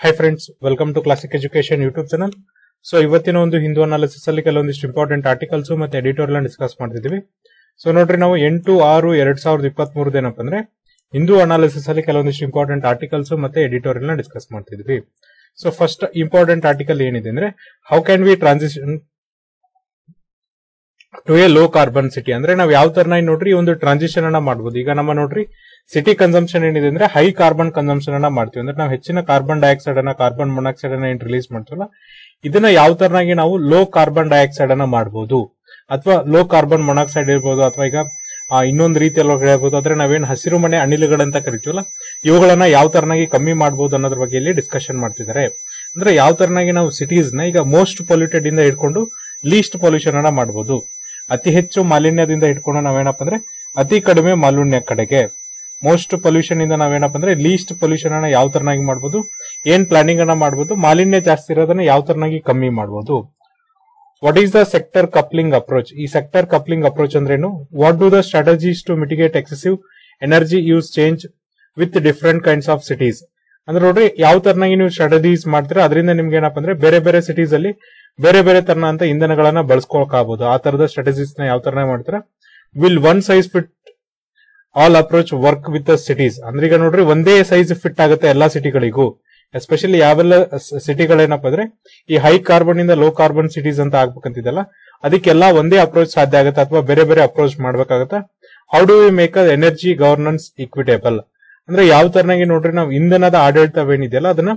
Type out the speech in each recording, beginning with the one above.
high friends welcome to classic education YouTube channel so ಇವತ್ತಿನ ಒಂದು Hindu analysis ಅಲ್ಲಿ ಕೆಲವೊಂದಿಷ್ಟು ಇಂಪಾರ್ಟೆಂಟ್ ಆರ್ಟಿಕಲ್ಸ್ ಮತ್ತೆ ಎಡಿಟೋರಿಯಲ್ ಡಿಸ್ಕಸ್ ಮಾಡ್ತಿದೀವಿ ಸೊ ನೋಡ್ರಿ ನಾವು ಎಂಟು ಆರು ಎರಡ್ ಸಾವಿರದ ಇಪ್ಪತ್ತ್ ಮೂರದ ಏನಪ್ಪ ಅಂದ್ರೆ ಹಿಂದೂ ಅನಾಲಿಸಿಸ್ ಅಲ್ಲಿ ಕೆಲವೊಂದಿಷ್ಟು ಇಂಪಾರ್ಟೆಂಟ್ ಆರ್ಟಿಕಲ್ಸ್ ಮತ್ತೆ ಎಡಿಟೋರಿಯಲ್ ನ ಡಿಸ್ಕಸ್ ಮಾಡ್ತಿದ್ವಿ ಸೊ ಫಸ್ಟ್ ಇಂಪಾರ್ಟೆಂಟ್ ಆರ್ಟಿಕಲ್ ಏನಿದೆ ಅಂದ್ರೆ how can we transition to a low carbon city ಅಂದ್ರೆ ನಾವು ಯಾವ ತರ ನೋಡ್ರಿ ಈ ಒಂದು ಟ್ರಾನ್ಸಿಷನ್ ಅನ್ನ ಮಾಡಬಹುದು ಈಗ ನಮ್ಮ ನೋಡ್ರಿ ಸಿಟಿ ಕನ್ಸಂಪ್ಷನ್ ಏನಿದೆ ಅಂದ್ರೆ ಹೈ ಕಾರ್ಬನ್ ಕನ್ಸಂಪ್ಷನ್ ಅನ್ನ ಮಾಡ್ತೀವಿ ಅಂದ್ರೆ ನಾವು ಹೆಚ್ಚಿನ ಕಾರ್ಬನ್ ಡೈಆಕ್ಸೈಡ್ ಅನ್ನ ಕಾರ್ಬನ್ ಮೊನಾಕ್ಸೈಡ್ ಅನ್ನ ಏನ್ ರಿಲೀಸ್ ಮಾಡ್ತೀವಲ್ಲ ಇದನ್ನ ಯಾವ ತರನಾಗಿ ನಾವು ಲೋ ಕಾರ್ಬನ್ ಡೈಆಕ್ಸೈಡ್ ಅನ್ನ ಮಾಡಬಹುದು ಅಥವಾ ಲೋ ಕಾರ್ಬನ್ ಮೊನಾಕ್ಸೈಡ್ ಇರ್ಬೋದು ಅಥವಾ ಈಗ ಆ, ಇನ್ನೊಂದು ರೀತಿಯಲ್ಲಿ ಹೇಳ್ಬೋದು ಆದ್ರೆ ನಾವೇನ್ ಹಸಿರು ಮನೆ ಅನಿಲಗಳಂತ ಕರಿತೀವಲ್ಲ ಇವುಗಳನ್ನ ಯಾವ ತರನಾಗಿ ಕಮ್ಮಿ ಮಾಡಬಹುದು ಅನ್ನೋದ್ರ ಬಗ್ಗೆ ಇಲ್ಲಿ ಡಿಸ್ಕಷನ್ ಮಾಡ್ತಿದ್ದಾರೆ ಅಂದ್ರೆ ಯಾವ ತರನಾಗಿ ನಾವು ಸಿಟೀಸ್ ನ ಈಗ ಮೋಸ್ಟ್ ಪೊಲ್ಯೂಟೆಡ್ ಇಂದ ಹಿಡ್ಕೊಂಡು ಲೀಸ್ಟ್ ಪೊಲ್ಯೂಷನ್ ಅನ್ನ ಮಾಡಬಹುದು ಅತಿ ಹೆಚ್ಚು ಮಾಲಿನ್ಯದಿಂದ ಹಿಡ್ಕೊಂಡು ನಾವೇನಪ್ಪ ಅಂದ್ರೆ ಅತಿ ಕಡಿಮೆ ಮಾಲಿನ್ಯ ಕಡೆಗೆ ಮೋಸ್ಟ್ ಪೊಲ್ಯೂಷನ್ ಇಂದ ನಾವೇನಪ್ಪ ಅಂದ್ರೆ ಲೀಸ್ಟ್ ಪೊಲ್ಯೂಷನ್ ಅನ್ನ ಯಾವ ತರನಾಗಿ ಮಾಡಬಹುದು ಏನ್ ಪ್ಲಾನಿಂಗ್ ಅನ್ನ ಮಾಡಬಹುದು ಮಾಲಿನ್ಯ ಜಾಸ್ತಿ ಇರೋದನ್ನ ಯಾವ ತರನಾಗಿ ಕಮ್ಮಿ ಮಾಡಬಹುದು what is the sector coupling approach ಈ ಸೆಕ್ಟರ್ ಕಪ್ಲಿಂಗ್ ಅಪ್ರೋಚ್ ಅಂದ್ರೇನು what do the strategies to mitigate excessive energy use change with different kinds of cities ಅಂದ್ರೆ ನೋಡ್ರಿ ಯಾವ ತರನಾಗಿ ನೀವು ಸ್ಟ್ರಾಟಜೀಸ್ ಮಾಡ್ತೀರಾ ಅದರಿಂದ ನಿಮ್ಗೆ ಏನಪ್ಪ ಅಂದ್ರೆ ಬೇರೆ ಬೇರೆ ಸಿಟೀಸ್ ಅಲ್ಲಿ ಬೇರೆ ಬೇರೆ ತರನ ಅಂತ ಇಂಧನಗಳನ್ನ ಬಳಸ್ಕೊಳಕಾಗಬಹುದು ಆ ತರದ ಸ್ಟ್ರಾಟಜೀಸ್ ನ ಯಾವ ತರನಾಗಿ ಮಾಡ್ತೀರಾ will one size fit all approach work with the cities ಅಂದ್ರೆ ಈಗ ನೋಡ್ರಿ ಒಂದೇ ಸೈಜ್ ಫಿಟ್ ಆಗುತ್ತೆ ಎಲ್ಲಾ ಸಿಟಿಗಳಿಗೂ ಎಸ್ಪೆಷಲಿ ಯಾವೆಲ್ಲ ಸಿಟಿಗಳೇನಪ್ಪ ಅಂದ್ರೆ ಈ ಹೈ ಕಾರ್ಬನ್ ಇಂದ ಲೋ ಕಾರ್ಬನ್ ಸಿಟೀಸ್ ಅಂತ ಆಗ್ಬೇಕಂತಿದೆಲ್ಲ ಅದಕ್ಕೆಲ್ಲ ಒಂದೇ ಅಪ್ರೋಚ್ ಸಾಧ್ಯ ಆಗುತ್ತೆ ಅಥವಾ ಬೇರೆ ಬೇರೆ ಅಪ್ರೋಚ್ ಮಾಡ್ಬೇಕಾಗತ್ತೆ how do we make a energy governance equitable ಅಂದ್ರೆ ಯಾವ ತರನಾಗಿ ನೋಡ್ರಿ ನಾವು ಇಂಧನದ ಆಡಳಿತವೇನಿದೆಯಲ್ಲ ಅದನ್ನ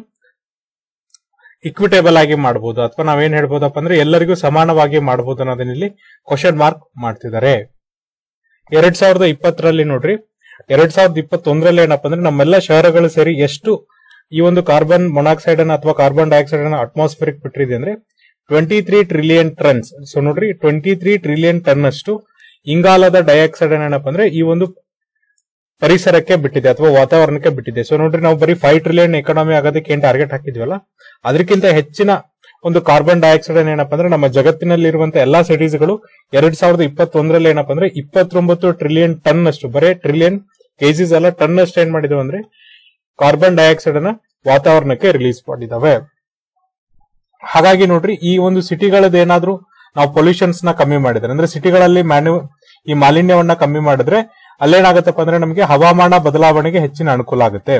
ಇಕ್ವಿಟೇಬಲ್ ಆಗಿ ಮಾಡಬಹುದು ಅಥವಾ ನಾವೇನ್ ಹೇಳ್ಬೋದಪ್ಪ ಅಂದ್ರೆ ಎಲ್ಲರಿಗೂ ಸಮಾನವಾಗಿ ಮಾಡಬಹುದು ಅನ್ನೋದನ್ನ ಇಲ್ಲಿ ಕ್ವಶನ್ ಮಾರ್ಕ್ ಮಾಡ್ತಿದ್ದಾರೆ ಎರಡ್ ಸಾವಿರದ ಇಪ್ಪತ್ತರಲ್ಲಿ ನೋಡ್ರಿ ಎರಡ್ ಸಾವಿರದ ಇಪ್ಪತ್ತೊಂದರಲ್ಲಿ ಏನಪ್ಪ ಅಂದ್ರೆ ನಮ್ಮೆಲ್ಲ ಶಹರಗಳು ಸೇರಿ ಎಷ್ಟು ಈ ಒಂದು ಕಾರ್ಬನ್ ಮೊನಾಕ್ಸೈಡ್ ಅನ್ನ ಅಥವಾ ಕಾರ್ಬನ್ ಡೈಆಕ್ಸೈಡ್ ಅನ್ನ ಅಟ್ಮಾಸ್ಫಿಯರ್ ಬಿಟ್ಟಿದೆ ಅಂದ್ರೆ twenty three trillion tons so ನೋಡ್ರಿ ಟ್ವೆಂಟಿ ತ್ರೀ ಟ್ರಿಲಿಯನ್ ಟನ್ ಅಷ್ಟು ಇಂಗಾಲದ ಡೈಆಕ್ಸೈಡ್ ಏನಪ್ಪ ಅಂದ್ರೆ ಈ ಒಂದು ಪರಿಸರಕ್ಕೆ ಬಿಟ್ಟಿದೆ ಅಥವಾ ವಾತಾವರಣಕ್ಕೆ ಬಿಟ್ಟಿದೆ ಸೊ ನೋಡ್ರಿ ನಾವು ಬರೀ ಫೈವ್ ಟ್ರಿಲಿಯನ್ ಎಕಾನಮಿ ಆಗೋದಕ್ಕೆ ಏನ್ ಟಾರ್ಗೆಟ್ ಹಾಕಿದ್ವಲ್ಲ ಅದಕ್ಕಿಂತ ಹೆಚ್ಚಿನ ಒಂದು ಕಾರ್ಬನ್ ಡೈಆಕ್ಸೈಡ್ ಏನಪ್ಪ ಅಂದ್ರೆ ನಮ್ಮ ಜಗತ್ತಿನಲ್ಲಿರುವಂತಹ ಎಲ್ಲಾ ಸಿಟೀಸ್ಗಳು ಎರಡ್ ಸಾವಿರದ ಇಪ್ಪತ್ತೊಂದರಲ್ಲಿ ಏನಪ್ಪ ಅಂದ್ರೆ ಇಪ್ಪತ್ತೊಂಬತ್ತು ಟ್ರಿಲಿಯನ್ ಟನ್ ಅಷ್ಟು ಬರೇ ಟ್ರಿಲಿಯನ್ ಕೆಜಿಸ್ ಅಲ್ಲ ಟನ್ ಅಷ್ಟು ಏನ್ ಮಾಡಿದವು ಅಂದ್ರೆ ಕಾರ್ಬನ್ ಡೈಆಕ್ಸೈಡ್ ಅನ್ನ ವಾತಾವರಣಕ್ಕೆ ರಿಲೀಸ್ ಮಾಡಿದಾವೆ ಹಾಗಾಗಿ ನೋಡ್ರಿ ಈ ಒಂದು ಸಿಟಿಗಳದ್ದು ಏನಾದ್ರೂ ನಾವು ಪೊಲ್ಯೂಷನ್ಸ್ ನ ಕಮ್ಮಿ ಮಾಡಿದ್ರೆ ಅಂದ್ರೆ ಸಿಟಿಗಳಲ್ಲಿ ಮ್ಯಾನ್ಯು ಈ ಮಾಲಿನ್ಯವನ್ನ ಕಮ್ಮಿ ಮಾಡಿದ್ರೆ ಅಲ್ಲೇನಾಗತ್ತಪ್ಪ ಅಂದ್ರೆ ನಮಗೆ ಹವಾಮಾನ ಬದಲಾವಣೆಗೆ ಹೆಚ್ಚಿನ ಅನುಕೂಲ ಆಗುತ್ತೆ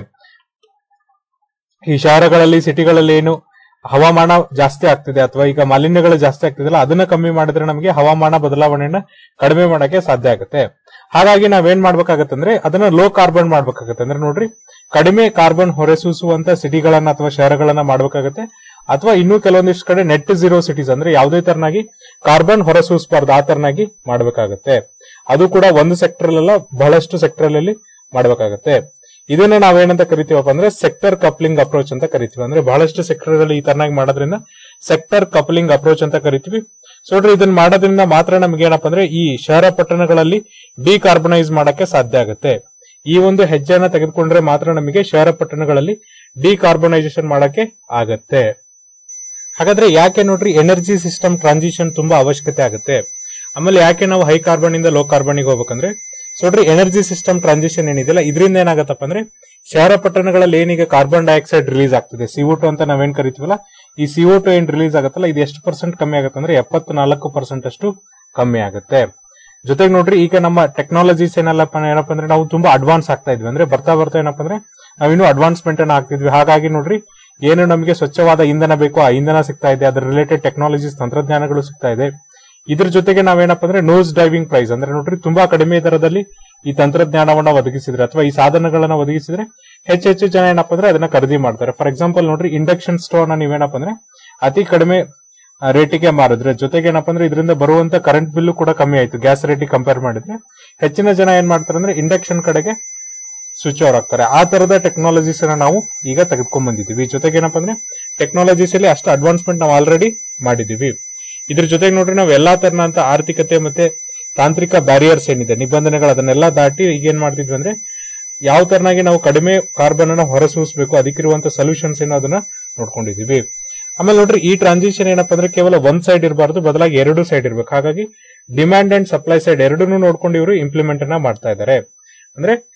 ಈ ಶಹರಗಳಲ್ಲಿ ಸಿಟಿಗಳಲ್ಲಿ ಏನು ಹವಾಮಾನ ಜಾಸ್ತಿ ಆಗ್ತಿದೆ ಅಥವಾ ಈಗ ಮಾಲಿನ್ಯಗಳು ಜಾಸ್ತಿ ಆಗ್ತಿದೆಯಲ್ಲ ಅದನ್ನ ಕಮ್ಮಿ ಮಾಡಿದ್ರೆ ನಮಗೆ ಹವಾಮಾನ ಬದಲಾವಣೆಯನ್ನ ಕಡಿಮೆ ಮಾಡಕ್ಕೆ ಸಾಧ್ಯ ಆಗುತ್ತೆ ಹಾಗಾಗಿ ನಾವೇನ್ ಮಾಡ್ಬೇಕಾಗತ್ತೆ ಅಂದ್ರೆ ಅದನ್ನ ಲೋ ಕಾರ್ಬನ್ ಮಾಡ್ಬೇಕಾಗತ್ತೆ ಅಂದ್ರೆ ನೋಡ್ರಿ ಕಡಿಮೆ ಕಾರ್ಬನ್ ಹೊರಸೂಸುವಂತ ಸಿಟಿಗಳನ್ನ ಅಥವಾ ಶಹರಗಳನ್ನ ಮಾಡ್ಬೇಕಾಗತ್ತೆ ಅಥವಾ ಇನ್ನೂ ಕೆಲವೊಂದಿಷ್ಟು ಕಡೆ ನೆಟ್ ಝೀರೋ ಸಿಟೀಸ್ ಅಂದ್ರೆ ಯಾವುದೇ ತರನಾಗಿ ಕಾರ್ಬನ್ ಹೊರಸೂಸಬಾರ್ದು ಆ ತರನಾಗಿ ಮಾಡ್ಬೇಕಾಗತ್ತೆ ಅದು ಕೂಡ ಒಂದು ಸೆಕ್ಟರ್ ಅಲ್ಲ ಬಹಳಷ್ಟು ಸೆಕ್ಟರ್ ಅಲ್ಲಿ ಮಾಡ್ಬೇಕಾಗತ್ತೆ ಇದನ್ನ ನಾವೇನಂತ ಕರಿತೀವಪ್ಪ ಅಂದ್ರೆ ಸೆಕ್ಟರ್ ಕಪ್ಲಿಂಗ್ ಅಪ್ರೋಚ್ ಅಂತ ಕರಿತೀವಿ ಅಂದ್ರೆ ಬಹಳಷ್ಟು ಸೆಕ್ಟರ್ ಅಲ್ಲಿ ಈ ತರನಾಗಿ ಮಾಡೋದ್ರಿಂದ ಸೆಕ್ಟರ್ ಕಪ್ಲಿಂಗ್ ಅಪ್ರೋಚ್ ಅಂತ ಕರಿತೀವಿ ಸೊ ನೋಡ್ರಿ ಇದನ್ನ ಮಾಡೋದ್ರಿಂದ ಮಾತ್ರ ನಮ್ಗೆ ಏನಪ್ಪ ಅಂದ್ರೆ ಈ ಶಹರ ಪಟ್ಟಣಗಳಲ್ಲಿ ಡಿಕಾರ್ಬನೈಸ್ ಮಾಡಕ್ಕೆ ಸಾಧ್ಯ ಆಗುತ್ತೆ ಈ ಒಂದು ಹೆಜ್ಜೆನ ತೆಗೆದುಕೊಂಡ್ರೆ ಮಾತ್ರ ನಮಗೆ ಶಹರ ಪಟ್ಟಣಗಳಲ್ಲಿ ಡಿಕಾರ್ಬನೈಸೇಷನ್ ಮಾಡಕ್ಕೆ ಆಗತ್ತೆ ಹಾಗಾದ್ರೆ ಯಾಕೆ ನೋಡ್ರಿ ಎನರ್ಜಿ ಸಿಸ್ಟಮ್ ಟ್ರಾನ್ಸಿಷನ್ ತುಂಬಾ ಅವಶ್ಯಕತೆ ಆಗುತ್ತೆ ಆಮೇಲೆ ಯಾಕೆ ನಾವು ಹೈ ಕಾರ್ಬನ್ ಇಂದ ಲೋ ಕಾರ್ಬನ್ ಗೆ ಹೋಗ್ಬೇಕಂದ್ರೆ ಸೊ ನೋಡ್ರಿ ಎನರ್ಜಿ ಸಿಸ್ಟಮ್ ಟ್ರಾನ್ಸಿಷನ್ ಏನಿದೆಯಲ್ಲ ಇದರಿಂದ ಏನಾಗತ್ತಪ್ಪ ಅಂದ್ರೆ ಶಹರ ಪಟ್ಟಣಗಳಲ್ಲಿ ಏನೀಗ ಕಾರ್ಬನ್ ಡೈಆಕ್ಸೈಡ್ ರಿಲೀಸ್ ಆಗ್ತದೆ ಸಿಒ ಟು ಅಂತ ನಾವೇನ್ ಕರಿತೀವಲ್ಲ ಈ ಸಿಒ ಟು ಏನ್ ರಿಲೀಸ್ ಆಗುತ್ತಲ್ಲ ಇದು ಎಷ್ಟು ಪರ್ಸೆಂಟ್ ಕಮ್ಮಿ ಆಗುತ್ತೆ ಅಂದ್ರೆ ಎಪ್ಪತ್ನಾಲ್ಕು ಪರ್ಸೆಂಟ್ ಅಷ್ಟು ಕಮ್ಮಿ ಆಗುತ್ತೆ ಜೊತೆಗೆ ನೋಡ್ರಿ ಈಗ ನಮ್ಮ ಟೆಕ್ನಾಲಜೀಸ್ ಏನಲ್ಲಪ್ಪ ಏನಪ್ಪ ಅಂದ್ರೆ ನಾವು ತುಂಬಾ ಅಡ್ವಾನ್ಸ್ ಆಗ್ತಾ ಇದ್ವಿ ಅಂದ್ರೆ ಬರ್ತಾ ಬರ್ತಾ ಏನಪ್ಪ ಅಂದ್ರೆ ನಾವಿನ್ನೂ ಅಡ್ವಾನ್ಸ್ಮೆಂಟ್ ಅನ್ನ ಆಗ್ತಿದ್ವಿ ಹಾಗಾಗಿ ನೋಡ್ರಿ ಏನು ನಮಗೆ ಸ್ವಚ್ಛವಾದ ಇಂಧನ ಬೇಕು ಆ ಇಂಧನ ಸಿಗ್ತಾ ಇದೆ ಅದರ ರಿಲೇಟೆಡ್ ಟೆಕ್ನಾಲಜೀಸ್ ತಂತ್ರಜ್ಞಾನಗಳು ಸಿಗ್ತಾ ಇದೆ ಇದ್ರ ಜೊತೆಗೆ ನಾವೇನಪ್ಪ ಅಂದ್ರೆ ನೋಸ್ ಡ್ರೈವಿಂಗ್ ಪ್ರೈಸ್ ಅಂದ್ರೆ ನೋಡ್ರಿ ತುಂಬಾ ಕಡಿಮೆ ದರದಲ್ಲಿ ಈ ತಂತ್ರಜ್ಞಾನವನ್ನ ಒದಗಿಸಿದ್ರೆ ಅಥವಾ ಈ ಸಾಧನಗಳನ್ನ ಒದಗಿಸಿದ್ರೆ ಹೆಚ್ಚು ಹೆಚ್ಚು ಜನ ಏನಪ್ಪ ಅಂದ್ರೆ ಅದನ್ನ ಖರೀದಿ ಮಾಡ್ತಾರೆ ಫಾರ್ ಎಕ್ಸಾಂಪಲ್ ನೋಡ್ರಿ ಇಂಡಕ್ಷನ್ ಸ್ಟೋವ್ ನ ನೀವೇನಪ್ಪ ಅಂದ್ರೆ ಅತಿ ಕಡಿಮೆ ರೇಟಿಗೆ ಮಾರಿದ್ರೆ ಜೊತೆಗೆ ಏನಪ್ಪ ಅಂದ್ರೆ ಇದರಿಂದ ಬರುವಂತ ಕರೆಂಟ್ ಬಿಲ್ ಕೂಡ ಕಮ್ಮಿ ಆಯ್ತು ಗ್ಯಾಸ್ ರೇಟಿಗೆ ಕಂಪೇರ್ ಮಾಡಿದ್ರೆ ಹೆಚ್ಚಿನ ಜನ ಏನ್ ಮಾಡ್ತಾರೆ ಅಂದ್ರೆ ಇಂಡಕ್ಷನ್ ಕಡೆಗೆ ಸ್ವಿಚ್ ಓವರ್ ಆಗ್ತಾರೆ ಆ ತರದ ಟೆಕ್ನಾಲಜೀಸ್ ನಾವು ಈಗ ತೆಗೆದುಕೊಂಡ್ ಬಂದಿದ್ದೀವಿ ಜೊತೆಗೆ ಏನಪ್ಪ ಅಂದ್ರೆ ಟೆಕ್ನಾಲಜೀಸ್ ಅಲ್ಲಿ ಅಷ್ಟು ಅಡ್ವಾನ್ಸ್ಮೆಂಟ್ ನಾವು ಆಲ್ರೆಡಿ ಮಾಡಿದೀವಿ ಇದ್ರ ಜೊತೆಗೆ ನೋಡ್ರಿ ನಾವು ಎಲ್ಲಾ ತರನಂತ ಆರ್ಥಿಕತೆ ಮತ್ತೆ ತಾಂತ್ರಿಕ ಬ್ಯಾರಿಯರ್ಸ್ ಏನಿದೆ ನಿಬಂಧನೆಗಳು ಅದನ್ನೆಲ್ಲ ದಾಟಿ ಈಗ ಏನ್ ಮಾಡ್ತಿದ್ವಿ ಅಂದ್ರೆ ಯಾವ ತರನಾಗಿ ನಾವು ಕಡಿಮೆ ಕಾರ್ಬನ್ ಅನ್ನ ಹೊರಸೂಸಬೇಕು ಅದಕ್ಕಿರುವಂತ ಸೊಲ್ಯೂಷನ್ಸ್ ಏನೋ ಅದನ್ನ ನೋಡ್ಕೊಂಡಿದೀವಿ ಆಮೇಲೆ ನೋಡ್ರಿ ಈ ಟ್ರಾನ್ಸಿಷನ್ ಏನಪ್ಪಾ ಅಂದ್ರೆ ಕೇವಲ ಒಂದ್ ಸೈಡ್ ಇರಬಾರ್ದು ಬದಲಾಗಿ ಎರಡು ಸೈಡ್ ಇರ್ಬೇಕು ಹಾಗಾಗಿ ಡಿಮ್ಯಾಂಡ್ ಅಂಡ್ ಸಪ್ಲೈ ಸೈಡ್ ಎರಡನ್ನೂ ನೋಡ್ಕೊಂಡು ಇವರು ಇಂಪ್ಲಿಮೆಂಟ್ ಅನ್ನ ಮಾಡ್ತಾ ಇದ್ದಾರೆ ಅಂದ್ರೆ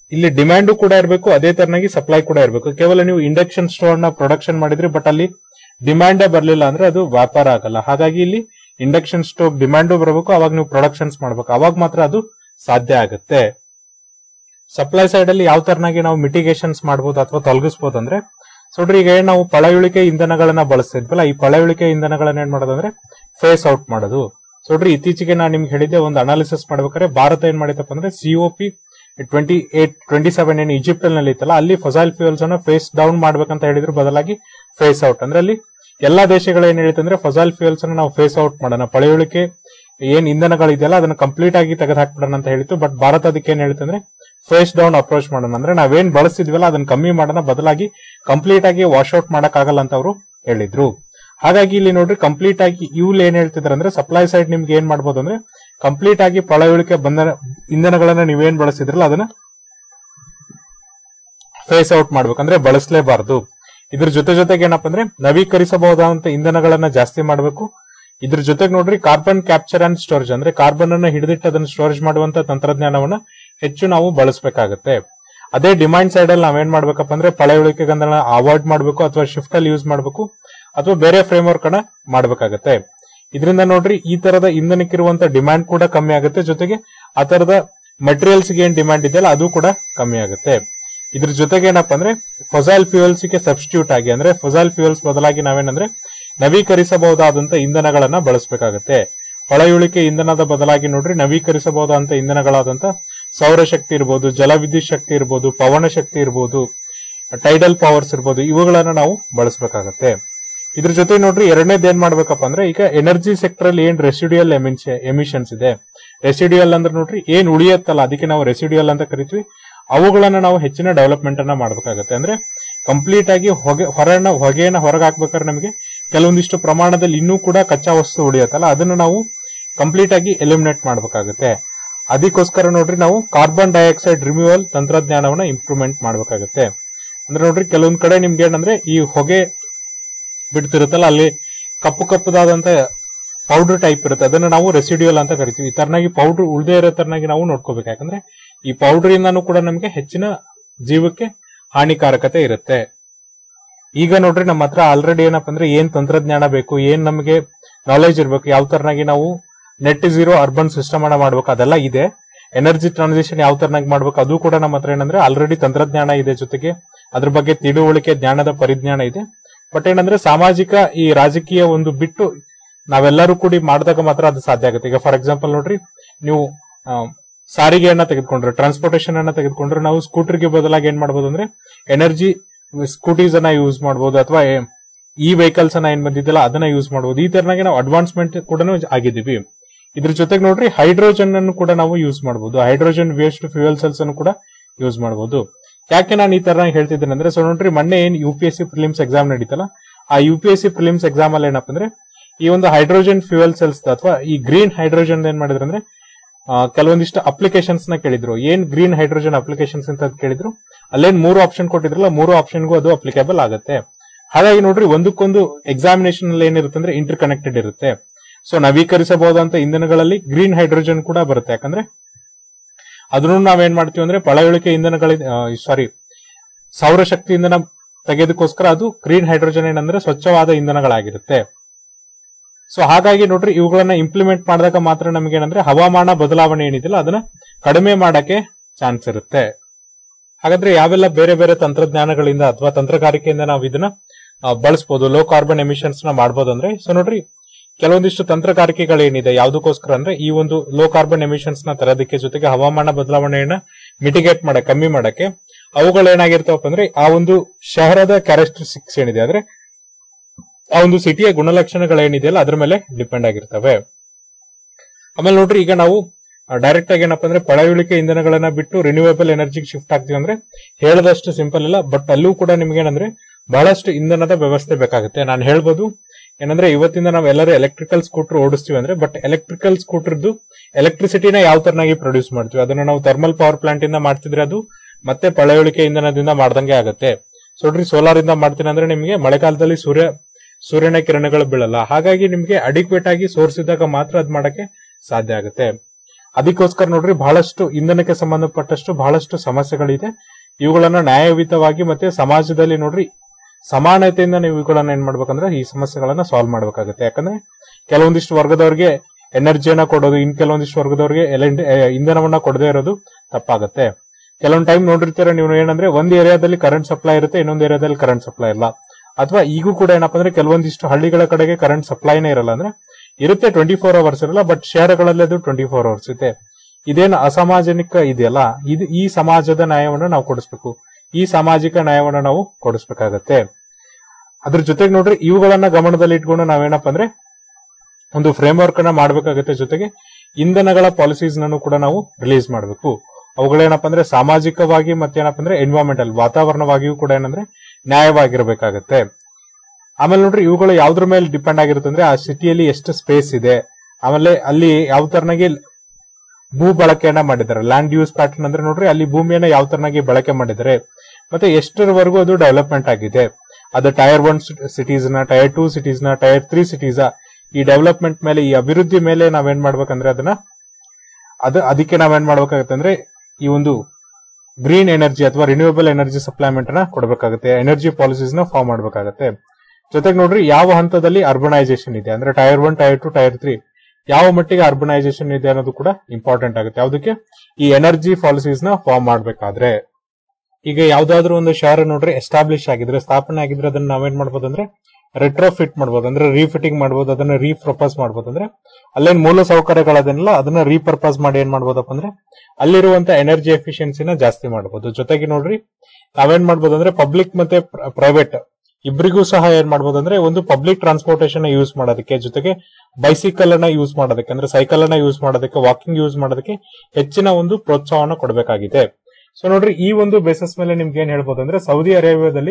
ಇಲ್ಲಿ ಡಿಮ್ಯಾಂಡು ಕೂಡ ಇರಬೇಕು ಅದೇ ತರನಾಗಿ ಸಪ್ಲೈ ಕೂಡ ಇರಬೇಕು ಕೇವಲ ನೀವು ಇಂಡಕ್ಷನ್ ಸ್ಟೋವ್ ನ ಪ್ರೊಡಕ್ಷನ್ ಮಾಡಿದ್ರಿ ಬಟ್ ಅಲ್ಲಿ ಡಿಮ್ಯಾಂಡೇ ಬರಲಿಲ್ಲ ಅಂದ್ರೆ ಅದು ವ್ಯಾಪಾರ ಆಗಲ್ಲ ಹಾಗಾಗಿ ಇಲ್ಲಿ ಇಂಡಕ್ಷನ್ ಸ್ಟೋವ್ ಡಿಮ್ಯಾಂಡು ಬರಬೇಕು ಅವಾಗ ನೀವು ಪ್ರೊಡಕ್ಷನ್ಸ್ ಮಾಡ್ಬೇಕು ಅವಾಗ ಮಾತ್ರ ಅದು ಸಾಧ್ಯ ಆಗುತ್ತೆ ಸಪ್ಲೈ ಸೈಡ್ ಅಲ್ಲಿ ಯಾವ ತರನಾಗಿ ನಾವು ಮಿಟಿಗೇಷನ್ಸ್ ಮಾಡಬಹುದು ಅಥವಾ ತೊಲಗಿಸಬಹುದು ಅಂದ್ರೆ ಸೊ ನೋಡ್ರಿ ಈಗ ಏನ್ ನಾವು ಪಳೆಯುಳಿಕೆ ಇಂಧನಗಳನ್ನ ಬಳಸ್ತಿದ್ವಲ್ಲ ಈ ಪಳೆಯುಳಿಕೆ ಇಂಧನಗಳನ್ನ ಏನ್ ಮಾಡೋದಂದ್ರೆ ಫೇಸ್ ಔಟ್ ಮಾಡೋದು ಸೊ ನೋಡ್ರಿ ಇತ್ತೀಚೆಗೆ ನಾನು ನಿಮ್ಗೆ ಹೇಳಿದ್ದೆ ಒಂದು ಅನಾಲಿಸಿಸ್ ಮಾಡ್ಬೇಕಾದ್ರೆ ಭಾರತ ಏನ್ ಮಾಡಿತಪ್ಪ ಅಂದ್ರೆ COP twenty eight twenty seven ಏನ್ ಈಜಿಪ್ಟ್ ನಲ್ಲಿ ಇತ್ತಲ್ಲ ಅಲ್ಲಿ ಫೊಸೈಲ್ ಫ್ಯೂಲ್ಸ್ ಅನ್ನ ಫೇಸ್ ಡೌನ್ ಮಾಡ್ಬೇಕಂತ ಹೇಳಿದ್ರು ಬದಲಾಗಿ ಫೇಸ್ ಔಟ್ ಅಂದ್ರೆ ಅಲ್ಲಿ ಎಲ್ಲಾ ದೇಶಗಳು ಏನ್ ಹೇಳಿತಂದ್ರೆ ಫೊಸೈಲ್ ಫ್ಯೂಲ್ಸ್ ಅನ್ನ ನಾವು ಫೇಸ್ ಔಟ್ ಮಾಡೋಣ ಪಳೆಯುಳಿಕೆ ಏನ್ ಇಂಧನಗಳಿದೆಯಲ್ಲ ಅದನ್ನ ಕಂಪ್ಲೀಟ್ ಆಗಿ ತೆಗೆದು ಹಾಕ್ಬಿಡೋಣ ಅಂತ ಹೇಳಿತ್ತು ಬಟ್ ಭಾರತ ಅದಕ್ಕೆ ಏನ್ ಹೇಳ್ತಂದ್ರೆ ಫೇಸ್ ಡೌನ್ ಅಪ್ರೋಚ್ ಮಾಡೋಣ ಅಂದ್ರೆ ನಾವೇನ್ ಬಳಸ್ತಿದ್ವಲ್ಲ ಅದನ್ನ ಕಮ್ಮಿ ಮಾಡೋಣ ಬದಲಾಗಿ ಕಂಪ್ಲೀಟ್ ಆಗಿ ವಾಶ್ ಔಟ್ ಮಾಡಕ್ ಆಗಲ್ಲ ಅಂತ ಅವರು ಹೇಳಿದ್ರು ಹಾಗಾಗಿ ಇಲ್ಲಿ ನೋಡ್ರಿ ಕಂಪ್ಲೀಟ್ ಆಗಿ ಇವ್లు ಏನ್ ಹೇಳ್ತಿದಾರೆ ಅಂದ್ರೆ ಸಪ್ಲೈ ಸೈಡ್ ನಿಮ್ಗೆ ಏನ್ ಮಾಡ್ಬೋದು ಅಂದ್ರೆ ಕಂಪ್ಲೀಟ್ ಆಗಿ ಪಳವಳಿಕೆ ಬಂದ ಇಂಧನಗಳನ್ನ ನೀವೇನ್ ಬಳಸಿದ್ರಲ್ಲ ಅದನ್ನ ಫೇಸ್ ಔಟ್ ಮಾಡ್ಬೇಕಂದ್ರೆ ಬಳಸಲೇಬಾರದು ಇದ್ರ ಜೊತೆ ಜೊತೆಗೆ ಏನಪ್ಪಾ ಅಂದ್ರೆ ನವೀಕರಿಸಬಹುದಾದಂತ ಇಂಧನಗಳನ್ನ ಜಾಸ್ತಿ ಮಾಡಬೇಕು ಇದ್ರ ಜೊತೆಗೆ ನೋಡ್ರಿ ಕಾರ್ಬನ್ ಕ್ಯಾಪ್ಚರ್ ಅಂಡ್ ಸ್ಟೋರೇಜ್ ಅಂದ್ರೆ ಕಾರ್ಬನ್ ಅನ್ನ ಹಿಡಿದಿಟ್ಟು ಅದನ್ನ ಸ್ಟೋರೇಜ್ ಮಾಡುವಂತ ತಂತ್ರಜ್ಞಾನವನ್ನ ಹೆಚ್ಚು ನಾವು ಬಳಸಬೇಕಾಗತ್ತೆ ಅದೇ ಡಿಮ್ಯಾಂಡ್ ಸೈಡ್ ಅಲ್ಲಿ ನಾವೇನ್ ಮಾಡ್ಬೇಕಪ್ಪ ಅಂದ್ರೆ ಪಳೆಯುಳಿಕೆ ಗಂಧನ ಅವಾಯ್ಡ್ ಮಾಡಬೇಕು ಅಥವಾ ಶಿಫ್ಟ್ ಅಲ್ಲಿ ಯೂಸ್ ಮಾಡಬೇಕು ಅಥವಾ ಬೇರೆ ಫ್ರೇಮ್ ವರ್ಕ್ ಅನ್ನ ಮಾಡ್ಬೇಕಾಗತ್ತೆ ಇದರಿಂದ ನೋಡ್ರಿ ಈ ತರದ ಇಂಧನಕ್ಕಿರುವಂತ ಡಿಮ್ಯಾಂಡ್ ಕೂಡ ಕಮ್ಮಿ ಆಗುತ್ತೆ ಜೊತೆಗೆ ಆ ತರದ ಮಟೀರಿಯಲ್ಸ್ ಏನ್ ಡಿಮ್ಯಾಂಡ್ ಇದೆಯಲ್ಲ ಅದು ಕೂಡ ಕಮ್ಮಿ ಆಗುತ್ತೆ ಇದ್ರ ಜೊತೆಗೆ ಏನಪ್ಪಾ ಅಂದ್ರೆ ಫೊಸೈಲ್ ಫ್ಯೂಯಲ್ಸ್ ಗೆ ಸಬ್ಸ್ಟಿಟ್ಯೂಟ್ ಆಗಿ ಅಂದ್ರೆ ಫೊಸೈಲ್ ಫ್ಯೂಯಲ್ಸ್ ಬದಲಾಗಿ ನಾವೇನಂದ್ರೆ ನವೀಕರಿಸಬಹುದಾದಂತ ಇಂಧನಗಳನ್ನ ಬಳಸಬೇಕಾಗತ್ತೆ ಹೊಳೆಯುಳಿಕೆ ಇಂಧನದ ಬದಲಾಗಿ ನೋಡ್ರಿ ನವೀಕರಿಸಬಹುದಾದಂತ ಇಂಧನಗಳಾದಂತ ಸೌರಶಕ್ತಿ ಇರ್ಬೋದು ಜಲವಿದ್ಯುತ್ ಶಕ್ತಿ ಇರ್ಬೋದು ಪವನ ಶಕ್ತಿ ಇರ್ಬೋದು ಟೈಡಲ್ ಪವರ್ಸ್ ಇರ್ಬೋದು ಇವುಗಳನ್ನ ನಾವು ಬಳಸಬೇಕಾಗತ್ತೆ ಇದ್ರ ಜೊತೆ ನೋಡ್ರಿ ಎರಡನೇದು ಏನ್ ಮಾಡ್ಬೇಕಪ್ಪ ಅಂದ್ರೆ ಈಗ ಎನರ್ಜಿ ಸೆಕ್ಟರ್ ಅಲ್ಲಿ ಏನ್ ರೆಸಿಡಿಯಲ್ ಎಮಿಷನ್ಸ್ ಇದೆ ರೆಸಿಡಿಯಲ್ ಅಂದ್ರೆ ನೋಡ್ರಿ ಏನ್ ಉಳಿಯತ್ತಲ್ಲ ಅದಕ್ಕೆ ನಾವು ರೆಸಿಡಿಯಲ್ ಅಂತ ಕರಿತೀವಿ ಅವುಗಳನ್ನ ನಾವು ಹೆಚ್ಚಿನ ಡೆವಲಪ್ಮೆಂಟ್ ಅನ್ನ ಮಾಡ್ಬೇಕಾಗತ್ತೆ ಅಂದ್ರೆ ಕಂಪ್ಲೀಟ್ ಆಗಿ ಹೊಗೆ ಹೊರನ ಹೊಗೆಯನ್ನ ಹೊರಗೆ ಹಾಕ್ಬೇಕಾದ್ರೆ ನಮಗೆ ಕೆಲವೊಂದಿಷ್ಟು ಪ್ರಮಾಣದಲ್ಲಿ ಇನ್ನೂ ಕೂಡ ಕಚ್ಚಾ ವಸ್ತು ಉಳಿಯತ್ತಲ್ಲ ಅದನ್ನ ನಾವು ಕಂಪ್ಲೀಟ್ ಆಗಿ ಎಲಿಮಿನೇಟ್ ಮಾಡ್ಬೇಕಾಗತ್ತೆ ಅದಕ್ಕೋಸ್ಕರ ನೋಡ್ರಿ ನಾವು ಕಾರ್ಬನ್ ಡೈಆಕ್ಸೈಡ್ ರಿಮ್ಯೂವಲ್ ತಂತ್ರಜ್ಞಾನವನ್ನ ಇಂಪ್ರೂವ್ಮೆಂಟ್ ಮಾಡ್ಬೇಕಾಗತ್ತೆ ಅಂದ್ರೆ ನೋಡ್ರಿ ಕೆಲವೊಂದ್ ಕಡೆ ನಿಮ್ಗೆ ಏನಂದ್ರೆ ಈ ಹೊಗೆ ಬಿಡ್ತಿರುತ್ತಲ್ಲ ಅಲ್ಲಿ ಕಪ್ಪು ಕಪ್ಪದಾದಂತ ಪೌಡರ್ ಟೈಪ್ ಇರುತ್ತೆ ಅದನ್ನ ನಾವು ರೆಸಿಡ್ಯೂಲ್ ಅಂತ ಕರಿತೀವಿ ಈ ತರನಾಗಿ ಪೌಡರ್ ಉಳ್ದೇ ಇರೋ ತರನಾಗಿ ನಾವು ನೋಡ್ಕೋಬೇಕು ಯಾಕಂದ್ರೆ ಈ ಪೌಡರ್ ಇಂದಾನು ಕೂಡ ನಮಗೆ ಹೆಚ್ಚಿನ ಜೀವಕ್ಕೆ ಹಾನಿಕಾರಕತೆ ಇರುತ್ತೆ ಈಗ ನೋಡ್ರಿ ನಮ್ಮ ಹತ್ರ ಆಲ್ರೆಡಿ ಏನಪ್ಪ ಅಂದ್ರೆ ಏನ್ ತಂತ್ರಜ್ಞಾನ ಬೇಕು ಏನ್ ನಮಗೆ ನಾಲೆಜ್ ಇರ್ಬೇಕು ಯಾವ ತರನಾಗಿ ನಾವು ನೆಟ್ ಝೀರೋ ಅರ್ಬನ್ ಸಿಸ್ಟಮ್ ಅನ್ನ ಮಾಡ್ಬೇಕು ಅದೆಲ್ಲ ಇದೆ ಎನರ್ಜಿ ಟ್ರಾನ್ಸಿಷನ್ ಯಾವ ತರನಾಗಿ ಮಾಡ್ಬೇಕು ಅದು ಕೂಡ ನಮ್ಮ ಹತ್ರ ಏನಂದ್ರೆ ಆಲ್ರೆಡಿ ತಂತ್ರಜ್ಞಾನ ಇದೆ ಜೊತೆಗೆ ಅದ್ರ ಬಗ್ಗೆ ತಿಳುವಳಿಕೆ ಜ್ಞಾನದ ಪರಿಜ್ಞಾನ ಇದೆ ಬಟ್ ಏನಂದ್ರೆ ಸಾಮಾಜಿಕ ಈ ರಾಜಕೀಯ ಒಂದು ಬಿಟ್ಟು ನಾವೆಲ್ಲರೂ ಕೂಡಿ ಮಾಡಿದಾಗ ಮಾತ್ರ ಅದು ಸಾಧ್ಯ ಆಗುತ್ತೆ ಈಗ ಫಾರ್ ಎಕ್ಸಾಂಪಲ್ ನೋಡ್ರಿ ನೀವು ಆ, ಸಾರಿಗೆಯನ್ನ ತೆಗೆದುಕೊಂಡ್ರೆ ಟ್ರಾನ್ಸ್ಪೋರ್ಟೇಷನ್ ಅನ್ನ ತೆಗೆದುಕೊಂಡ್ರೆ ನಾವು ಸ್ಕೂಟರ್ಗೆ ಬದಲಾಗಿ ಏನ್ ಮಾಡ್ಬೋದು ಅಂದ್ರೆ ಎನರ್ಜಿ ಸ್ಕೂಟೀಸ್ ಅನ್ನ ಯೂಸ್ ಮಾಡಬಹುದು ಅಥವಾ ಈ ವೆಹಿಕಲ್ಸ್ ಅನ್ನ ಏನ್ ಬಂದಿದ್ದಲ್ಲ ಅದನ್ನ ಯೂಸ್ ಮಾಡಬಹುದು ಈ ತರನಾಗಿ ನಾವು ಅಡ್ವಾನ್ಸ್ಮೆಂಟ್ ಕೂಡ ಆಗಿದ್ದೀವಿ ಇದ್ರ ಜೊತೆಗೆ ನೋಡ್ರಿ ಹೈಡ್ರೋಜನ್ ಅನ್ನು ಕೂಡ ನಾವು ಯೂಸ್ ಮಾಡಬಹುದು ಹೈಡ್ರೋಜನ್ ವೇಸ್ಟ್ ಫ್ಯೂಯಲ್ ಸೆಲ್ಸ್ ಅನ್ನು ಕೂಡ ಯೂಸ್ ಮಾಡಬಹುದು ಯಾಕೆ ನಾನು ಈ ತರ ಹೇಳ್ತಿದ್ದೇನೆ ಅಂದ್ರೆ ಸೊ ನೋಡ್ರಿ ಮೊನ್ನೆ ಏನ್ U P S C prelims exam ನಡೀತಲ್ಲ ಆ U P S C prelims exam ಅಲ್ಲಿ ಏನಪ್ಪ ಅಂದ್ರೆ ಈ ಒಂದು ಹೈಡ್ರೋಜನ್ ಫ್ಯೂಯಲ್ ಸೆಲ್ಸ್ ಅಥವಾ ಈ ಗ್ರೀನ್ ಹೈಡ್ರೋಜನ್ ಏನ್ ಮಾಡಿದ್ರು ಅಂದ್ರೆ ಆ, ಕೆಲವೊಂದಿಷ್ಟು ಅಪ್ಲಿಕೇಶನ್ಸ್ ನ ಕೇಳಿದ್ರು ಏನ್ ಗ್ರೀನ್ ಹೈಡ್ರೋಜನ್ ಅಪ್ಲಿಕೇಶನ್ಸ್ ಅಂತ ಕೇಳಿದ್ರು ಅಲ್ಲೇನ್ ಮೂರು ಆಪ್ಷನ್ ಕೊಟ್ಟಿದ್ರಲ್ಲ ಮೂರು ಆಪ್ಷನ್ಗೂ ಅದು ಅಪ್ಲಿಕೇಬಲ್ ಆಗುತ್ತೆ ಹಾಗಾಗಿ ನೋಡ್ರಿ ಒಂದಕ್ಕೊಂದು ಎಕ್ಸಾಮಿನೇಷನ್ ಅಲ್ಲಿ ಏನಿರುತ್ತೆ ಅಂದ್ರೆ ಇಂಟರ್ ಕನೆಕ್ಟೆಡ್ ಇರುತ್ತೆ ಸೊ ನವೀಕರಿಸಬಹುದಂತ ಇಂಧನಗಳಲ್ಲಿ ಗ್ರೀನ್ ಹೈಡ್ರೋಜನ್ ಕೂಡ ಬರುತ್ತೆ ಯಾಕಂದ್ರೆ ಅದನ್ನು ನಾವೇನ್ ಮಾಡ್ತೀವಿ ಅಂದ್ರೆ ಪಳಯುಳಿಕೆ ಇಂಧನಗಳ ಸಾರಿ ಸೌರಶಕ್ತಿ ಇಂಧನ ತೆಗೆದಕ್ಕೋಸ್ಕರ ಅದು ಗ್ರೀನ್ ಹೈಡ್ರೋಜನ್ ಏನಂದ್ರೆ ಸ್ವಚ್ಛವಾದ ಇಂಧನಗಳಾಗಿರುತ್ತೆ ಸೊ ಹಾಗಾಗಿ ನೋಡ್ರಿ ಇವುಗಳನ್ನ ಇಂಪ್ಲಿಮೆಂಟ್ ಮಾಡಿದಾಗ ಮಾತ್ರ ನಮಗೆ ಏನಂದ್ರೆ ಹವಾಮಾನ ಬದಲಾವಣೆ ಏನಿದೆಯಲ್ಲ ಅದನ್ನ ಕಡಿಮೆ ಮಾಡಕ್ಕೆ ಚಾನ್ಸ್ ಇರುತ್ತೆ ಹಾಗಾದ್ರೆ ಯಾವೆಲ್ಲ ಬೇರೆ ಬೇರೆ ತಂತ್ರಜ್ಞಾನಗಳಿಂದ ಅಥವಾ ತಂತ್ರಗಾರಿಕೆಯಿಂದ ನಾವು ಇದನ್ನ ಆ, ಬಳಸ್ಬೋದು ಲೋ ಕಾರ್ಬನ್ ಎಮಿಷನ್ಸ್ ನ ಮಾಡ್ಬೋದು ಅಂದ್ರೆ ಸೊ ನೋಡ್ರಿ ಕೆಲವೊಂದಿಷ್ಟು ತಂತ್ರಗಾರಿಕೆಗಳೇನಿದೆ ಯಾವ್ದಕ್ಕೋಸ್ಕರ ಅಂದ್ರೆ ಈ ಒಂದು ಲೋ ಕಾರ್ಬನ್ ಎಮಿಷನ್ಸ್ ನ ತರೋದಕ್ಕೆ ಜೊತೆಗೆ ಹವಾಮಾನ ಬದಲಾವಣೆಯನ್ನ ಮಿಟಿಗೇಟ್ ಮಾಡಕ್ ಕಮ್ಮಿ ಮಾಡಕ್ಕೆ ಅವುಗಳೇನಾಗಿರ್ತಾವಪ್ಪ ಅಂದ್ರೆ ಆ ಒಂದು ಶಹರದ ಕ್ಯಾರೆಕ್ಟರಿಸ್ಟಿಕ್ಸ್ ಏನಿದೆ ಅಂದ್ರೆ ಆ ಒಂದು ಸಿಟಿಯ ಗುಣಲಕ್ಷಣಗಳೇನಿದೆಯಲ್ಲ ಅದ್ರ ಮೇಲೆ ಡಿಪೆಂಡ್ ಆಗಿರ್ತವೆ ಆಮೇಲೆ ನೋಡ್ರಿ ಈಗ ನಾವು ಡೈರೆಕ್ಟ್ ಆಗಿ ಏನಪ್ಪಾ ಅಂದ್ರೆ ಪಳಯುಳಿಕೆ ಇಂಧನಗಳನ್ನ ಬಿಟ್ಟು ರಿನ್ಯೂವೇಬಲ್ ಎನರ್ಜಿಗೆ ಶಿಫ್ಟ್ ಆಗ್ತೀವಿ ಅಂದ್ರೆ ಹೇಳದಷ್ಟು ಸಿಂಪಲ್ ಇಲ್ಲ ಬಟ್ ಅಲ್ಲೂ ಕೂಡ ನಿಮ್ಗೆ ಏನಂದ್ರೆ ಬಹಳಷ್ಟು ಇಂಧನದ ವ್ಯವಸ್ಥೆ ಬೇಕಾಗುತ್ತೆ ನಾನು ಹೇಳ್ಬೋದು ಏನಂದ್ರೆ ಇವತ್ತಿಂದ ನಾವು ಎಲ್ಲರೂ ಎಲೆಕ್ಟ್ರಿಕಲ್ ಸ್ಕೂಟರ್ ಓಡಿಸ್ತೀವಿ ಅಂದ್ರೆ ಬಟ್ ಎಲೆಕ್ಟ್ರಿಕಲ್ ಸ್ಕೂಟರ್ದು ಎಲೆಕ್ಟ್ರಿಸಿಟಿನ ಯಾವ ತರನಾಗಿ ಪ್ರೊಡ್ಯೂಸ್ ಮಾಡ್ತೀವಿ ಅದನ್ನ ನಾವು ಥರ್ಮಲ್ ಪವರ್ ಪ್ಲಾಂಟ್ ಇಂದ ಮಾಡ್ತಿದ್ರೆ ಅದು ಮತ್ತೆ ಪಳೆಯುಳಿಕೆ ಇಂಧನದಿಂದ ಮಾಡ್ದಂಗೆ ಆಗುತ್ತೆ ಸೊ ನೋಡ್ರಿ ಸೋಲಾರ್ ಇಂದ ಮಾಡ್ತೀನಿ ಅಂದ್ರೆ ನಿಮಗೆ ಮಳೆಗಾಲದಲ್ಲಿ ಸೂರ್ಯ ಸೂರ್ಯನ ಕಿರಣಗಳು ಬೀಳಲ್ಲ ಹಾಗಾಗಿ ನಿಮ್ಗೆ ಅಡಿಕ್ವೇಟ್ ಆಗಿ ಸೋರ್ಸ್ ಇದ್ದಾಗ ಮಾತ್ರ ಅದ್ ಮಾಡಕ್ಕೆ ಸಾಧ್ಯ ಆಗುತ್ತೆ ಅದಕ್ಕೋಸ್ಕರ ನೋಡ್ರಿ ಬಹಳಷ್ಟು ಇಂಧನಕ್ಕೆ ಸಂಬಂಧಪಟ್ಟಷ್ಟು ಬಹಳಷ್ಟು ಸಮಸ್ಯೆಗಳಿದೆ ಇವುಗಳನ್ನ ನ್ಯಾಯಯುತವಾಗಿ ಮತ್ತೆ ಸಮಾಜದಲ್ಲಿ ನೋಡ್ರಿ ಸಮಾನತೆಯಿಂದ ನೀವು ಇವುಗಳನ್ನ ಏನ್ ಮಾಡ್ಬೇಕಂದ್ರೆ ಈ ಸಮಸ್ಯೆಗಳನ್ನ ಸಾಲ್ವ್ ಮಾಡ್ಬೇಕಾಗುತ್ತೆ ಯಾಕಂದ್ರೆ ಕೆಲವೊಂದಿಷ್ಟು ವರ್ಗದವರಿಗೆ ಎನರ್ಜಿಯನ್ನ ಕೊಡೋದು ಇನ್ ಕೆಲವೊಂದಿಷ್ಟು ವರ್ಗದವರಿಗೆ ಎಲೆಂಟ್- ಆ, ಇಂಧನವನ್ನ ಕೊಡದೇ ಇರೋದು ತಪ್ಪಾಗುತ್ತೆ ಕೆಲವೊಂದು ಟೈಮ್ ನೋಡಿರ್ತೀರ ನೀವು ಏನಂದ್ರೆ ಒಂದ್ ಏರಿಯಾದಲ್ಲಿ ಕರೆಂಟ್ ಸಪ್ಲೈ ಇರುತ್ತೆ ಇನ್ನೊಂದು ಏರಿಯಾದಲ್ಲಿ ಕರೆಂಟ್ ಸಪ್ಲೈ ಇಲ್ಲ ಅಥವಾ ಈಗೂ ಕೂಡ ಏನಪ್ಪಾ ಅಂದ್ರೆ ಕೆಲವೊಂದಿಷ್ಟು ಹಳ್ಳಿಗಳ ಕಡೆಗೆ ಕರೆಂಟ್ ಸಪ್ಲೈನೇ ಇರಲ್ಲ ಅಂದ್ರೆ ಇರುತ್ತೆ ಟ್ವೆಂಟಿ ಫೋರ್ ಅವರ್ಸ್ ಇರಲ್ಲ ಬಟ್ ಶಹರಗಳಲ್ಲಿ ಅದು ಟ್ವೆಂಟಿ ಫೋರ್ ಅವರ್ಸ್ ಇದೆ ಇದೇನು ಅಸಾಮಾಜಿಕ ಇದೆಯಲ್ಲ ಇದು ಈ ಸಮಾಜದ ನ್ಯಾಯವನ್ನು ನಾವು ಕೊಡಿಸ್ಬೇಕು ಈ ಸಾಮಾಜಿಕ ನ್ಯಾಯವನ್ನು ನಾವು ಕೊಡಿಸ್ಬೇಕಾಗತ್ತೆ ಅದ್ರ ಜೊತೆಗೆ ನೋಡ್ರಿ ಇವುಗಳನ್ನ ಗಮನದಲ್ಲಿ ಇಟ್ಕೊಂಡು ನಾವೇನಪ್ಪ ಅಂದ್ರೆ ಒಂದು ಫ್ರೇಮ್ ವರ್ಕ್ ಅನ್ನ ಮಾಡ್ಬೇಕಾಗತ್ತೆ ಜೊತೆಗೆ ಇಂಧನಗಳ ಪಾಲಿಸೀಸ್ ನನ್ನು ಕೂಡ ನಾವು ರಿಲೀಸ್ ಮಾಡಬೇಕು ಅವುಗಳೇನಪ್ಪ ಅಂದ್ರೆ ಸಾಮಾಜಿಕವಾಗಿ ಮತ್ತೇನಪ್ಪ ಅಂದ್ರೆ ಎನ್ವೈರನ್ಮೆಂಟಲ್ ವಾತಾವರಣವಾಗಿಯೂ ಕೂಡ ಏನಂದ್ರೆ ನ್ಯಾಯವಾಗಿರ್ಬೇಕಾಗತ್ತೆ ಆಮೇಲೆ ನೋಡ್ರಿ ಇವುಗಳು ಯಾವ್ದ್ರ ಮೇಲೆ ಡಿಪೆಂಡ್ ಆಗಿರುತ್ತೆ ಅಂದ್ರೆ ಆ ಸಿಟಿಯಲ್ಲಿ ಎಷ್ಟು ಸ್ಪೇಸ್ ಇದೆ ಆಮೇಲೆ ಅಲ್ಲಿ ಯಾವ ತರನಾಗಿ ಭೂ ಬಳಕೆಯನ್ನ ಮಾಡಿದ್ದಾರೆ ಲ್ಯಾಂಡ್ ಯೂಸ್ ಪ್ಯಾಟರ್ನ್ ಅಂದ್ರೆ ನೋಡ್ರಿ ಅಲ್ಲಿ ಭೂಮಿಯನ್ನ ಯಾವ ತರನಾಗಿ ಬಳಕೆ ಮಾಡಿದ್ದಾರೆ ಮತ್ತೆ ಎಷ್ಟರವರೆಗೂ ಅದು ಡೆವಲಪ್ಮೆಂಟ್ ಆಗಿದೆ ಅದು ಟೈರ್ ಒನ್ ಸಿಟೀಸ್ ನ ಟೈರ್ ಟೂ ಸಿಟೀಸ್ ನ ಟೈರ್ ತ್ರೀ ಸಿಟೀಸ್ ಈ ಡೆವಲಪ್ಮೆಂಟ್ ಮೇಲೆ ಈ ಅಭಿವೃದ್ಧಿ ಮೇಲೆ ನಾವೇನ್ ಮಾಡ್ಬೇಕಂದ್ರೆ ಅದನ್ನ ಅದು ಅದಕ್ಕೆ ನಾವೇನ್ ಮಾಡ್ಬೇಕಾಗತ್ತೆ ಅಂದ್ರೆ ಈ ಒಂದು ಗ್ರೀನ್ ಎನರ್ಜಿ ಅಥವಾ ರಿನ್ಯೂಯಬಲ್ ಎನರ್ಜಿ ಸಪ್ಲೈಮೆಂಟ್ ನ ಕೊಡಬೇಕಾಗುತ್ತೆ ಎನರ್ಜಿ ಪಾಲಿಸೀಸ್ ನ ಫಾರ್ಮ್ ಮಾಡಬೇಕಾಗತ್ತೆ ಜೊತೆಗೆ ನೋಡ್ರಿ ಯಾವ ಹಂತದಲ್ಲಿ ಅರ್ಬನೈಸೇಷನ್ ಇದೆ ಅಂದ್ರೆ tier one tier two tier three ಯಾವ ಮಟ್ಟಿಗೆ ಅರ್ಬನೈಸೇಷನ್ ಇದೆ ಅನ್ನೋದು ಕೂಡ ಇಂಪಾರ್ಟೆಂಟ್ ಆಗುತ್ತೆ ಯಾವುದಕ್ಕೆ ಈ ಎನರ್ಜಿ ಪಾಲಿಸೀಸ್ ನ ಫಾರ್ಮ್ ಮಾಡಬೇಕಾದ್ರೆ ಈಗ ಯಾವ್ದಾದ್ರು ಒಂದು ಶಹರ ನೋಡ್ರಿ ಎಸ್ಟಾಬ್ಲಿಷ್ ಆಗಿದ್ರೆ ಸ್ಥಾಪನೆ ಆಗಿದ್ರೆ ಅದನ್ನ ನಾವೇನ್ ಮಾಡ್ಬೋದು ಅಂದ್ರೆ ರೆಟ್ರೋ ಫಿಟ್ ಮಾಡ್ಬೋದು ಅಂದ್ರೆ ರೀಫಿಟಿಂಗ್ ಮಾಡ್ಬೋದು ಅದನ್ನ ರೀಪ್ರಪೋಸ್ ಮಾಡ್ಬೋದು ಅಂದ್ರೆ ಅಲ್ಲೇನ್ ಮೂಲ ಸೌಕರ್ಯಗಳದನ್ನೆಲ್ಲ ಅದನ್ನ ರೀಪರ್ಪಸ್ ಮಾಡಿ ಏನ್ ಮಾಡ್ಬೋದಪ್ಪ ಅಂದ್ರೆ ಅಲ್ಲಿರುವಂತ ಎನರ್ಜಿ ಎಫಿಷಿಯನ್ಸಿನ ಜಾಸ್ತಿ ಮಾಡಬಹುದು ಜೊತೆಗೆ ನೋಡ್ರಿ ನಾವೇನ್ ಮಾಡ್ಬೋದು ಅಂದ್ರೆ ಪಬ್ಲಿಕ್ ಮತ್ತೆ ಪ್ರೈವೇಟ್ ಇಬ್ಬರಿಗೂ ಸಹ ಏನ್ ಮಾಡ್ಬೋದು ಅಂದ್ರೆ ಒಂದು ಪಬ್ಲಿಕ್ ಟ್ರಾನ್ಸ್ಪೋರ್ಟೇಷನ್ ಯೂಸ್ ಮಾಡೋದಕ್ಕೆ ಜೊತೆಗೆ ಬೈಸಿಕಲ್ ಅನ್ನ ಯೂಸ್ ಮಾಡೋದಕ್ಕೆ ಅಂದ್ರೆ ಸೈಕಲ್ ಅನ್ನ ಯೂಸ್ ಮಾಡೋದಕ್ಕೆ ವಾಕಿಂಗ್ ಯೂಸ್ ಮಾಡೋದಕ್ಕೆ ಹೆಚ್ಚಿನ ಒಂದು ಪ್ರೋತ್ಸಾಹವನ್ನು ಕೊಡಬೇಕಾಗಿದೆ ಸೊ ನೋಡ್ರಿ ಈ ಒಂದು ಬೇಸಿಸ್ ಮೇಲೆ ನಿಮ್ಗೆ ಏನ್ ಹೇಳ್ಬೋದು ಅಂದ್ರೆ ಸೌದಿ ಅರೇಬಿಯಾದಲ್ಲಿ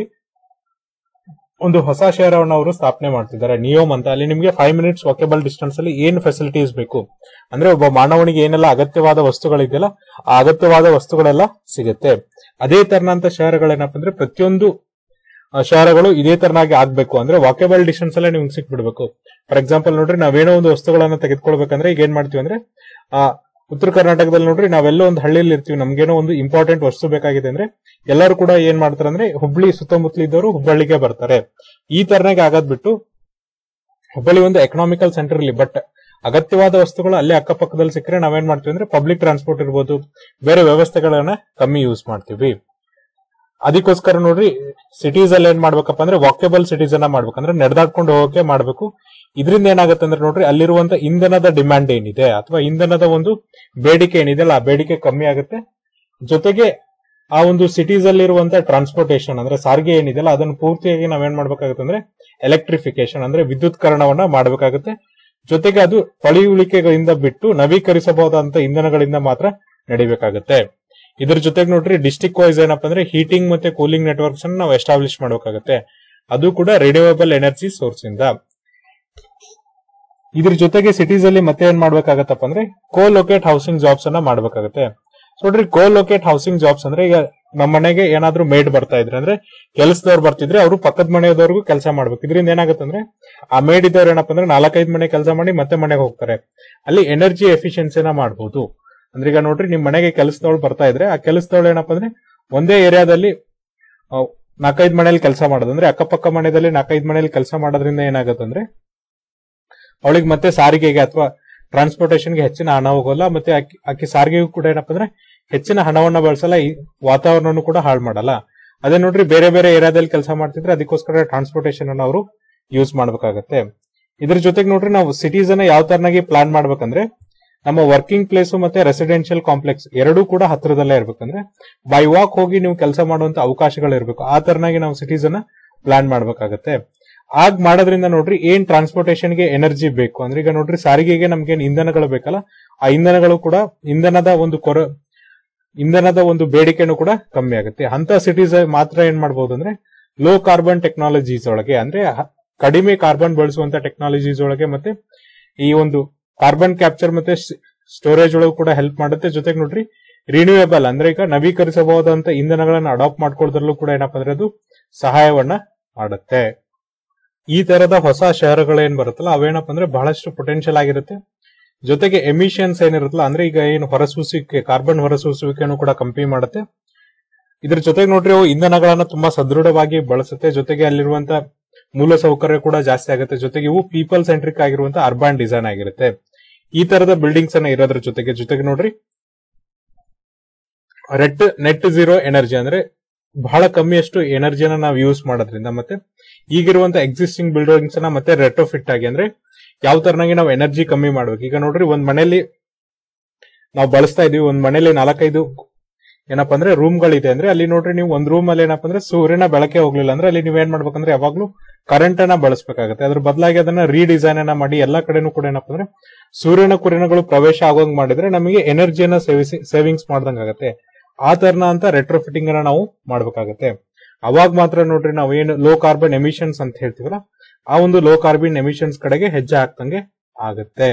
ಒಂದು ಹೊಸ ಶಹರವನ್ನು ಅವರು ಸ್ಥಾಪನೆ ಮಾಡ್ತಿದ್ದಾರೆ ನಿಯೋಮ್ ಅಂತ ಅಲ್ಲಿ ನಿಮಗೆ ಫೈವ್ ಮಿನಿಟ್ಸ್ ವಾಕೇಬಲ್ ಡಿಸ್ಟೆನ್ಸ್ ಅಲ್ಲಿ ಏನ್ ಫೆಸಿಲಿಟೀಸ್ ಬೇಕು ಅಂದ್ರೆ ಒಬ್ಬ ಮಾನವನಿಗೆ ಏನೆಲ್ಲ ಅಗತ್ಯವಾದ ವಸ್ತುಗಳಿದೆಯಲ್ಲ ಆ ಅಗತ್ಯವಾದ ವಸ್ತುಗಳೆಲ್ಲ ಸಿಗುತ್ತೆ ಅದೇ ತರನಂತ ಶಹರಗಳೇನಪ್ಪ ಅಂದ್ರೆ ಪ್ರತಿಯೊಂದು ಆ, ಶಹರಗಳು ಇದೇ ತರನಾಗಿ ಆಗ್ಬೇಕು ಅಂದ್ರೆ ವಾಕೇಬಲ್ ಡಿಸ್ಟೆನ್ಸ್ ಅಲ್ಲೇ ನಿಮ್ಗೆ ಸಿಕ್ಬಿಡ್ಬೇಕು ಫಾರ್ ಎಕ್ಸಾಂಪಲ್ ನೋಡ್ರಿ ನಾವೇನೋ ಒಂದು ವಸ್ತುಗಳನ್ನ ತೆಗೆದುಕೊಳ್ಬೇಕಂದ್ರೆ ಈಗ ಏನ್ ಮಾಡ್ತೀವಿ ಅಂದ್ರೆ ಆ ಉತ್ತರ ಕರ್ನಾಟಕದಲ್ಲಿ ನೋಡ್ರಿ ನಾವೆಲ್ಲೋ ಒಂದು ಹಳ್ಳಿಯಲ್ಲಿ ಇರ್ತೀವಿ ನಮ್ಗೇನೋ ಒಂದು ಇಂಪಾರ್ಟೆಂಟ್ ವಸ್ತು ಬೇಕಾಗಿದೆ ಅಂದ್ರೆ ಎಲ್ಲರೂ ಕೂಡ ಏನ್ ಮಾಡ್ತಾರೆ ಅಂದ್ರೆ ಹುಬ್ಳಿ ಸುತ್ತಮುತ್ತಲು ಇದ್ದವರು ಹುಬ್ಬಳ್ಳಿಗೆ ಬರ್ತಾರೆ ಈ ತರನಾಗಿ ಆಗೋದ್ ಬಿಟ್ಟು ಹುಬ್ಬಳ್ಳಿ ಒಂದು ಎಕನಾಮಿಕಲ್ ಸೆಂಟರ್ ಇಲ್ಲಿ ಬಟ್ ಅಗತ್ಯವಾದ ವಸ್ತುಗಳು ಅಲ್ಲೇ ಅಕ್ಕಪಕ್ಕದಲ್ಲಿ ಸಿಕ್ಕರೆ ನಾವೇನ್ ಮಾಡ್ತೀವಿ ಅಂದ್ರೆ ಪಬ್ಲಿಕ್ ಟ್ರಾನ್ಸ್ಪೋರ್ಟ್ ಇರ್ಬೋದು ಬೇರೆ ವ್ಯವಸ್ಥೆಗಳನ್ನ ಕಮ್ಮಿ ಯೂಸ್ ಮಾಡ್ತೀವಿ ಅದಕ್ಕೋಸ್ಕರ ನೋಡ್ರಿ ಸಿಟೀಸ್ ಅಲ್ಲಿ ಏನ್ ಮಾಡ್ಬೇಕಪ್ಪ ಅಂದ್ರೆ ವಾಕೇಬಲ್ ಸಿಟೀಸ್ ಅನ್ನ ಮಾಡ್ಬೇಕಂದ್ರೆ ನಡೆದಾಡ್ಕೊಂಡು ಹೋಗಕ್ಕೆ ಮಾಡ್ಬೇಕು ಇದರಿಂದ ಏನಾಗುತ್ತೆ ಅಂದ್ರೆ ನೋಡ್ರಿ ಅಲ್ಲಿರುವಂತ ಇಂಧನದ ಡಿಮ್ಯಾಂಡ್ ಏನಿದೆ ಅಥವಾ ಇಂಧನದ ಒಂದು ಬೇಡಿಕೆ ಏನಿದೆ ಅಲ್ಲ ಆ ಬೇಡಿಕೆ ಕಮ್ಮಿ ಆಗುತ್ತೆ ಜೊತೆಗೆ ಆ ಒಂದು ಸಿಟೀಸ್ ಅಲ್ಲಿರುವಂತ ಟ್ರಾನ್ಸ್ಪೋರ್ಟೇಷನ್ ಅಂದ್ರೆ ಸಾರಿಗೆ ಏನಿದೆಯಲ್ಲ ಅದನ್ನು ಪೂರ್ತಿಯಾಗಿ ನಾವೇನ್ ಮಾಡ್ಬೇಕಾಗುತ್ತೆ ಅಂದ್ರೆ ಎಲೆಕ್ಟ್ರಿಫಿಕೇಶನ್ ಅಂದ್ರೆ ವಿದ್ಯುತ್ಕರಣವನ್ನ ಮಾಡಬೇಕಾಗುತ್ತೆ ಜೊತೆಗೆ ಅದು ಪಳಿಯುಳಿಕೆಗಳಿಂದ ಬಿಟ್ಟು ನವೀಕರಿಸಬಹುದಾದಂತ ಇಂಧನಗಳಿಂದ ಮಾತ್ರ ನಡಿಬೇಕಾಗುತ್ತೆ ಇದ್ರ ಜೊತೆಗೆ ನೋಡ್ರಿ ಡಿಸ್ಟಿಕ್ ವೈಸ್ ಏನಪ್ಪಾ ಅಂದ್ರೆ ಹೀಟಿಂಗ್ ಮತ್ತೆ ಕೂಲಿಂಗ್ ನೆಟ್ವರ್ಕ್ಸ್ ಅನ್ನು ನಾವು ಎಸ್ಟಾಬ್ಲಿಷ್ ಮಾಡಬೇಕಾಗುತ್ತೆ ಅದು ಕೂಡ ರಿನ್ಯೂವಬಲ್ ಎನರ್ಜಿ ಸೋರ್ಸ್ ಇಂದ ಇದ್ರ ಜೊತೆಗೆ ಸಿಟೀಸ್ ಅಲ್ಲಿ ಮತ್ತೆ ಏನ್ ಮಾಡ್ಬೇಕಾಗತ್ತಪ್ಪ ಅಂದ್ರೆ ಕೋ ಲೊಕೇಟ್ ಹೌಸಿಂಗ್ ಜಾಬ್ಸ್ ಅನ್ನ ಮಾಡ್ಬೇಕಾಗತ್ತೆ ಸೊ ನೋಡ್ರಿ ಕೋ ಲೊಕೇಟ್ ಹೌಸಿಂಗ್ ಜಾಬ್ಸ್ ಅಂದ್ರೆ ಈಗ ನಮ್ಮ ಮನೆಗೆ ಏನಾದ್ರೂ ಮೇಡ್ ಬರ್ತಾ ಇದ್ರೆ ಅಂದ್ರೆ ಕೆಲಸದವ್ರು ಬರ್ತಿದ್ರೆ ಅವರು ಪಕ್ಕದ ಮನೆಯದವ್ರಿಗೂ ಕೆಲಸ ಮಾಡ್ಬೇಕು ಇದರಿಂದ ಏನಾಗುತ್ತೆ ಅಂದ್ರೆ ಆ ಮೇಡ್ ಇದ್ದವ್ರು ಏನಪ್ಪಾ ಅಂದ್ರೆ ನಾಲ್ಕೈದು ಮನೆ ಕೆಲಸ ಮಾಡಿ ಮತ್ತೆ ಮನೆಗೆ ಹೋಗ್ತಾರೆ ಅಲ್ಲಿ ಎನರ್ಜಿ ಎಫಿಷಿಯನ್ಸಿನ ಮಾಡಬಹುದು ಅಂದ್ರೆ ಈಗ ನೋಡ್ರಿ ನಿಮ್ ಮನೆಗೆ ಕೆಲಸದವಳು ಬರ್ತಾ ಇದ್ರೆ ಆ ಕೆಲಸದವಳು ಏನಪ್ಪಾ ಅಂದ್ರೆ ಒಂದೇ ಏರಿಯಾದಲ್ಲಿ ಆ, ನಾಲ್ಕೈದು ಮನೇಲಿ ಕೆಲಸ ಮಾಡೋದು ಅಂದ್ರೆ ಅಕ್ಕಪಕ್ಕ ಮನೆಯಲ್ಲಿ ನಾಲ್ಕೈದು ಮನೇಲಿ ಕೆಲಸ ಮಾಡೋದ್ರಿಂದ ಏನಾಗುತ್ತೆ ಅಂದ್ರೆ ಅವಳಿಗೆ ಮತ್ತೆ ಸಾರಿಗೆಗೆ ಅಥವಾ ಟ್ರಾನ್ಸ್ಪೋರ್ಟೇಷನ್ಗೆ ಹೆಚ್ಚಿನ ಹಣ ಹೋಗಲ್ಲ ಮತ್ತೆ ಆಕಿ- ಆಕಿ ಸಾರಿಗೆಗೂ ಕೂಡ ಏನಪ್ಪಾ ಅಂದ್ರೆ ಹೆಚ್ಚಿನ ಹಣವನ್ನ ಬಳಸಲ್ಲ ಈ ವಾತಾವರಣವನ್ನು ಕೂಡ ಹಾಳು ಮಾಡಲ್ಲ ಅದೇ ನೋಡ್ರಿ ಬೇರೆ ಬೇರೆ ಏರಿಯಾದಲ್ಲಿ ಕೆಲಸ ಮಾಡ್ತಿದ್ರೆ ಅದಕ್ಕೋಸ್ಕರ ಟ್ರಾನ್ಸ್ಪೋರ್ಟೇಷನ್ ಅನ್ನ ಅವರು ಯೂಸ್ ಮಾಡ್ಬೇಕಾಗತ್ತೆ ಇದ್ರ ಜೊತೆಗೆ ನೋಡ್ರಿ ನಾವು ಸಿಟೀಸ್ ಅನ್ನ ಯಾವ ತರನಾಗಿ ಪ್ಲಾನ್ ಮಾಡ್ಬೇಕಂದ್ರೆ ನಮ್ಮ ವರ್ಕಿಂಗ್ ಪ್ಲೇಸ್ ಮತ್ತೆ ರೆಸಿಡೆನ್ಷಿಯಲ್ ಕಾಂಪ್ಲೆಕ್ಸ್ ಎರಡೂ ಕೂಡ ಹತ್ರದಲ್ಲೇ ಇರ್ಬೇಕಂದ್ರೆ ಬೈ ವಾಕ್ ಹೋಗಿ ನೀವು ಕೆಲಸ ಮಾಡುವಂತ ಅವಕಾಶಗಳು ಇರಬೇಕು ಆ ತರನಾಗಿ ನಾವು ಸಿಟೀಸ್ ಅನ್ನ ಪ್ಲಾನ್ ಮಾಡ್ಬೇಕಾಗತ್ತೆ ಆಗ ಮಾಡೋದ್ರಿಂದ ನೋಡ್ರಿ ಏನ್ ಟ್ರಾನ್ಸ್ಪೋರ್ಟೇಷನ್ ಗೆ ಎನರ್ಜಿ ಬೇಕು ಅಂದ್ರೆ ಈಗ ನೋಡ್ರಿ ಸಾರಿಗೆಗೆ ನಮ್ಗೆ ಏನ್ ಇಂಧನಗಳು ಬೇಕಲ್ಲ ಆ ಇಂಧನಗಳು ಕೂಡ ಇಂಧನದ ಒಂದು ಕೊರ ಇಂಧನದ ಒಂದು ಬೇಡಿಕೆನೂ ಕೂಡ ಕಮ್ಮಿ ಆಗುತ್ತೆ ಅಂತ ಸಿಟೀಸ್ ಮಾತ್ರ ಏನ್ ಮಾಡಬಹುದು ಅಂದ್ರೆ ಲೋ ಕಾರ್ಬನ್ ಟೆಕ್ನಾಲಜೀಸ್ ಒಳಗೆ ಅಂದ್ರೆ ಹ- ಕಡಿಮೆ ಕಾರ್ಬನ್ ಬಳಸುವಂತ ಟೆಕ್ನಾಲಜೀಸ್ ಒಳಗೆ ಮತ್ತೆ ಈ ಒಂದು ಕಾರ್ಬನ್ ಕ್ಯಾಪ್ಚರ್ ಮತ್ತೆ ಸ್ಟೋರೇಜ್ ಒಳಗೂ ಕೂಡ ಹೆಲ್ಪ್ ಮಾಡುತ್ತೆ ಜೊತೆಗೆ ನೋಡ್ರಿ ರಿನ್ಯೂಯಬಲ್ ಅಂದ್ರೆ ಈಗ ನವೀಕರಿಸಬಹುದಂತ ಇಂಧನಗಳನ್ನ ಅಡಾಪ್ಟ್ ಮಾಡ್ಕೊಳ್ಳೋದ್ರಲ್ಲೂ ಕೂಡ ಏನಪ್ಪಾ ಅಂದ್ರೆ ಅದು ಸಹಾಯವನ್ನ ಮಾಡುತ್ತೆ ಈ ತರದ ಹೊಸ ಶಹರಗಳೇನ್ ಬರುತ್ತಲ್ಲ ಅವೇನಪ್ಪ ಅಂದ್ರೆ ಬಹಳಷ್ಟು ಪೊಟೆನ್ಶಿಯಲ್ ಆಗಿರುತ್ತೆ ಜೊತೆಗೆ ಎಮಿಷನ್ಸ್ ಏನಿರುತ್ತಲ್ಲ ಅಂದ್ರೆ ಈಗ ಏನು ಹೊರಸೂಸುವಿಕೆ ಕಾರ್ಬನ್ ಹೊರಸೂಸುವಿಕೆಯನ್ನು ಕೂಡ ಕಮ್ಮಿ ಮಾಡುತ್ತೆ ಇದ್ರ ಜೊತೆಗೆ ನೋಡ್ರಿ ಅವು ಇಂಧನಗಳನ್ನ ತುಂಬಾ ಸದೃಢವಾಗಿ ಬಳಸುತ್ತೆ ಜೊತೆಗೆ ಅಲ್ಲಿರುವಂತ ಮೂಲ ಸೌಕರ್ಯ ಕೂಡ ಜಾಸ್ತಿ ಆಗುತ್ತೆ ಜೊತೆಗೆ ಇವು ಪೀಪಲ್ ಸೆಂಟ್ರಿಕ್ ಆಗಿರುವಂತ ಅರ್ಬನ್ ಡಿಸೈನ್ ಆಗಿರುತ್ತೆ ಈ ತರದ ಬಿಲ್ಡಿಂಗ್ಸ್ ಅನ್ನ ಇರೋದ್ರ ಜೊತೆಗೆ ಜೊತೆಗೆ ನೋಡ್ರಿ ರೆಟ್ ನೆಟ್ ಝೀರೋ ಎನರ್ಜಿ ಅಂದ್ರೆ ಬಹಳ ಕಮ್ಮಿಯಷ್ಟು ಎನರ್ಜಿನ ನಾವು ಯೂಸ್ ಮಾಡೋದ್ರಿಂದ ಮತ್ತೆ ಈಗಿರುವಂತ ಎಕ್ಸಿಸ್ಟಿಂಗ್ ಬಿಲ್ಡಿಂಗ್ಸ್ ನ ಮತ್ತೆ ರೆಟ್ರೋ ಫಿಟ್ ಆಗಿ ಅಂದ್ರೆ ಯಾವ ತರನಾಗಿ ನಾವು ಎನರ್ಜಿ ಕಮ್ಮಿ ಮಾಡ್ಬೇಕು ಈಗ ನೋಡ್ರಿ ಒಂದ್ ಮನೆಯಲ್ಲಿ ನಾವು ಬಳಸ್ತಾ ಇದೀವಿ ಒಂದ್ ಮನೇಲಿ ನಾಲ್ಕೈದು ಏನಪ್ಪಾ ಅಂದ್ರೆ ರೂಮ್ ಗಳಿದೆ ಅಂದ್ರೆ ಅಲ್ಲಿ ನೋಡ್ರಿ ನೀವು ಒಂದ್ ರೂಮ್ ಅಲ್ಲಿ ಏನಪ್ಪಾ ಅಂದ್ರೆ ಸೂರ್ಯನ ಬೆಳಕೆ ಹೋಗ್ಲಿಲ್ಲ ಅಂದ್ರೆ ಅಲ್ಲಿ ನೀವ್ ಏನ್ ಮಾಡ್ಬೇಕಂದ್ರೆ ಯಾವಾಗ್ಲೂ ಕರೆಂಟ್ ಅನ್ನ ಬಳಸಬೇಕಾಗುತ್ತೆ ಅದ್ರ ಬದಲಾಗಿ ಅದನ್ನ ರೀಡಿಸೈನ್ ಅನ್ನ ಮಾಡಿ ಎಲ್ಲಾ ಕಡೆನೂ ಕೂಡ ಏನಪ್ಪಾ ಅಂದ್ರೆ ಸೂರ್ಯನ ಕಿರಣಗಳು ಪ್ರವೇಶ ಆಗೋಂಗ್ ಮಾಡಿದ್ರೆ ನಮಗೆ ಎನರ್ಜಿಯನ್ನ ಸೇವಿಸಿ ಸೇವಿಂಗ್ಸ್ ಮಾಡ್ದಂಗ್ ಆಗತ್ತೆ ಆ ತರನ ಅಂತ ರೆಟ್ರೋಫಿಟಿಂಗ್ ಅನ್ನ ನಾವು ಮಾಡ್ಬೇಕಾಗತ್ತೆ ಅವಾಗ ಮಾತ್ರ ನೋಡ್ರಿ ನಾವು ಏನು ಲೋ ಕಾರ್ಬನ್ ಎಮಿಷನ್ಸ್ ಅಂತ ಹೇಳ್ತೀವಲ್ಲ ಆ ಒಂದು ಲೋ ಕಾರ್ಬನ್ ಎಮಿಷನ್ಸ್ ಕಡೆಗೆ ಹೆಜ್ಜೆ ಹಾಕ್ದಂಗೆ ಆಗುತ್ತೆ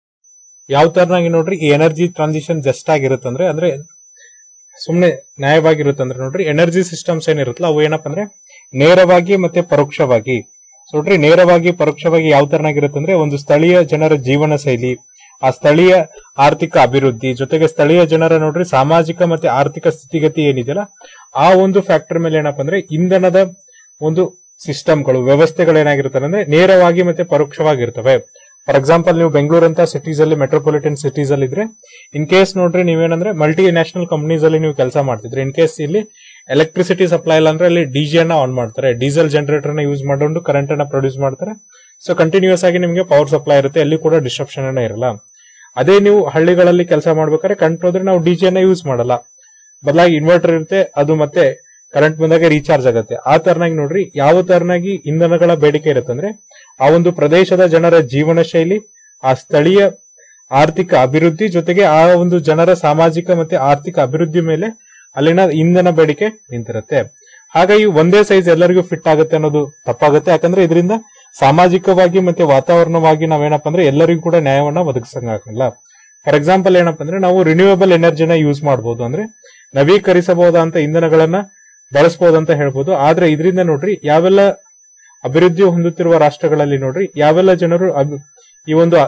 ಯಾವ ತರನಾಗಿ ನೋಡ್ರಿ ಈ ಎನರ್ಜಿ ಟ್ರಾನ್ಸಿಷನ್ ಜಸ್ಟ್ ಆಗಿರುತ್ತಂದ್ರೆ ಅಂದ್ರೆ ಸುಮ್ನೆ ನ್ಯಾಯವಾಗಿರುತ್ತಂದ್ರೆ ನೋಡ್ರಿ ಎನರ್ಜಿ ಸಿಸ್ಟಮ್ಸ್ ಏನಿರುತ್ತಲ್ಲ ಅವು ಏನಪ್ಪ ಅಂದ್ರೆ ನೇರವಾಗಿ ಮತ್ತೆ ಪರೋಕ್ಷವಾಗಿ ಸೊ ನೋಡ್ರಿ ನೇರವಾಗಿ ಪರೋಕ್ಷವಾಗಿ ಯಾವ ತರನಾಗಿರುತ್ತೆ ಅಂದ್ರೆ ಒಂದು ಸ್ಥಳೀಯ ಜನರ ಜೀವನ ಶೈಲಿ ಆ ಸ್ಥಳೀಯ ಆರ್ಥಿಕ ಅಭಿವೃದ್ಧಿ ಜೊತೆಗೆ ಸ್ಥಳೀಯ ಜನರ ನೋಡ್ರಿ ಸಾಮಾಜಿಕ ಮತ್ತೆ ಆರ್ಥಿಕ ಸ್ಥಿತಿಗತಿ ಏನಿದೆಯಲ್ಲ ಆ ಒಂದು ಫ್ಯಾಕ್ಟರ್ ಮೇಲೆ ಏನಪ್ಪಾ ಅಂದ್ರೆ ಇಂಧನದ ಒಂದು ಸಿಸ್ಟಮ್ಗಳು ವ್ಯವಸ್ಥೆಗಳು ಏನಾಗಿರ್ತವೆ ಅಂದ್ರೆ ನೇರವಾಗಿ ಮತ್ತೆ ಪರೋಕ್ಷವಾಗಿರ್ತವೆ ಫಾರ್ ಎಕ್ಸಾಂಪಲ್ ನೀವು ಬೆಂಗಳೂರಂತ ಸಿಟೀಸ್ ಅಲ್ಲಿ ಮೆಟ್ರೋಪಾಲಿಟನ್ ಸಿಟೀಸ್ ಅಲ್ಲಿ ಇದ್ರೆ ಇನ್ ಕೇಸ್ ನೋಡ್ರಿ ನೀವೇನಂದ್ರೆ ಮಲ್ಟಿ ನ್ಯಾಷನಲ್ ಕಂಪನೀಸ್ ಅಲ್ಲಿ ನೀವು ಕೆಲಸ ಮಾಡ್ತಿದ್ರೆ ಇನ್ ಕೇಸ್ ಇಲ್ಲಿ ಎಲೆಕ್ಟ್ರಿಸಿಟಿ ಸಪ್ಲೈ ಇಲ್ಲ ಅಂದ್ರೆ ಅಲ್ಲಿ ಡಿಜಿ ಅನ್ನ ಆನ್ ಮಾಡ್ತಾರೆ ಡೀಸೆಲ್ ಜನರೇಟರ್ ನ ಯೂಸ್ ಮಾಡಿಕೊಂಡು ಕರೆಂಟ್ ಅನ್ನ ಪ್ರೊಡ್ಯೂಸ್ ಮಾಡ್ತಾರೆ ಸೊ ಕಂಟಿನ್ಯೂಸ್ ಆಗಿ ನಿಮಗೆ ಪವರ್ ಸಪ್ಲೈ ಇರುತ್ತೆ ಅಲ್ಲಿ ಕೂಡ ಡಿಸ್ಟ್ರಪ್ಷನ್ ಅನ್ನ ಇರಲ್ಲ ಅದೇ ನೀವು ಹಳ್ಳಿಗಳಲ್ಲಿ ಕೆಲಸ ಮಾಡ್ಬೇಕಾದ್ರೆ ಕರೆಂಟ್ ಹೋದ್ರೆ ನಾವು ಡಿಜಿ ಅನ್ನ ಯೂಸ್ ಮಾಡಲ್ಲ ಬದಲಾಗಿ ಇನ್ವರ್ಟರ್ ಇರುತ್ತೆ ಅದು ಮತ್ತೆ ಕರೆಂಟ್ ಬಂದಾಗ ರೀಚಾರ್ಜ್ ಆಗುತ್ತೆ ಆ ತರನಾಗಿ ನೋಡ್ರಿ ಯಾವ ತರನಾಗಿ ಇಂಧನಗಳ ಬೇಡಿಕೆ ಇರುತ್ತೆ ಅಂದ್ರೆ ಆ ಒಂದು ಪ್ರದೇಶದ ಜನರ ಜೀವನ ಶೈಲಿ ಆ ಸ್ಥಳೀಯ ಆರ್ಥಿಕ ಅಭಿವೃದ್ಧಿ ಜೊತೆಗೆ ಆ ಒಂದು ಜನರ ಸಾಮಾಜಿಕ ಮತ್ತೆ ಆರ್ಥಿಕ ಅಭಿವೃದ್ಧಿ ಮೇಲೆ ಅಲ್ಲಿನ ಇಂಧನ ಬೇಡಿಕೆ ನಿಂತಿರುತ್ತೆ ಹಾಗಾಗಿ ಒಂದೇ ಸೈಜ್ ಎಲ್ಲರಿಗೂ ಫಿಟ್ ಆಗುತ್ತೆ ಅನ್ನೋದು ತಪ್ಪಾಗುತ್ತೆ ಯಾಕಂದ್ರೆ ಇದರಿಂದ ಸಾಮಾಜಿಕವಾಗಿ ಮತ್ತೆ ವಾತಾವರಣವಾಗಿ ನಾವೇನಪ್ಪ ಅಂದ್ರೆ ಎಲ್ಲರಿಗೂ ಕೂಡ ನ್ಯಾಯವನ್ನ ಒದಗಿಸಂಗಾಗಲ್ಲ ಫಾರ್ ಎಕ್ಸಾಂಪಲ್ ಏನಪ್ಪ ಅಂದ್ರೆ ನಾವು ರಿನ್ಯೂಯಬಲ್ ಎನರ್ಜಿನ ಯೂಸ್ ಮಾಡಬಹುದು ಅಂದ್ರೆ ನವೀಕರಿಸಬಹುದಂತ ಇಂಧನಗಳನ್ನ ಬಳಸಬಹುದು ಅಂತ ಹೇಳ್ಬೋದು ಆದ್ರೆ ಇದರಿಂದ ನೋಡ್ರಿ ಯಾವೆಲ್ಲ ಅಭಿವೃದ್ಧಿ ಹೊಂದುತ್ತಿರುವ ರಾಷ್ಟ್ರಗಳಲ್ಲಿ ನೋಡ್ರಿ ಯಾವೆಲ್ಲ ಜನರು ಅಭಿ- ಈ ಒಂದು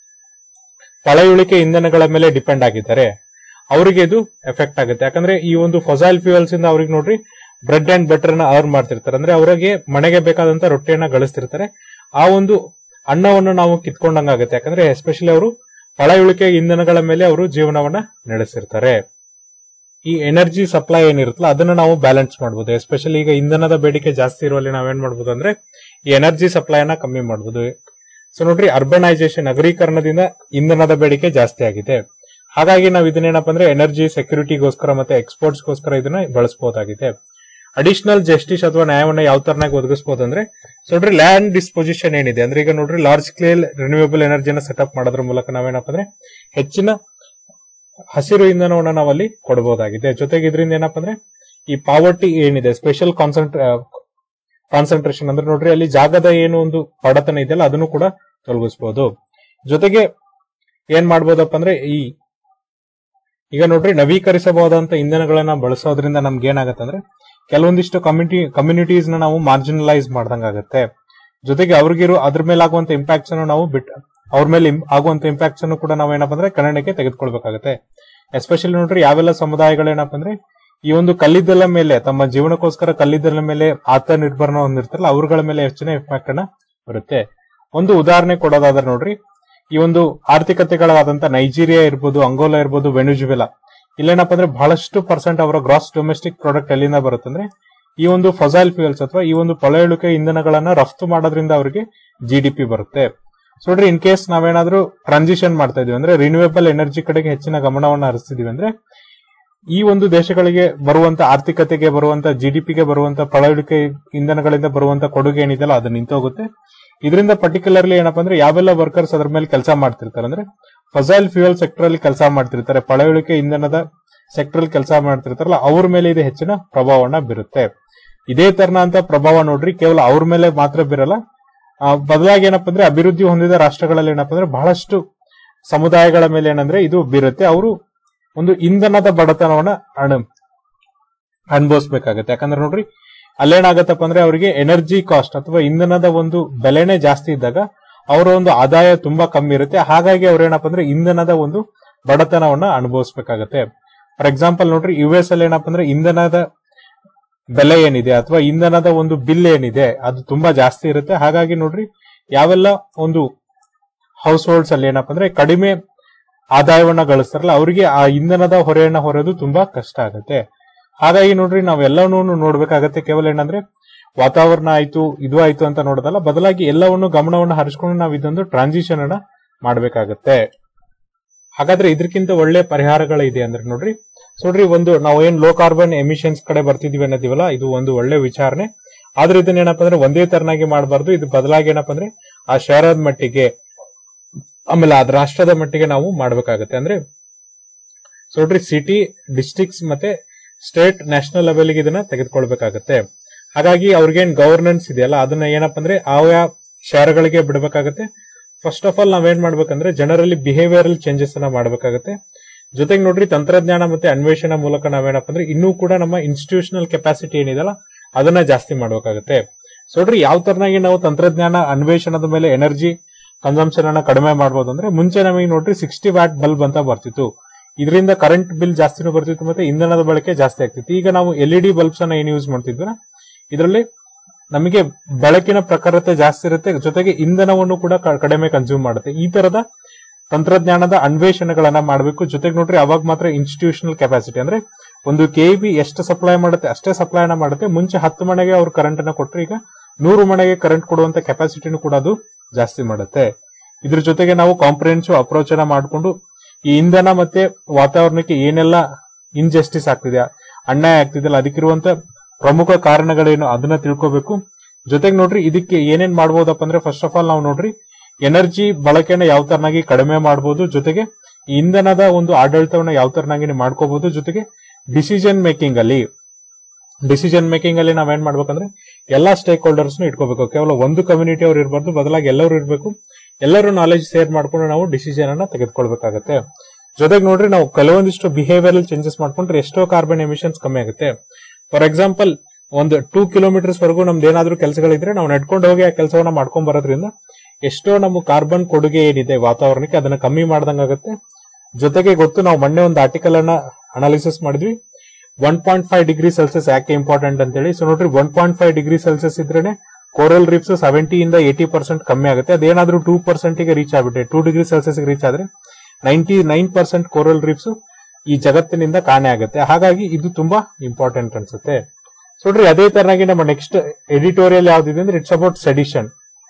ಪಳೆಯುಳಿಕೆ ಇಂಧನಗಳ ಮೇಲೆ ಡಿಪೆಂಡ್ ಆಗಿದ್ದಾರೆ ಅವರಿಗೆ ಇದು ಎಫೆಕ್ಟ್ ಆಗುತ್ತೆ ಯಾಕಂದ್ರೆ ಈ ಒಂದು ಫೊಸೈಲ್ ಫ್ಯೂಯಲ್ಸ್ ಇಂದ ಅವ್ರಿಗೆ ನೋಡ್ರಿ ಬ್ರೆಡ್ ಅಂಡ್ ಬಟರ್ ನ ಅರ್ನ್ ಮಾಡ್ತಿರ್ತಾರೆ ಅಂದ್ರೆ ಅವರಿಗೆ ಮನೆಗೆ ಬೇಕಾದಂತ ರೊಟ್ಟಿಯನ್ನ ಗಳಿಸ್ತಿರ್ತಾರೆ ಆ ಒಂದು ಅನ್ನವನ್ನು ನಾವು ಕಿತ್ಕೊಂಡಂಗಾಗುತ್ತೆ ಯಾಕಂದ್ರೆ ಎಸ್ಪೆಷಲಿ ಅವರು ಪಳೆಯುಳಿಕೆ ಇಂಧನಗಳ ಮೇಲೆ ಅವರು ಜೀವನವನ್ನ ನಡೆಸಿರ್ತಾರೆ ಈ ಎನರ್ಜಿ ಸಪ್ಲೈ ಏನಿರುತ್ತಲ್ಲ ಅದನ್ನ ನಾವು ಬ್ಯಾಲೆನ್ಸ್ ಮಾಡಬಹುದು ಎಸ್ಪೆಷಲಿ ಈಗ ಇಂಧನದ ಬೇಡಿಕೆ ಜಾಸ್ತಿ ಇರುವಲ್ಲಿ ನಾವೇನ್ ಮಾಡಬಹುದು ಅಂದ್ರೆ ಈ ಎನರ್ಜಿ ಸಪ್ಲೈನ ಕಮ್ಮಿ ಮಾಡಬಹುದು ಸೊ ನೋಡ್ರಿ ಅರ್ಬನೈಸೇಷನ್ ನಗರೀಕರಣದಿಂದ ಇಂಧನದ ಬೇಡಿಕೆ ಜಾಸ್ತಿ ಆಗಿದೆ ಹಾಗಾಗಿ ನಾವು ಇದನ್ನೇನಪ್ಪ ಅಂದ್ರೆ ಎನರ್ಜಿ ಸೆಕ್ಯೂರಿಟಿಗೋಸ್ಕರ ಮತ್ತೆ ಎಕ್ಸ್ಪೋರ್ಟ್ಸ್ಗೋಸ್ಕರ ಇದನ್ನ ಬಳಸಬಹುದಾಗಿದೆ ಅಡಿಷನಲ್ ಜಸ್ಟಿಸ್ ಅಥವಾ ನ್ಯಾಯವನ್ನ ಯಾವ ತರನಾಗಿ ಒದಗಿಸಬಹುದು ಅಂದ್ರೆ ಸೊ ನೋಡ್ರಿ ಲ್ಯಾಂಡ್ ಡಿಸ್ಪೊಸಿಷನ್ ಏನಿದೆ ಅಂದ್ರೆ ಈಗ ನೋಡ್ರಿ ಲಾರ್ಜ್ ಸ್ಕೇಲ್ ರಿನ್ಯೂಯಬಲ್ ಎನರ್ಜಿನ ಸೆಟಪ್ ಮಾಡೋದ್ರ ಮೂಲಕ ನಾವೇನಪ್ಪ ಅಂದ್ರೆ ಹೆಚ್ಚಿನ ಹಸಿರು ಇಂಧನವನ್ನ ನಾವಲ್ಲಿ ಕೊಡಬಹುದಾಗಿದೆ ಜೊತೆಗೆ ಇದರಿಂದ ಏನಪ್ಪ ಅಂದ್ರೆ ಈ ಪಾವರ್ಟಿ ಏನಿದೆ ಸ್ಪೆಷಲ್ ಕಾನ್ಸಂಟ್ರೇ ಕಾನ್ಸಂಟ್ರೇಷನ್ ಅಂದ್ರೆ ನೋಡ್ರಿ ಅಲ್ಲಿ ಜಾಗದ ಏನು ಒಂದು ಬಡತನ ಇದೆಯಲ್ಲ ಅದನ್ನು ಕೂಡ ತೊಲಗಿಸಬಹುದು ಜೊತೆಗೆ ಏನ್ ಮಾಡ್ಬೋದಪ್ಪ ಅಂದ್ರೆ ಈ ಈಗ ನೋಡ್ರಿ ನವೀಕರಿಸಬಹುದಂತ ಇಂಧನಗಳನ್ನ ಬಳಸೋದ್ರಿಂದ ನಮ್ಗೆ ಏನಾಗತ್ತೆ ಅಂದ್ರೆ ಕೆಲವೊಂದಿಷ್ಟು ಕಮ್ಯುನಿಟಿ ಕಮ್ಯುನಿಟೀಸ್ ನ ನಾವು ಮಾರ್ಜಿನಲೈಸ್ ಮಾಡ್ದಂಗಾಗತ್ತೆ ಜೊತೆಗೆ ಅವ್ರಿಗಿರೋ ಅದ್ರ ಮೇಲೆ ಆಗುವಂತ ಇಂಪ್ಯಾಕ್ಟ್ಸ್ ಅನ್ನು ನಾವು ಬಿಟ್ ಅವ್ರ ಮೇಲೆ im- ಆಗುವಂತ ಇಂಪ್ಯಾಕ್ಟ್ಸ್ ಅನ್ನು ಕೂಡ ನಾವು ಏನಪ್ಪ ಅಂದ್ರೆ ಕನ್ನಡಕ್ಕೆ ತೆಗೆದುಕೊಳ್ಬೇಕಾಗತ್ತೆ ಎಸ್ಪೆಷಲಿ ನೋಡ್ರಿ ಯಾವೆಲ್ಲ ಸಮುದಾಯಗಳೇನಪ್ಪ ಅಂದ್ರೆ ಈ ಒಂದು ಕಲ್ಲಿದ್ದಲ ಮೇಲೆ ತಮ್ಮ ಜೀವನಕ್ಕೋಸ್ಕರ ಕಲ್ಲಿದ್ದಲ ಮೇಲೆ ಆತ್ಮನಿರ್ಭರನ ಹೊಂದಿರ್ತಾರಲ್ಲ ಅವ್ರಗಳ ಮೇಲೆ ಹೆಚ್ಚಿನ ಇಂಪ್ಯಾಕ್ಟ್ ಅನ್ನ ಬರುತ್ತೆ ಒಂದು ಉದಾಹರಣೆ ಕೊಡೋದಾದ್ರೆ ನೋಡ್ರಿ ಈ ಒಂದು ಆರ್ಥಿಕತೆಗಳಾದಂತ ನೈಜೀರಿಯಾ ಇರ್ಬೋದು ಅಂಗೋಲಾ ಇರ್ಬೋದು ವೆನುಜುವೆಲಾ ಇಲ್ಲೇನಪ್ಪ ಅಂದ್ರೆ ಬಹಳಷ್ಟು ಪರ್ಸೆಂಟ್ ಅವರ ಗ್ರಾಸ್ ಡೊಮೆಸ್ಟಿಕ್ ಪ್ರಾಡಕ್ಟ್ ಎಲ್ಲಿಂದ ಬರುತ್ತೆ ಅಂದ್ರೆ ಈ ಒಂದು ಫೊಸೈಲ್ ಫ್ಯೂಯಲ್ಸ್ ಅಥವಾ ಈ ಒಂದು ಪಳೆಯುಳಿಕೆ ಇಂಧನಗಳನ್ನ ರಫ್ತು ಮಾಡೋದ್ರಿಂದ ಅವರಿಗೆ ಜಿಡಿಪಿ ಬರುತ್ತೆ ಸೊ ನೋಡ್ರಿ ಇನ್ ಕೇಸ್ ನಾವೇನಾದ್ರೂ ಟ್ರಾನ್ಸಿಷನ್ ಮಾಡ್ತಾ ಇದೀವಿ ಅಂದ್ರೆ ರಿನ್ಯೂಯಬಲ್ ಎನರ್ಜಿ ಕಡೆಗೆ ಹೆಚ್ಚಿನ ಗಮನವನ್ನ ಹರಿಸ್ತಿದೀವಿ ಅಂದ್ರೆ ಈ ಒಂದು ದೇಶಗಳಿಗೆ ಬರುವಂತ ಆರ್ಥಿಕತೆಗೆ ಬರುವಂತ ಜಿಡಿಪಿಗೆ ಬರುವಂತ ಪಳವಳಿಕೆ ಇಂಧನಗಳಿಂದ ಬರುವಂತ ಕೊಡುಗೆ ಏನಿದೆಯಲ್ಲ ಅದು ನಿಂತೋಗುತ್ತೆ ಇದರಿಂದ ಪರ್ಟಿಕ್ಯುಲರ್ಲಿ ಏನಪ್ಪಾ ಅಂದ್ರೆ ಯಾವೆಲ್ಲ ವರ್ಕರ್ಸ್ ಅದ್ರ ಮೇಲೆ ಕೆಲಸ ಮಾಡ್ತಿರ್ತಾರೆ ಅಂದ್ರೆ ಫಸೈಲ್ ಫ್ಯೂಯಲ್ ಸೆಕ್ಟರ್ ಅಲ್ಲಿ ಕೆಲಸ ಮಾಡ್ತಿರ್ತಾರೆ ಪಳವಳಿಕೆ ಇಂಧನದ ಸೆಕ್ಟರ್ ಅಲ್ಲಿ ಕೆಲಸ ಮಾಡ್ತಿರ್ತಾರಲ್ಲ ಅವ್ರ ಮೇಲೆ ಇದು ಹೆಚ್ಚಿನ ಪ್ರಭಾವವನ್ನ ಬೀರುತ್ತೆ ಇದೇ ತರನಂತ ಪ್ರಭಾವ ನೋಡ್ರಿ ಕೇವಲ ಅವ್ರ ಮೇಲೆ ಮಾತ್ರ ಬೀರಲ್ಲ ಆ, ಬದಲಾಗಿ ಏನಪ್ಪಾ ಅಂದ್ರೆ ಅಭಿವೃದ್ಧಿ ಹೊಂದಿದ ರಾಷ್ಟ್ರಗಳಲ್ಲಿ ಏನಪ್ಪಾ ಅಂದ್ರೆ ಬಹಳಷ್ಟು ಸಮುದಾಯಗಳ ಮೇಲೆ ಏನಂದ್ರೆ ಇದು ಬೀರುತ್ತೆ ಅವರು ಒಂದು ಇಂಧನದ ಬಡತನವನ್ನ ಅಣ ಅನುಭವಿಸ್ಬೇಕಾಗತ್ತೆ ಯಾಕಂದ್ರೆ ನೋಡ್ರಿ ಅಲ್ಲೇನಾಗತ್ತಪ್ಪ ಅಂದ್ರೆ ಅವರಿಗೆ ಎನರ್ಜಿ ಕಾಸ್ಟ್ ಅಥವಾ ಇಂಧನದ ಒಂದು ಬೆಲೆನೇ ಜಾಸ್ತಿ ಇದ್ದಾಗ ಅವರ ಒಂದು ಆದಾಯ ತುಂಬಾ ಕಮ್ಮಿ ಇರುತ್ತೆ ಹಾಗಾಗಿ ಅವ್ರು ಏನಪ್ಪಾ ಅಂದ್ರೆ ಇಂಧನದ ಒಂದು ಬಡತನವನ್ನ ಅನುಭವಿಸಬೇಕಾಗತ್ತೆ ಫಾರ್ ಎಕ್ಸಾಂಪಲ್ ನೋಡ್ರಿ ಯು ಎಸ್ ಅಲ್ಲಿ ಏನಪ್ಪಾ ಅಂದ್ರೆ ಇಂಧನದ ಬೆಲೆ ಏನಿದೆ ಅಥವಾ ಇಂಧನದ ಒಂದು ಬಿಲ್ ಏನಿದೆ ಅದು ತುಂಬಾ ಜಾಸ್ತಿ ಇರುತ್ತೆ ಹಾಗಾಗಿ ನೋಡ್ರಿ ಯಾವೆಲ್ಲ ಒಂದು ಹೌಸ್ ಹೋಲ್ಡ್ಸ್ ಅಲ್ಲಿ ಏನಪ್ಪಾ ಅಂದ್ರೆ ಕಡಿಮೆ ಆದಾಯವನ್ನ ಗಳಿಸ್ತಾರಲ್ಲ ಅವರಿಗೆ ಆ ಇಂಧನದ ಹೊರೆಯನ್ನ ಹೊರೋದು ತುಂಬಾ ಕಷ್ಟ ಆಗುತ್ತೆ ಹಾಗಾಗಿ ನೋಡ್ರಿ ನಾವೆಲ್ಲವನ್ನೂ ನೋಡ್ಬೇಕಾಗತ್ತೆ ಕೇವಲ ಏನಂದ್ರೆ ವಾತಾವರಣ ಆಯ್ತು ಇದು ಆಯ್ತು ಅಂತ ನೋಡೋದಲ್ಲ ಬದಲಾಗಿ ಎಲ್ಲವನ್ನು ಗಮನವನ್ನು ಹರಿಸ್ಕೊಂಡು ನಾವು ಇದೊಂದು ಟ್ರಾನ್ಸಿಷನ್ ಅನ್ನ ಮಾಡ್ಬೇಕಾಗತ್ತೆ ಹಾಗಾದ್ರೆ ಇದಕ್ಕಿಂತ ಒಳ್ಳೆ ಪರಿಹಾರಗಳಿದೆ ಅಂದ್ರೆ ನೋಡ್ರಿ ಸೊ ನೋಡ್ರಿ ಒಂದು ನಾವು ಏನ್ ಲೋ ಕಾರ್ಬನ್ ಎಮಿಷನ್ಸ್ ಕಡೆ ಬರ್ತಿದೀವಿ ಅನ್ನೋದಿವಲ್ಲ ಇದು ಒಂದು ಒಳ್ಳೆ ವಿಚಾರಣೆ ಆದ್ರೆ ಇದನ್ನ ಏನಪ್ಪಾ ಅಂದ್ರೆ ಒಂದೇ ತರನಾಗಿ ಮಾಡಬಾರ್ದು ಇದು ಬದಲಾಗಿ ಏನಪ್ಪಾ ಅಂದ್ರೆ ಆ ಶಹರದ ಮಟ್ಟಿಗೆ ಆಮೇಲೆ ಅದ್ ರಾಷ್ಟ್ರದ ಮಟ್ಟಿಗೆ ನಾವು ಮಾಡ್ಬೇಕಾಗತ್ತೆ ಅಂದ್ರೆ ಸೊ ನೋಡ್ರಿ ಸಿಟಿ ಡಿಸ್ಟ್ರಿಕ್ಟ್ಸ್ ಮತ್ತೆ ಸ್ಟೇಟ್ ನ್ಯಾಷನಲ್ ಲೆವೆಲ್ಗೆ ಇದನ್ನ ತೆಗೆದುಕೊಳ್ಬೇಕಾಗತ್ತೆ ಹಾಗಾಗಿ ಅವ್ರಿಗೇನ್ ಗವರ್ನೆನ್ಸ್ ಇದೆಯಲ್ಲ ಅದನ್ನ ಏನಪ್ಪಾ ಅಂದ್ರೆ ಆಯಾ ಶಹರಗಳಿಗೆ ಬಿಡಬೇಕಾಗತ್ತೆ ಫಸ್ಟ್ ಆಫ್ ಆಲ್ ನಾವೇನ್ ಮಾಡ್ಬೇಕಂದ್ರೆ ಜನರಲ್ಲಿ ಬಿಹೇವಿಯರಲ್ ಚೇಂಜಸ್ ಅನ್ನ ಮಾಡ್ಬೇಕಾಗತ್ತೆ ಜೊತೆಗೆ ನೋಡ್ರಿ ತಂತ್ರಜ್ಞಾನ ಮತ್ತೆ ಅನ್ವೇಷಣೆ ಮೂಲಕ ನಾವೇನಪ್ಪ ಅಂದ್ರೆ ಇನ್ನೂ ಕೂಡ ನಮ್ಮ ಇನ್ಸ್ಟಿಟ್ಯೂಷನಲ್ ಕೆಪಾಸಿಟಿ ಏನಿದೆಲ್ಲ ಅದನ್ನ ಜಾಸ್ತಿ ಮಾಡ್ಬೇಕಾಗತ್ತೆ ಸೊ ನೋಡ್ರಿ ಯಾವ ತರನಾಗಿ ನಾವು ತಂತ್ರಜ್ಞಾನ ಅನ್ವೇಷಣದ ಮೇಲೆ ಎನರ್ಜಿ ಕನ್ಸಂಪ್ಷನ್ ಅನ್ನ ಕಡಿಮೆ ಮಾಡಬಹುದು ಅಂದ್ರೆ ಮುಂಚೆ ನಮಗೆ ನೋಡ್ರಿ ಸಿಕ್ಸ್ಟಿ ವ್ಯಾಟ್ ಬಲ್ಬ್ ಅಂತ ಬರ್ತಿತ್ತು ಇದರಿಂದ ಕರೆಂಟ್ ಬಿಲ್ ಜಾಸ್ತಿನೂ ಬರ್ತಿತ್ತು ಮತ್ತೆ ಇಂಧನದ ಬಳಕೆ ಜಾಸ್ತಿ ಆಗ್ತಿತ್ತು ಈಗ ನಾವು ಎಲ್ ಇ ಡಿ ಬಲ್ಬ್ಸ್ ಅನ್ನ ಏನ್ ಯೂಸ್ ಮಾಡ್ತಿದ್ವಿ ಇದರಲ್ಲಿ ನಮಗೆ ಬೆಳಕಿನ ಪ್ರಖರತೆ ಜಾಸ್ತಿ ಇರುತ್ತೆ ಜೊತೆಗೆ ಇಂಧನವನ್ನು ಕೂಡ ಕ- ಕಡಿಮೆ ಕನ್ಸ್ಯೂಮ್ ಮಾಡುತ್ತೆ ಈ ತರದ ತಂತ್ರಜ್ಞಾನದ ಅನ್ವೇಷಣೆಗಳನ್ನ ಮಾಡಬೇಕು ಜೊತೆಗೆ ನೋಡ್ರಿ ಅವಾಗ ಮಾತ್ರ ಇನ್ಸ್ಟಿಟ್ಯೂಷನಲ್ ಕೆಪಾಸಿಟಿ ಅಂದ್ರೆ ಒಂದು ಕೆ ಬಿ ಎಷ್ಟು ಸಪ್ಲೈ ಮಾಡುತ್ತೆ ಅಷ್ಟೇ ಸಪ್ಲೈನ ಮಾಡುತ್ತೆ ಮುಂಚೆ ಹತ್ತು ಮನೆಗೆ ಅವ್ರು ಕರೆಂಟ್ ಅನ್ನ ಕೊಟ್ರೆ ಈಗ ನೂರು ಮನೆಗೆ ಕರೆಂಟ್ ಕೊಡುವಂತ ಕೆಪಾಸಿಟಿನೂ ಕೂಡ ಅದು ಜಾಸ್ತಿ ಮಾಡುತ್ತೆ ಇದ್ರ ಜೊತೆಗೆ ನಾವು ಕಾಂಪ್ರಿಹೆನ್ಸಿವ್ ಅಪ್ರೋಚ್ ಅನ್ನ ಮಾಡಿಕೊಂಡು ಈ ಇಂಧನ ಮತ್ತೆ ವಾತಾವರಣಕ್ಕೆ ಏನೆಲ್ಲ ಇನ್ಜಸ್ಟಿಸ್ ಆಗ್ತಿದೆ ಅನ್ಯಾಯ ಆಗ್ತಿದೆಯಲ್ಲ ಅದಕ್ಕಿರುವಂತ ಪ್ರಮುಖ ಕಾರಣಗಳೇನು ಅದನ್ನ ತಿಳ್ಕೋಬೇಕು ಜೊತೆಗೆ ನೋಡ್ರಿ ಇದಕ್ಕೆ ಏನೇನ್ ಮಾಡ್ಬೋದಪ್ಪ ಅಂದ್ರೆ ಫಸ್ಟ್ ಆಫ್ ಆಲ್ ನಾವು ನೋಡ್ರಿ ಎನರ್ಜಿ ಬಳಕೆನ ಯಾವ ತರನಾಗಿ ಕಡಿಮೆ ಮಾಡಬಹುದು ಜೊತೆಗೆ ಈ ಇಂಧನದ ಒಂದು ಆಡಳಿತವನ್ನ ಯಾವ ತರನಾಗಿ ಮಾಡ್ಕೋಬಹುದು ಜೊತೆಗೆ ಡಿಸಿಷನ್ ಮೇಕಿಂಗ್ ಅಲ್ಲಿ ಡಿಸಿಷನ್ ಮೇಕಿಂಗ್ ಅಲ್ಲಿ ನಾವೇನ್ ಮಾಡ್ಬೇಕಂದ್ರೆ ಎಲ್ಲಾ ಸ್ಟೇಕ್ ಹೋಲ್ಡರ್ಸ್ ಇಟ್ಕೋಬೇಕು ಕೇವಲ ಒಂದು ಕಮ್ಯುನಿಟಿ ಅವ್ರು ಇರಬಾರ್ದು ಬದಲಾಗಿ ಎಲ್ಲರೂ ಇರಬೇಕು ಎಲ್ಲರೂ ನಾಲೆಜ್ ಶೇರ್ ಮಾಡ್ಕೊಂಡು ನಾವು ಡಿಸಿಷನ್ ಅನ್ನ ತೆಗೆದುಕೊಳ್ಬೇಕಾಗತ್ತೆ ಜೊತೆಗೆ ನೋಡ್ರಿ ನಾವು ಕೆಲವೊಂದಿಷ್ಟು ಬಿಹೇವಿಯರಲ್ ಚೇಂಜಸ್ ಮಾಡ್ಕೊಂಡ್ರೆ ಎಷ್ಟೋ ಕಾರ್ಬನ್ ಎಮಿಷನ್ಸ್ ಕಮ್ಮಿ ಆಗುತ್ತೆ ಫಾರ್ ಎಕ್ಸಾಂಪಲ್ ಒಂದು ಟೂ ಕಿಲೋಮೀಟರ್ಸ್ ವರೆಗೂ ನಮ್ದು ಏನಾದ್ರೂ ಕೆಲಸಗಳಿದ್ರೆ ನಾವು ನಡ್ಕೊಂಡು ಹೋಗಿ ಆ ಕೆಲಸವನ್ನ ಮಾಡ್ಕೊಂಡ್ ಬರೋದ್ರಿಂದ ಎಷ್ಟೋ ನಮ್ಮ ಕಾರ್ಬನ್ ಕೊಡುಗೆ ಏನಿದೆ ವಾತಾವರಣಕ್ಕೆ ಅದನ್ನ ಕಮ್ಮಿ ಮಾಡ್ದಂಗಾಗತ್ತೆ ಜೊತೆಗೆ ಗೊತ್ತು ನಾವು ಮೊನ್ನೆ ಒಂದು ಆರ್ಟಿಕಲ್ ಅನ್ನ ಅನಾಲಿಸಿಸ್ ಮಾಡಿದ್ವಿ one point five degree Celsius ಯಾಕೆ ಇಂಪಾರ್ಟೆಂಟ್ ಅಂತ ಹೇಳಿ ಸೊ ನೋಡ್ರಿ one point five degree Celsius ಇದ್ರೇನೆ ಕೋರಲ್ ರೀಫ್ಸ್ ಸೆವೆಂಟಿ ಇಂದ ಏಟಿ ಪರ್ಸೆಂಟ್ ಕಮ್ಮಿ ಆಗುತ್ತೆ ಅದೇನಾದ್ರೂ ಟೂ ಪರ್ಸೆಂಟ್ ಗೆ ರೀಚ್ ಆಗ್ಬಿಟ್ಟೆ ಟೂ ಡಿಗ್ರಿ ಸೆಲ್ಸಿಯಸ್ ರೀಚ್ ಆದ್ರೆ ninety nine percent coral reefs ಈ ಜಗತ್ತಿನಿಂದ ಕಾಣೆ ಆಗುತ್ತೆ ಹಾಗಾಗಿ ಇದು ತುಂಬಾ ಇಂಪಾರ್ಟೆಂಟ್ ಅನ್ಸುತ್ತೆ ಸೊ ನೋಡ್ರಿ ಅದೇ ತರನಾಗಿ ನಮ್ಮ ನೆಕ್ಸ್ಟ್ ಎಡಿಟೋರಿಯಲ್ ಯಾವ್ದಿದೆ ಅಂದ್ರೆ it's about sedition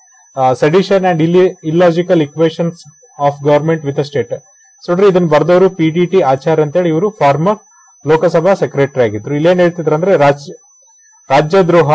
sedition and ಇಲ್ಲಿ illogical equations of government with state so ನೋಡ್ರಿ ಇದನ್ನ ಬರ್ದವರು ಪಿ ಡಿ ಟಿ ಆಚಾರ್ ಅಂತೇಳಿ ಇವರು ಫಾರ್ಮರ್ ಲೋಕಸಭಾ ಸೆಕ್ರೆಟರಿ ಆಗಿದ್ರು ಇಲ್ಲೇನ್ ಹೇಳ್ತಿದ್ರು ಅಂದ್ರೆ ರಾಜ್ಯ ರಾಜ್ಯದ್ರೋಹ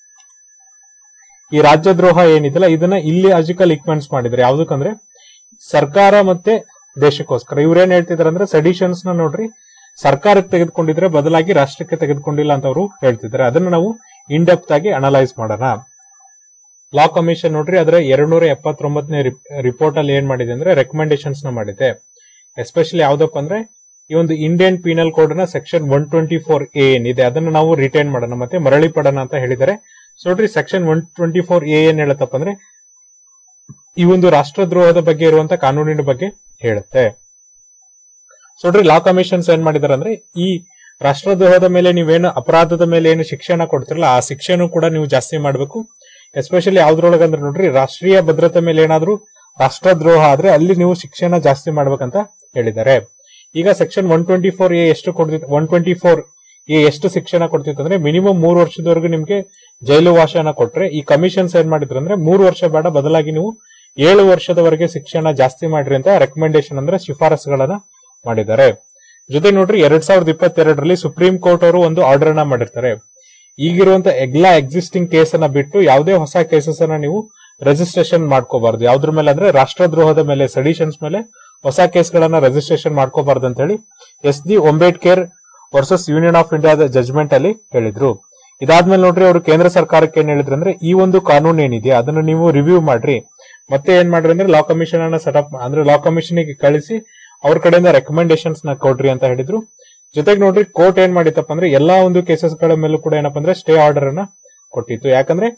ಈ ರಾಜ್ಯದ್ರೋಹ ಏನಿದೆಯಲ್ಲ ಇದನ್ನ ಇಲ್ಲಿ ಅಜಿಕಲ್ ಇಕ್ವೆನ್ಸ್ ಮಾಡಿದ್ರೆ ಯಾವ್ದಕ್ಕಂದ್ರೆ ಸರ್ಕಾರ ಮತ್ತೆ ದೇಶಕ್ಕೋಸ್ಕರ ಇವ್ರೇನ್ ಹೇಳ್ತಿದಾರೆ ಅಂದ್ರೆ ಸೆಡಿಷನ್ಸ್ ನ ನೋಡ್ರಿ ಸರ್ಕಾರಕ್ಕೆ ತೆಗೆದುಕೊಂಡಿದ್ರೆ ಬದಲಾಗಿ ರಾಷ್ಟ್ರಕ್ಕೆ ತೆಗೆದುಕೊಂಡಿಲ್ಲ ಅಂತ ಅವರು ಹೇಳ್ತಿದ್ದಾರೆ ಅದನ್ನ ನಾವು ಇನ್ ಡೆಪ್ತ್ ಆಗಿ ಅನಲೈಸ್ ಮಾಡೋಣ ಲಾ ಕಮಿಷನ್ ನೋಡ್ರಿ ಅದರ ಎರಡ್ನೂರ ಎಪ್ಪತ್ತೊಂಬತ್ತನೇ ರಿಪೋರ್ಟ್ ಅಲ್ಲಿ ಏನ್ ಮಾಡಿದೆ ಅಂದ್ರೆ ರೆಕಮೆಂಡೇಶನ್ಸ್ ನ ಮಾಡಿದೆ ಎಸ್ಪೆಷಲಿ ಯಾವ್ದಪ್ಪ ಅಂದ್ರೆ ಈ ಒಂದು ಇಂಡಿಯನ್ ಪೀನಲ್ ಕೋಡ್ ನ section one twenty four A ಏನಿದೆ ಅದನ್ನ ನಾವು ರಿಟೈನ್ ಮಾಡೋಣ ಮತ್ತೆ ಮರಳಿ ಪಡೋಣ ಅಂತ ಹೇಳಿದ್ದಾರೆ ಸೊ ನೋಡ್ರಿ section one twenty four A ಏನ್ ಹೇಳತ್ತಪ್ಪ ಅಂದ್ರೆ ಈ ಒಂದು ರಾಷ್ಟ್ರದ್ರೋಹದ ಬಗ್ಗೆ ಇರುವಂತ ಕಾನೂನಿನ ಬಗ್ಗೆ ಹೇಳುತ್ತೆ ಸೊ ನೋಡ್ರಿ ಲಾ ಕಮಿಷನ್ಸ್ ಏನ್ ಮಾಡಿದಾರೆ ಅಂದ್ರೆ ಈ ರಾಷ್ಟ್ರದ್ರೋಹದ ಮೇಲೆ ನೀವೇನು ಅಪರಾಧದ ಮೇಲೆ ಏನು ಶಿಕ್ಷಣ ಕೊಡ್ತಿರಲ್ಲ ಆ ಶಿಕ್ಷೆನೂ ಕೂಡ ನೀವು ಜಾಸ್ತಿ ಮಾಡಬೇಕು ಎಸ್ಪೆಷಲಿ ಯಾವ್ದ್ರೊಳಗೆ ಅಂದ್ರೆ ನೋಡ್ರಿ ರಾಷ್ಟ್ರೀಯ ಭದ್ರತೆ ಮೇಲೆ ಏನಾದ್ರೂ ರಾಷ್ಟ್ರದ್ರೋಹ ಆದ್ರೆ ಅಲ್ಲಿ ನೀವು ಶಿಕ್ಷಣ ಜಾಸ್ತಿ ಮಾಡ್ಬೇಕಂತ ಹೇಳಿದ್ದಾರೆ ಈಗ section one twenty four A ಎಷ್ಟು ಕೊಡ್ತಿತ್ತು ಒನ್ ಟ್ವೆಂಟಿ ಫೋರ್ ಎ ಎಷ್ಟು ಶಿಕ್ಷಣ ಕೊಡ್ತಿತ್ತು ಅಂದ್ರೆ ಮಿನಿಮಮ್ ಮೂರು ವರ್ಷದವರೆಗೂ ನಿಮ್ಗೆ ಜೈಲು ವಾಸನ ಕೊಟ್ರೆ ಈ ಕಮಿಷನ್ಸ್ ಏನ್ ಮಾಡಿದ್ರು ಅಂದ್ರೆ ಮೂರು ವರ್ಷ ಬೇಡ ಬದಲಾಗಿ ನೀವು ಏಳು ವರ್ಷದವರೆಗೆ ಶಿಕ್ಷಣ ಜಾಸ್ತಿ ಮಾಡ್ರಿ ಅಂತ ರೆಕಮೆಂಡೇಶನ್ ಅಂದ್ರೆ ಶಿಫಾರಸುಗಳನ್ನ ಮಾಡಿದ್ದಾರೆ ಜೊತೆ ನೋಡ್ರಿ ಎರಡ್ ಸಾವಿರದ ಇಪ್ಪತ್ತೆರಡರಲ್ಲಿ ಸುಪ್ರೀಂ ಕೋರ್ಟ್ ಅವರು ಒಂದು ಆರ್ಡರ್ ಅನ್ನ ಮಾಡಿರ್ತಾರೆ ಈಗಿರುವಂತ ಎಲ್ಲಾ ಎಕ್ಸಿಸ್ಟಿಂಗ್ ಕೇಸ್ ಅನ್ನ ಬಿಟ್ಟು ಯಾವುದೇ ಹೊಸ ಕೇಸಸ್ ಅನ್ನ ನೀವು ರಿಜಿಸ್ಟ್ರೇಷನ್ ಮಾಡ್ಕೋಬಾರ್ದು ಯಾವ್ದ್ರ ಮೇಲೆ ಅಂದ್ರೆ ರಾಷ್ಟ್ರದ್ರೋಹದ ಮೇಲೆ ಸಡಿಷನ್ಸ್ ಮೇಲೆ ಹೊಸ ಕೇಸ್ಗಳನ್ನ ರಿಜಿಸ್ಟ್ರೇಷನ್ ಮಾಡ್ಕೋಬಾರ್ದು ಅಂತ ಹೇಳಿ S D Ambedkar versus Union of ಇಂಡಿಯಾದ ಜಜ್ಮೆಂಟ್ ಅಲ್ಲಿ ಹೇಳಿದ್ರು ಇದಾದ್ಮೇಲೆ ನೋಡ್ರಿ ಅವರು ಕೇಂದ್ರ ಸರ್ಕಾರಕ್ಕೆ ಏನ್ ಹೇಳಿದ್ರು ಅಂದ್ರೆ ಈ ಒಂದು ಕಾನೂನು ಏನಿದೆ ಅದನ್ನ ನೀವು ರಿವ್ಯೂ ಮಾಡ್ರಿ ಮತ್ತೆ ಏನ್ ಮಾಡ್ರಿ ಅಂದ್ರೆ ಲಾ ಕಮಿಷನ್ ಅನ್ನ ಸೆಟಪ್ ಅಂದ್ರೆ ಲಾ ಕಮಿಷನ್ ಗೆ ಕಳಿಸಿ ಅವ್ರ ಕಡೆಯಿಂದ ರೆಕಮೆಂಡೇಶನ್ಸ್ ನ ಕೊಡ್ರಿ ಅಂತ ಹೇಳಿದ್ರು ಜೊತೆಗೆ ನೋಡ್ರಿ ಕೋರ್ಟ್ ಏನ್ ಮಾಡಿತ್ತಪ್ಪ ಅಂದ್ರೆ ಎಲ್ಲಾ ಒಂದು ಕೇಸಸ್ ಗಳ ಮೇಲೂ ಕೂಡ ಏನಪ್ಪಾ ಅಂದ್ರೆ ಸ್ಟೇ ಆರ್ಡರ್ ಅನ್ನ ಕೊಟ್ಟಿತ್ತು ಯಾಕಂದ್ರೆ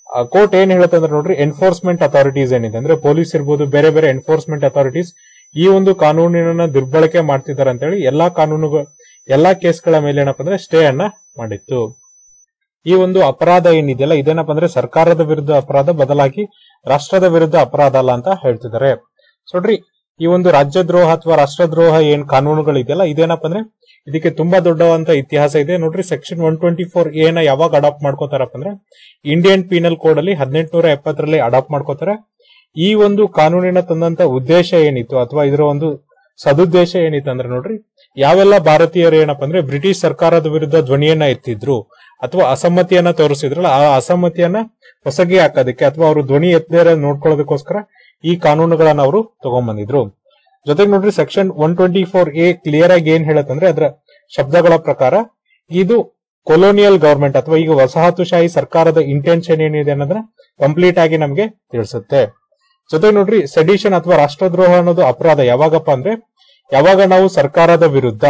ಕೋರ್ಟ್ ಏನ್ ಹೇಳುತ್ತೆ ಅಂದ್ರೆ ನೋಡ್ರಿ ಎನ್ಫೋರ್ಸ್ಮೆಂಟ್ ಅಥಾರಿಟೀಸ್ ಏನಿದೆ ಅಂದ್ರೆ ಪೊಲೀಸ್ ಇರ್ಬೋದು ಬೇರೆ ಬೇರೆ ಎನ್ಫೋರ್ಸ್ಮೆಂಟ್ ಅಥಾರಿಟೀಸ್ ಈ ಒಂದು ಕಾನೂನಿನ ದುರ್ಬಳಕೆ ಮಾಡ್ತಿದ್ದಾರೆ ಅಂತ ಹೇಳಿ ಎಲ್ಲಾ ಕಾನೂನುಗಳು ಎಲ್ಲಾ ಕೇಸ್ಗಳ ಮೇಲೆ ಏನಪ್ಪಾ ಅಂದ್ರೆ ಸ್ಟೇ ಅನ್ನ ಮಾಡಿತ್ತು ಈ ಒಂದು ಅಪರಾಧ ಏನಿದೆಯಲ್ಲ ಇದೇನಪ್ಪ ಅಂದ್ರೆ ಸರ್ಕಾರದ ವಿರುದ್ಧ ಅಪರಾಧ ಬದಲಾಗಿ ರಾಷ್ಟ್ರದ ವಿರುದ್ಧ ಅಪರಾಧ ಅಲ್ಲ ಅಂತ ಹೇಳ್ತಿದ್ದಾರೆ ಸೊ ನೋಡ್ರಿ ಈ ಒಂದು ರಾಜ್ಯದ್ರೋಹ ಅಥವಾ ರಾಷ್ಟ್ರದ್ರೋಹ ಏನ್ ಕಾನೂನುಗಳಿದೆಯಲ್ಲ ಇದೇನಪ್ಪ ಅಂದ್ರೆ ಇದಕ್ಕೆ ತುಂಬಾ ದೊಡ್ಡವಂತ ಇತಿಹಾಸ ಇದೆ ನೋಡ್ರಿ ಸೆಕ್ಷನ್ ಒನ್ ಟ್ವೆಂಟಿ ಫೋರ್ ಎನ ಯಾವಾಗ ಅಡಾಪ್ಟ್ ಮಾಡ್ಕೋತಾರಪ್ಪ ಅಂದ್ರೆ ಇಂಡಿಯನ್ ಪೀನಲ್ ಕೋಡ್ ಅಲ್ಲಿ ಹದಿನೆಂಟುನೂರ ಎಪ್ಪತ್ತರಲ್ಲಿ ಅಡಾಪ್ಟ್ ಮಾಡ್ಕೋತಾರೆ ಈ ಒಂದು ಕಾನೂನಿನ ತಂದಂತ ಉದ್ದೇಶ ಏನಿತ್ತು ಅಥವಾ ಇದರ ಒಂದು ಸದುದ್ದೇಶ ಏನಿತ್ತು ಅಂದ್ರೆ ನೋಡ್ರಿ ಯಾವೆಲ್ಲ ಭಾರತೀಯರು ಏನಪ್ಪ ಅಂದ್ರೆ ಬ್ರಿಟಿಷ್ ಸರ್ಕಾರದ ವಿರುದ್ಧ ಧ್ವನಿಯನ್ನ ಎತ್ತಿದ್ರು ಅಥವಾ ಅಸಮ್ಮತಿಯನ್ನ ತೋರಿಸಿದ್ರಲ್ಲ ಆ ಅಸಮ್ಮತಿಯನ್ನ ಹೊಸಗೆ ಹಾಕೋದಕ್ಕೆ ಅಥವಾ ಅವರು ಧ್ವನಿ ಎತ್ತದೇ ನೋಡ್ಕೊಳ್ಳೋದಕ್ಕೋಸ್ಕರ ಈ ಕಾನೂನುಗಳನ್ನ ಅವರು ತಗೊಂಡ್ಬಂದಿದ್ರು ಜೊತೆಗೆ ನೋಡ್ರಿ section one twenty four A clear ಆಗಿ ಏನ್ ಹೇಳತ್ತಂದ್ರೆ ಅದರ ಶಬ್ದಗಳ ಪ್ರಕಾರ ಇದು ಕೊಲೋನಿಯಲ್ ಗವರ್ಮೆಂಟ್ ಅಥವಾ ಈಗ ವಸಾಹತುಶಾಹಿ ಸರ್ಕಾರದ ಇಂಟೆನ್ಷನ್ ಏನಿದೆ ಅನ್ನೋದನ್ನ ಕಂಪ್ಲೀಟ್ ಆಗಿ ನಮಗೆ ತಿಳಿಸುತ್ತೆ ಜೊತೆಗೆ ನೋಡ್ರಿ ಸೆಡಿಷನ್ ಅಥವಾ ರಾಷ್ಟ್ರದ್ರೋಹ ಅನ್ನೋದು ಅಪರಾಧ ಯಾವಾಗಪ್ಪ ಅಂದ್ರೆ ಯಾವಾಗ ನಾವು ಸರ್ಕಾರದ ವಿರುದ್ಧ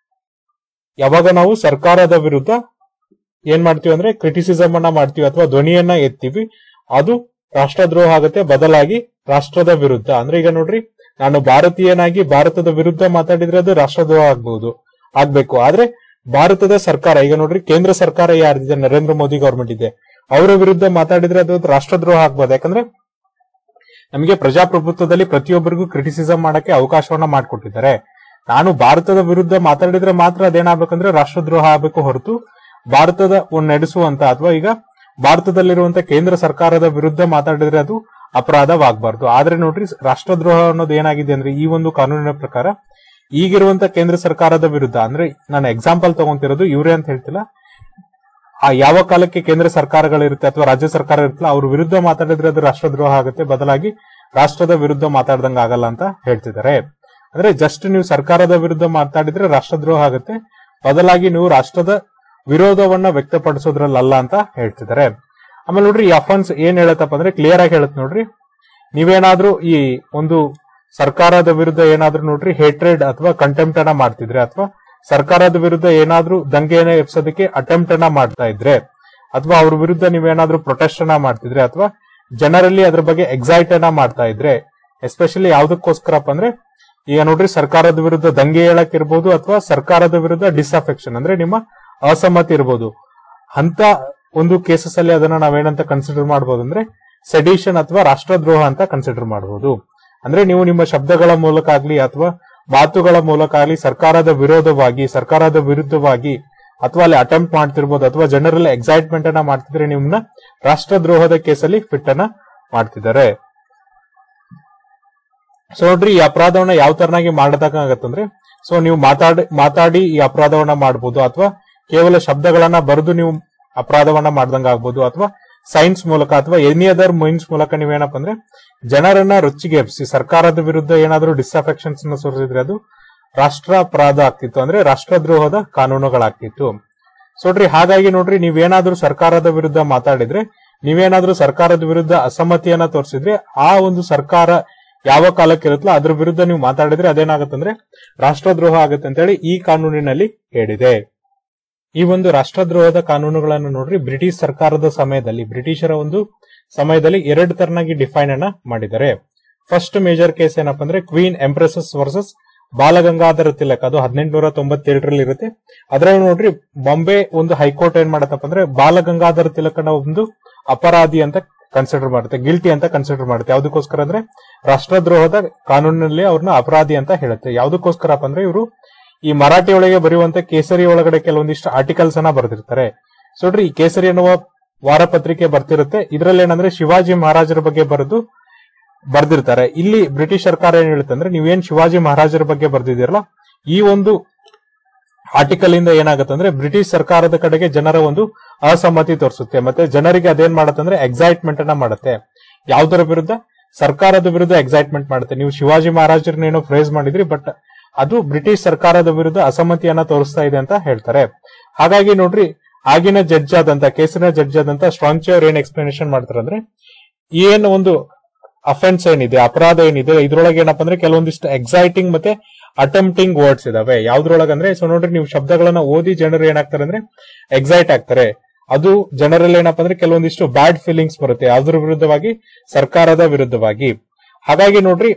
ಯಾವಾಗ ನಾವು ಸರ್ಕಾರದ ವಿರುದ್ಧ ಏನ್ ಮಾಡ್ತೀವಿ ಅಂದ್ರೆ ಕ್ರಿಟಿಸಿಸಮ್ ಅನ್ನ ಮಾಡ್ತೀವಿ ಅಥವಾ ಧ್ವನಿಯನ್ನ ಎತ್ತೀವಿ ಅದು ರಾಷ್ಟ್ರದ್ರೋಹ ಆಗುತ್ತೆ ಬದಲಾಗಿ ರಾಷ್ಟ್ರದ ವಿರುದ್ಧ ಅಂದ್ರೆ ಈಗ ನೋಡ್ರಿ ನಾನು ಭಾರತೀಯನಾಗಿ ಭಾರತದ ವಿರುದ್ಧ ಮಾತಾಡಿದ್ರೆ ಅದು ರಾಷ್ಟ್ರದ್ರೋಹ ಆಗ್ಬಹುದು ಆಗ್ಬೇಕು ಆದ್ರೆ ಭಾರತದ ಸರ್ಕಾರ ಈಗ ನೋಡ್ರಿ ಕೇಂದ್ರ ಸರ್ಕಾರ ಯಾರಿದೆ ನರೇಂದ್ರ ಮೋದಿ ಗವರ್ಮೆಂಟ್ ಇದೆ ಅವರ ವಿರುದ್ಧ ಮಾತಾಡಿದ್ರೆ ಅದು ರಾಷ್ಟ್ರದ್ರೋಹ ಆಗ್ಬೋದು ಯಾಕಂದ್ರೆ ನಮಗೆ ಪ್ರಜಾಪ್ರಭುತ್ವದಲ್ಲಿ ಪ್ರತಿಯೊಬ್ಬರಿಗೂ ಕ್ರಿಟಿಸಿಸಮ್ ಮಾಡಕ್ಕೆ ಅವಕಾಶವನ್ನ ಮಾಡಿಕೊಟ್ಟಿದ್ದಾರೆ ನಾನು ಭಾರತದ ವಿರುದ್ಧ ಮಾತಾಡಿದ್ರೆ ಮಾತ್ರ ಅದೇನಾಗ್ಬೇಕಂದ್ರೆ ರಾಷ್ಟ್ರದ್ರೋಹ ಆಗಬೇಕು ಹೊರತು ಭಾರತದ ಒಂದು ನಡೆಸುವಂತ ಅಥವಾ ಈಗ ಭಾರತದಲ್ಲಿರುವಂತ ಕೇಂದ್ರ ಸರ್ಕಾರದ ವಿರುದ್ಧ ಮಾತಾಡಿದ್ರೆ ಅದು ಅಪರಾಧವಾಗಬಾರ್ದು ಆದ್ರೆ ನೋಡ್ರಿ ರಾಷ್ಟ್ರದ್ರೋಹ ಅನ್ನೋದು ಏನಾಗಿದೆ ಅಂದ್ರೆ ಈ ಒಂದು ಕಾನೂನಿನ ಪ್ರಕಾರ ಈಗಿರುವಂತ ಕೇಂದ್ರ ಸರ್ಕಾರದ ವಿರುದ್ಧ ಅಂದ್ರೆ ನಾನು ಎಕ್ಸಾಂಪಲ್ ತಗೊಂತಿರೋದು ಇವ್ರೆ ಅಂತ ಹೇಳ್ತಿಲ್ಲ ಆ ಯಾವ ಕಾಲಕ್ಕೆ ಕೇಂದ್ರ ಸರ್ಕಾರಗಳಿರುತ್ತೆ ಅಥವಾ ರಾಜ್ಯ ಸರ್ಕಾರ ಇರುತ್ತಲ್ಲ ಅವ್ರ ವಿರುದ್ಧ ಮಾತಾಡಿದ್ರೆ ಅದು ರಾಷ್ಟ್ರದ್ರೋಹ ಆಗುತ್ತೆ ಬದಲಾಗಿ ರಾಷ್ಟ್ರದ ವಿರುದ್ಧ ಮಾತಾಡ್ದಂಗ ಆಗಲ್ಲ ಅಂತ ಹೇಳ್ತಿದ್ದಾರೆ ಅಂದ್ರೆ ಜಸ್ಟ್ ನೀವು ಸರ್ಕಾರದ ವಿರುದ್ಧ ಮಾತಾಡಿದ್ರೆ ರಾಷ್ಟ್ರದ್ರೋಹ ಆಗುತ್ತೆ ಬದಲಾಗಿ ನೀವು ರಾಷ್ಟ್ರದ ವಿರೋಧವನ್ನ ವ್ಯಕ್ತಪಡಿಸೋದ್ರಲ್ಲ ಅಂತ ಹೇಳ್ತಿದ್ದಾರೆ ಆಮೇಲೆ ನೋಡ್ರಿ ಈ ಅಫನ್ಸ್ ಏನ್ ಹೇಳತ್ತಪ್ಪ ಅಂದ್ರೆ ಕ್ಲಿಯರ್ ಆಗಿ ಹೇಳುತ್ತೆ ನೋಡ್ರಿ ನೀವೇನಾದ್ರೂ ಈ ಒಂದು ಸರ್ಕಾರದ ವಿರುದ್ಧ ಏನಾದ್ರೂ ನೋಡ್ರಿ ಹೇಟ್ರೆಡ್ ಅಥವಾ ಕಂಟೆಂಪ್ಟ್ ಅನ್ನ ಮಾಡ್ತಿದ್ರೆ ಅಥವಾ ಸರ್ಕಾರದ ವಿರುದ್ಧ ಏನಾದ್ರೂ ದಂಗೆಯನ್ನ ಎಪ್ಸೋದಕ್ಕೆ ಅಟೆಂಪ್ಟ್ ಅನ್ನ ಮಾಡ್ತಾ ಇದ್ರೆ ಅಥವಾ ಅವ್ರ ವಿರುದ್ಧ ನೀವೇನಾದ್ರೂ ಪ್ರೊಟೆಸ್ಟ್ ಅನ್ನ ಮಾಡ್ತಿದ್ರೆ ಅಥವಾ ಜನರಲ್ಲಿ ಅದ್ರ ಬಗ್ಗೆ ಎಕ್ಸೈಟ್ ಅನ್ನ ಮಾಡ್ತಾ ಇದ್ರೆ ಎಸ್ಪೆಷಲಿ ಯಾವ್ದಕ್ಕೋಸ್ಕರಪ್ಪ ಅಂದ್ರೆ ಈಗ ನೋಡ್ರಿ ಸರ್ಕಾರದ ವಿರುದ್ಧ ದಂಗೆ ಹೇಳಕ್ ಇರ್ಬೋದು ಅಥವಾ ಸರ್ಕಾರದ ವಿರುದ್ಧ ಡಿಸ್ಅಫೆಕ್ಷನ್ ಅಂದ್ರೆ ನಿಮ್ಮ ಅಸಮ್ಮತಿ ಇರ್ಬೋದು ಅಂತ ಒಂದು ಕೇಸಸ್ ಅಲ್ಲಿ ಅದನ್ನ ನಾವೇನಂತ ಕನ್ಸಿಡರ್ ಮಾಡಬಹುದು ಅಂದ್ರೆ ಸೆಡಿಷನ್ ಅಥವಾ ರಾಷ್ಟ್ರದ್ರೋಹ ಅಂತ ಕನ್ಸಿಡರ್ ಮಾಡಬಹುದು ಅಂದ್ರೆ ನೀವು ನಿಮ್ಮ ಶಬ್ದಗಳ ಮೂಲಕ ಆಗ್ಲಿ ಅಥವಾ ಮಾತುಗಳ ಮೂಲಕ ಆಗ್ಲಿ ಸರ್ಕಾರದ ವಿರೋಧವಾಗಿ ಸರ್ಕಾರದ ವಿರುದ್ಧವಾಗಿ ಅಥವಾ ಅಲ್ಲಿ ಅಟೆಂಪ್ಟ್ ಮಾಡ್ತಿರ್ಬೋದು ಅಥವಾ ಜನರಲ್ಲಿ ಎಕ್ಸೈಟ್ಮೆಂಟ್ ಅನ್ನ ಮಾಡ್ತಿದ್ರೆ ನಿಮ್ಮನ್ನ ರಾಷ್ಟ್ರದ್ರೋಹದ ಕೇಸಲ್ಲಿ ಫಿಟ್ ಅನ್ನ ಮಾಡ್ತಿದ್ದಾರೆ ಸೊ ನೋಡ್ರಿ ಈ ಅಪರಾಧವನ್ನ ಯಾವ ತರನಾಗಿ ಮಾಡದಾಗತ್ತಂದ್ರೆ ಸೊ ನೀವು ಮಾತಾಡಿ ಮಾತಾಡಿ ಈ ಅಪರಾಧವನ್ನ ಮಾಡಬಹುದು ಅಥವಾ ಕೇವಲ ಶಬ್ದಗಳನ್ನ ಬರೆದು ನೀವು ಅಪರಾಧವನ್ನ ಮಾಡ್ದಂಗ ಆಗ್ಬೋದು ಅಥವಾ ಸೈನ್ಸ್ ಮೂಲಕ ಅಥವಾ ಎನಿ ಅದರ್ ಮೀನ್ಸ್ ಮೂಲಕ ನೀವೇನಪ್ಪ ಅಂದ್ರೆ ಜನರನ್ನ ರೊಚ್ಚಿಗೆ ಎಬ್ಸಿ ಸರ್ಕಾರದ ವಿರುದ್ಧ ಏನಾದ್ರೂ ಡಿಸ್ಅಫೆಕ್ಷನ್ಸ್ ಅನ್ನ ಸುರಿಸಿದ್ರೆ ಅದು ರಾಷ್ಟ್ರ ಅಪರಾಧ ಆಗ್ತಿತ್ತು ಅಂದ್ರೆ ರಾಷ್ಟ್ರದ್ರೋಹದ ಕಾನೂನುಗಳಾಗ್ತಿತ್ತು ಸೊ ನೋಡ್ರಿ ಹಾಗಾಗಿ ನೋಡ್ರಿ ನೀವೇನಾದ್ರೂ ಸರ್ಕಾರದ ವಿರುದ್ಧ ಮಾತಾಡಿದ್ರೆ ನೀವೇನಾದ್ರೂ ಸರ್ಕಾರದ ವಿರುದ್ಧ ಅಸಮ್ಮತಿಯನ್ನ ತೋರಿಸಿದ್ರೆ ಆ ಒಂದು ಸರ್ಕಾರ ಯಾವ ಕಾಲಕ್ಕೆ ಇರುತ್ತಲ್ಲ ಅದ್ರ ವಿರುದ್ಧ ನೀವು ಮಾತಾಡಿದ್ರೆ ಅದೇನಾಗುತ್ತಂದ್ರೆ ರಾಷ್ಟ್ರದ್ರೋಹ ಆಗುತ್ತೆ ಅಂತ ಹೇಳಿ ಈ ಕಾನೂನಿನಲ್ಲಿ ಹೇಳಿದೆ ಈ ಒಂದು ರಾಷ್ಟ್ರದ್ರೋಹದ ಕಾನೂನುಗಳನ್ನು ನೋಡ್ರಿ ಬ್ರಿಟಿಷ್ ಸರ್ಕಾರದ ಸಮಯದಲ್ಲಿ ಬ್ರಿಟಿಷರ ಒಂದು ಸಮಯದಲ್ಲಿ ಎರಡು ತರನಾಗಿ ಡಿಫೈನ್ ಅನ್ನ ಮಾಡಿದ್ದಾರೆ ಫಸ್ಟ್ ಮೇಜರ್ ಕೇಸ್ ಏನಪ್ಪಾ ಅಂದ್ರೆ queen empress versus Balagangadhara Tilak ಅದು ಹದಿನೆಂಟುನೂರ ತೊಂಬತ್ತೆರಡರಲ್ಲಿ ಇರುತ್ತೆ ಅದ್ರಲ್ಲಿ ನೋಡ್ರಿ ಬಾಂಬೆ ಒಂದು ಹೈಕೋರ್ಟ್ ಏನ್ ಮಾಡತ್ತಪ್ಪ ಅಂದ್ರೆ ಬಾಲಗಂಗಾಧರ ತಿಲಕನ ಒಂದು ಅಪರಾಧಿ ಅಂತ ಕನ್ಸಿಡರ್ ಮಾಡುತ್ತೆ ಗಿಲ್ಟಿ ಅಂತ ಕನ್ಸಿಡರ್ ಮಾಡುತ್ತೆ ಯಾವ್ದಕ್ಕೋಸ್ಕರ ಅಂದ್ರೆ ರಾಷ್ಟ್ರದ್ರೋಹದ ಕಾನೂನಿನಲ್ಲಿ ಅವ್ರನ್ನ ಅಪರಾಧಿ ಅಂತ ಹೇಳುತ್ತೆ ಯಾವ್ದಕ್ಕೋಸ್ಕರಪ್ಪ ಅಂದ್ರೆ ಇವರು ಈ ಮರಾಠಿ ಒಳಗೆ ಬರೆಯುವಂತ ಕೇಸರಿ ಒಳಗಡೆ ಕೆಲವೊಂದಿಷ್ಟು ಆರ್ಟಿಕಲ್ಸ್ ಅನ್ನ ಬರೆದಿರ್ತಾರೆ ಸೊ ನೋಡ್ರಿ ಈ ಕೇಸರಿ ಅನ್ನುವ ವಾರಪತ್ರಿಕೆ ಬರ್ತಿರುತ್ತೆ ಇದ್ರಲ್ಲಿ ಏನಂದ್ರೆ ಶಿವಾಜಿ ಮಹಾರಾಜರ ಬಗ್ಗೆ ಬರೆದು ಬರ್ದಿರ್ತಾರೆ ಇಲ್ಲಿ ಬ್ರಿಟಿಷ್ ಸರ್ಕಾರ ಏನ್ ಹೇಳುತ್ತೆ ಅಂದ್ರೆ ನೀವೇನ್ ಶಿವಾಜಿ ಮಹಾರಾಜರ ಬಗ್ಗೆ ಬರ್ದಿದ್ದೀರಲ್ಲ ಈ ಒಂದು ಆರ್ಟಿಕಲ್ ಇಂದ ಏನಾಗುತ್ತೆ ಅಂದ್ರೆ ಬ್ರಿಟಿಷ್ ಸರ್ಕಾರದ ಕಡೆಗೆ ಜನರ ಒಂದು ಅಸಮ್ಮತಿ ತೋರಿಸುತ್ತೆ ಮತ್ತೆ ಜನರಿಗೆ ಅದೇನ್ ಮಾಡುತ್ತೆ ಅಂದ್ರೆ ಎಕ್ಸೈಟ್ಮೆಂಟ್ ಅನ್ನ ಮಾಡುತ್ತೆ ಯಾವ್ದರ ವಿರುದ್ಧ ಸರ್ಕಾರದ ವಿರುದ್ಧ ಎಕ್ಸೈಟ್ಮೆಂಟ್ ಮಾಡುತ್ತೆ ನೀವು ಶಿವಾಜಿ ಮಹಾರಾಜರನ್ನೇನೋ ಫ್ರೇಸ್ ಮಾಡಿದ್ರಿ ಬಟ್ ಅದು ಬ್ರಿಟಿಷ್ ಸರ್ಕಾರದ ವಿರುದ್ಧ ಅಸಮ್ಮತಿಯನ್ನ ತೋರಿಸ್ತಾ ಇದೆ ಅಂತ ಹೇಳ್ತಾರೆ ಹಾಗಾಗಿ ನೋಡ್ರಿ ಆಗಿನ ಜಡ್ಜ್ ಆದಂತ ಕೇಸಿನ ಜಡ್ಜ್ ಆದಂತ ಸ್ಟ್ರಾಂಚೆ ಅವ್ರು ಏನ್ ಎಕ್ಸ್ಪ್ಲನೇಷನ್ ಮಾಡ್ತಾರೆ ಅಂದ್ರೆ ಏನ್ ಒಂದು ಅಫೆನ್ಸ್ ಏನಿದೆ ಅಪರಾಧ ಏನಿದೆ ಇದ್ರೊಳಗೆ ಏನಪ್ಪಾ ಅಂದ್ರೆ ಕೆಲವೊಂದಿಷ್ಟು ಎಕ್ಸೈಟಿಂಗ್ ಮತ್ತೆ ಅಟೆಂಪ್ಟಿಂಗ್ ವರ್ಡ್ಸ್ ಇದಾವೆ ಯಾವ್ದ್ರೊಳಗೆ ಅಂದ್ರೆ ಸೊ ನೋಡ್ರಿ ನೀವು ಶಬ್ದಗಳನ್ನ ಓದಿ ಜನರು ಏನಾಗ್ತಾರೆ ಅಂದ್ರೆ ಎಕ್ಸೈಟ್ ಆಗ್ತಾರೆ ಅದು ಜನರಲ್ಲಿ ಏನಪ್ಪಾ ಅಂದ್ರೆ ಕೆಲವೊಂದಿಷ್ಟು ಬ್ಯಾಡ್ ಫೀಲಿಂಗ್ಸ್ ಬರುತ್ತೆ ಅದ್ರ ವಿರುದ್ಧವಾಗಿ ಸರ್ಕಾರದ ವಿರುದ್ಧವಾಗಿ ಹಾಗಾಗಿ ನೋಡ್ರಿ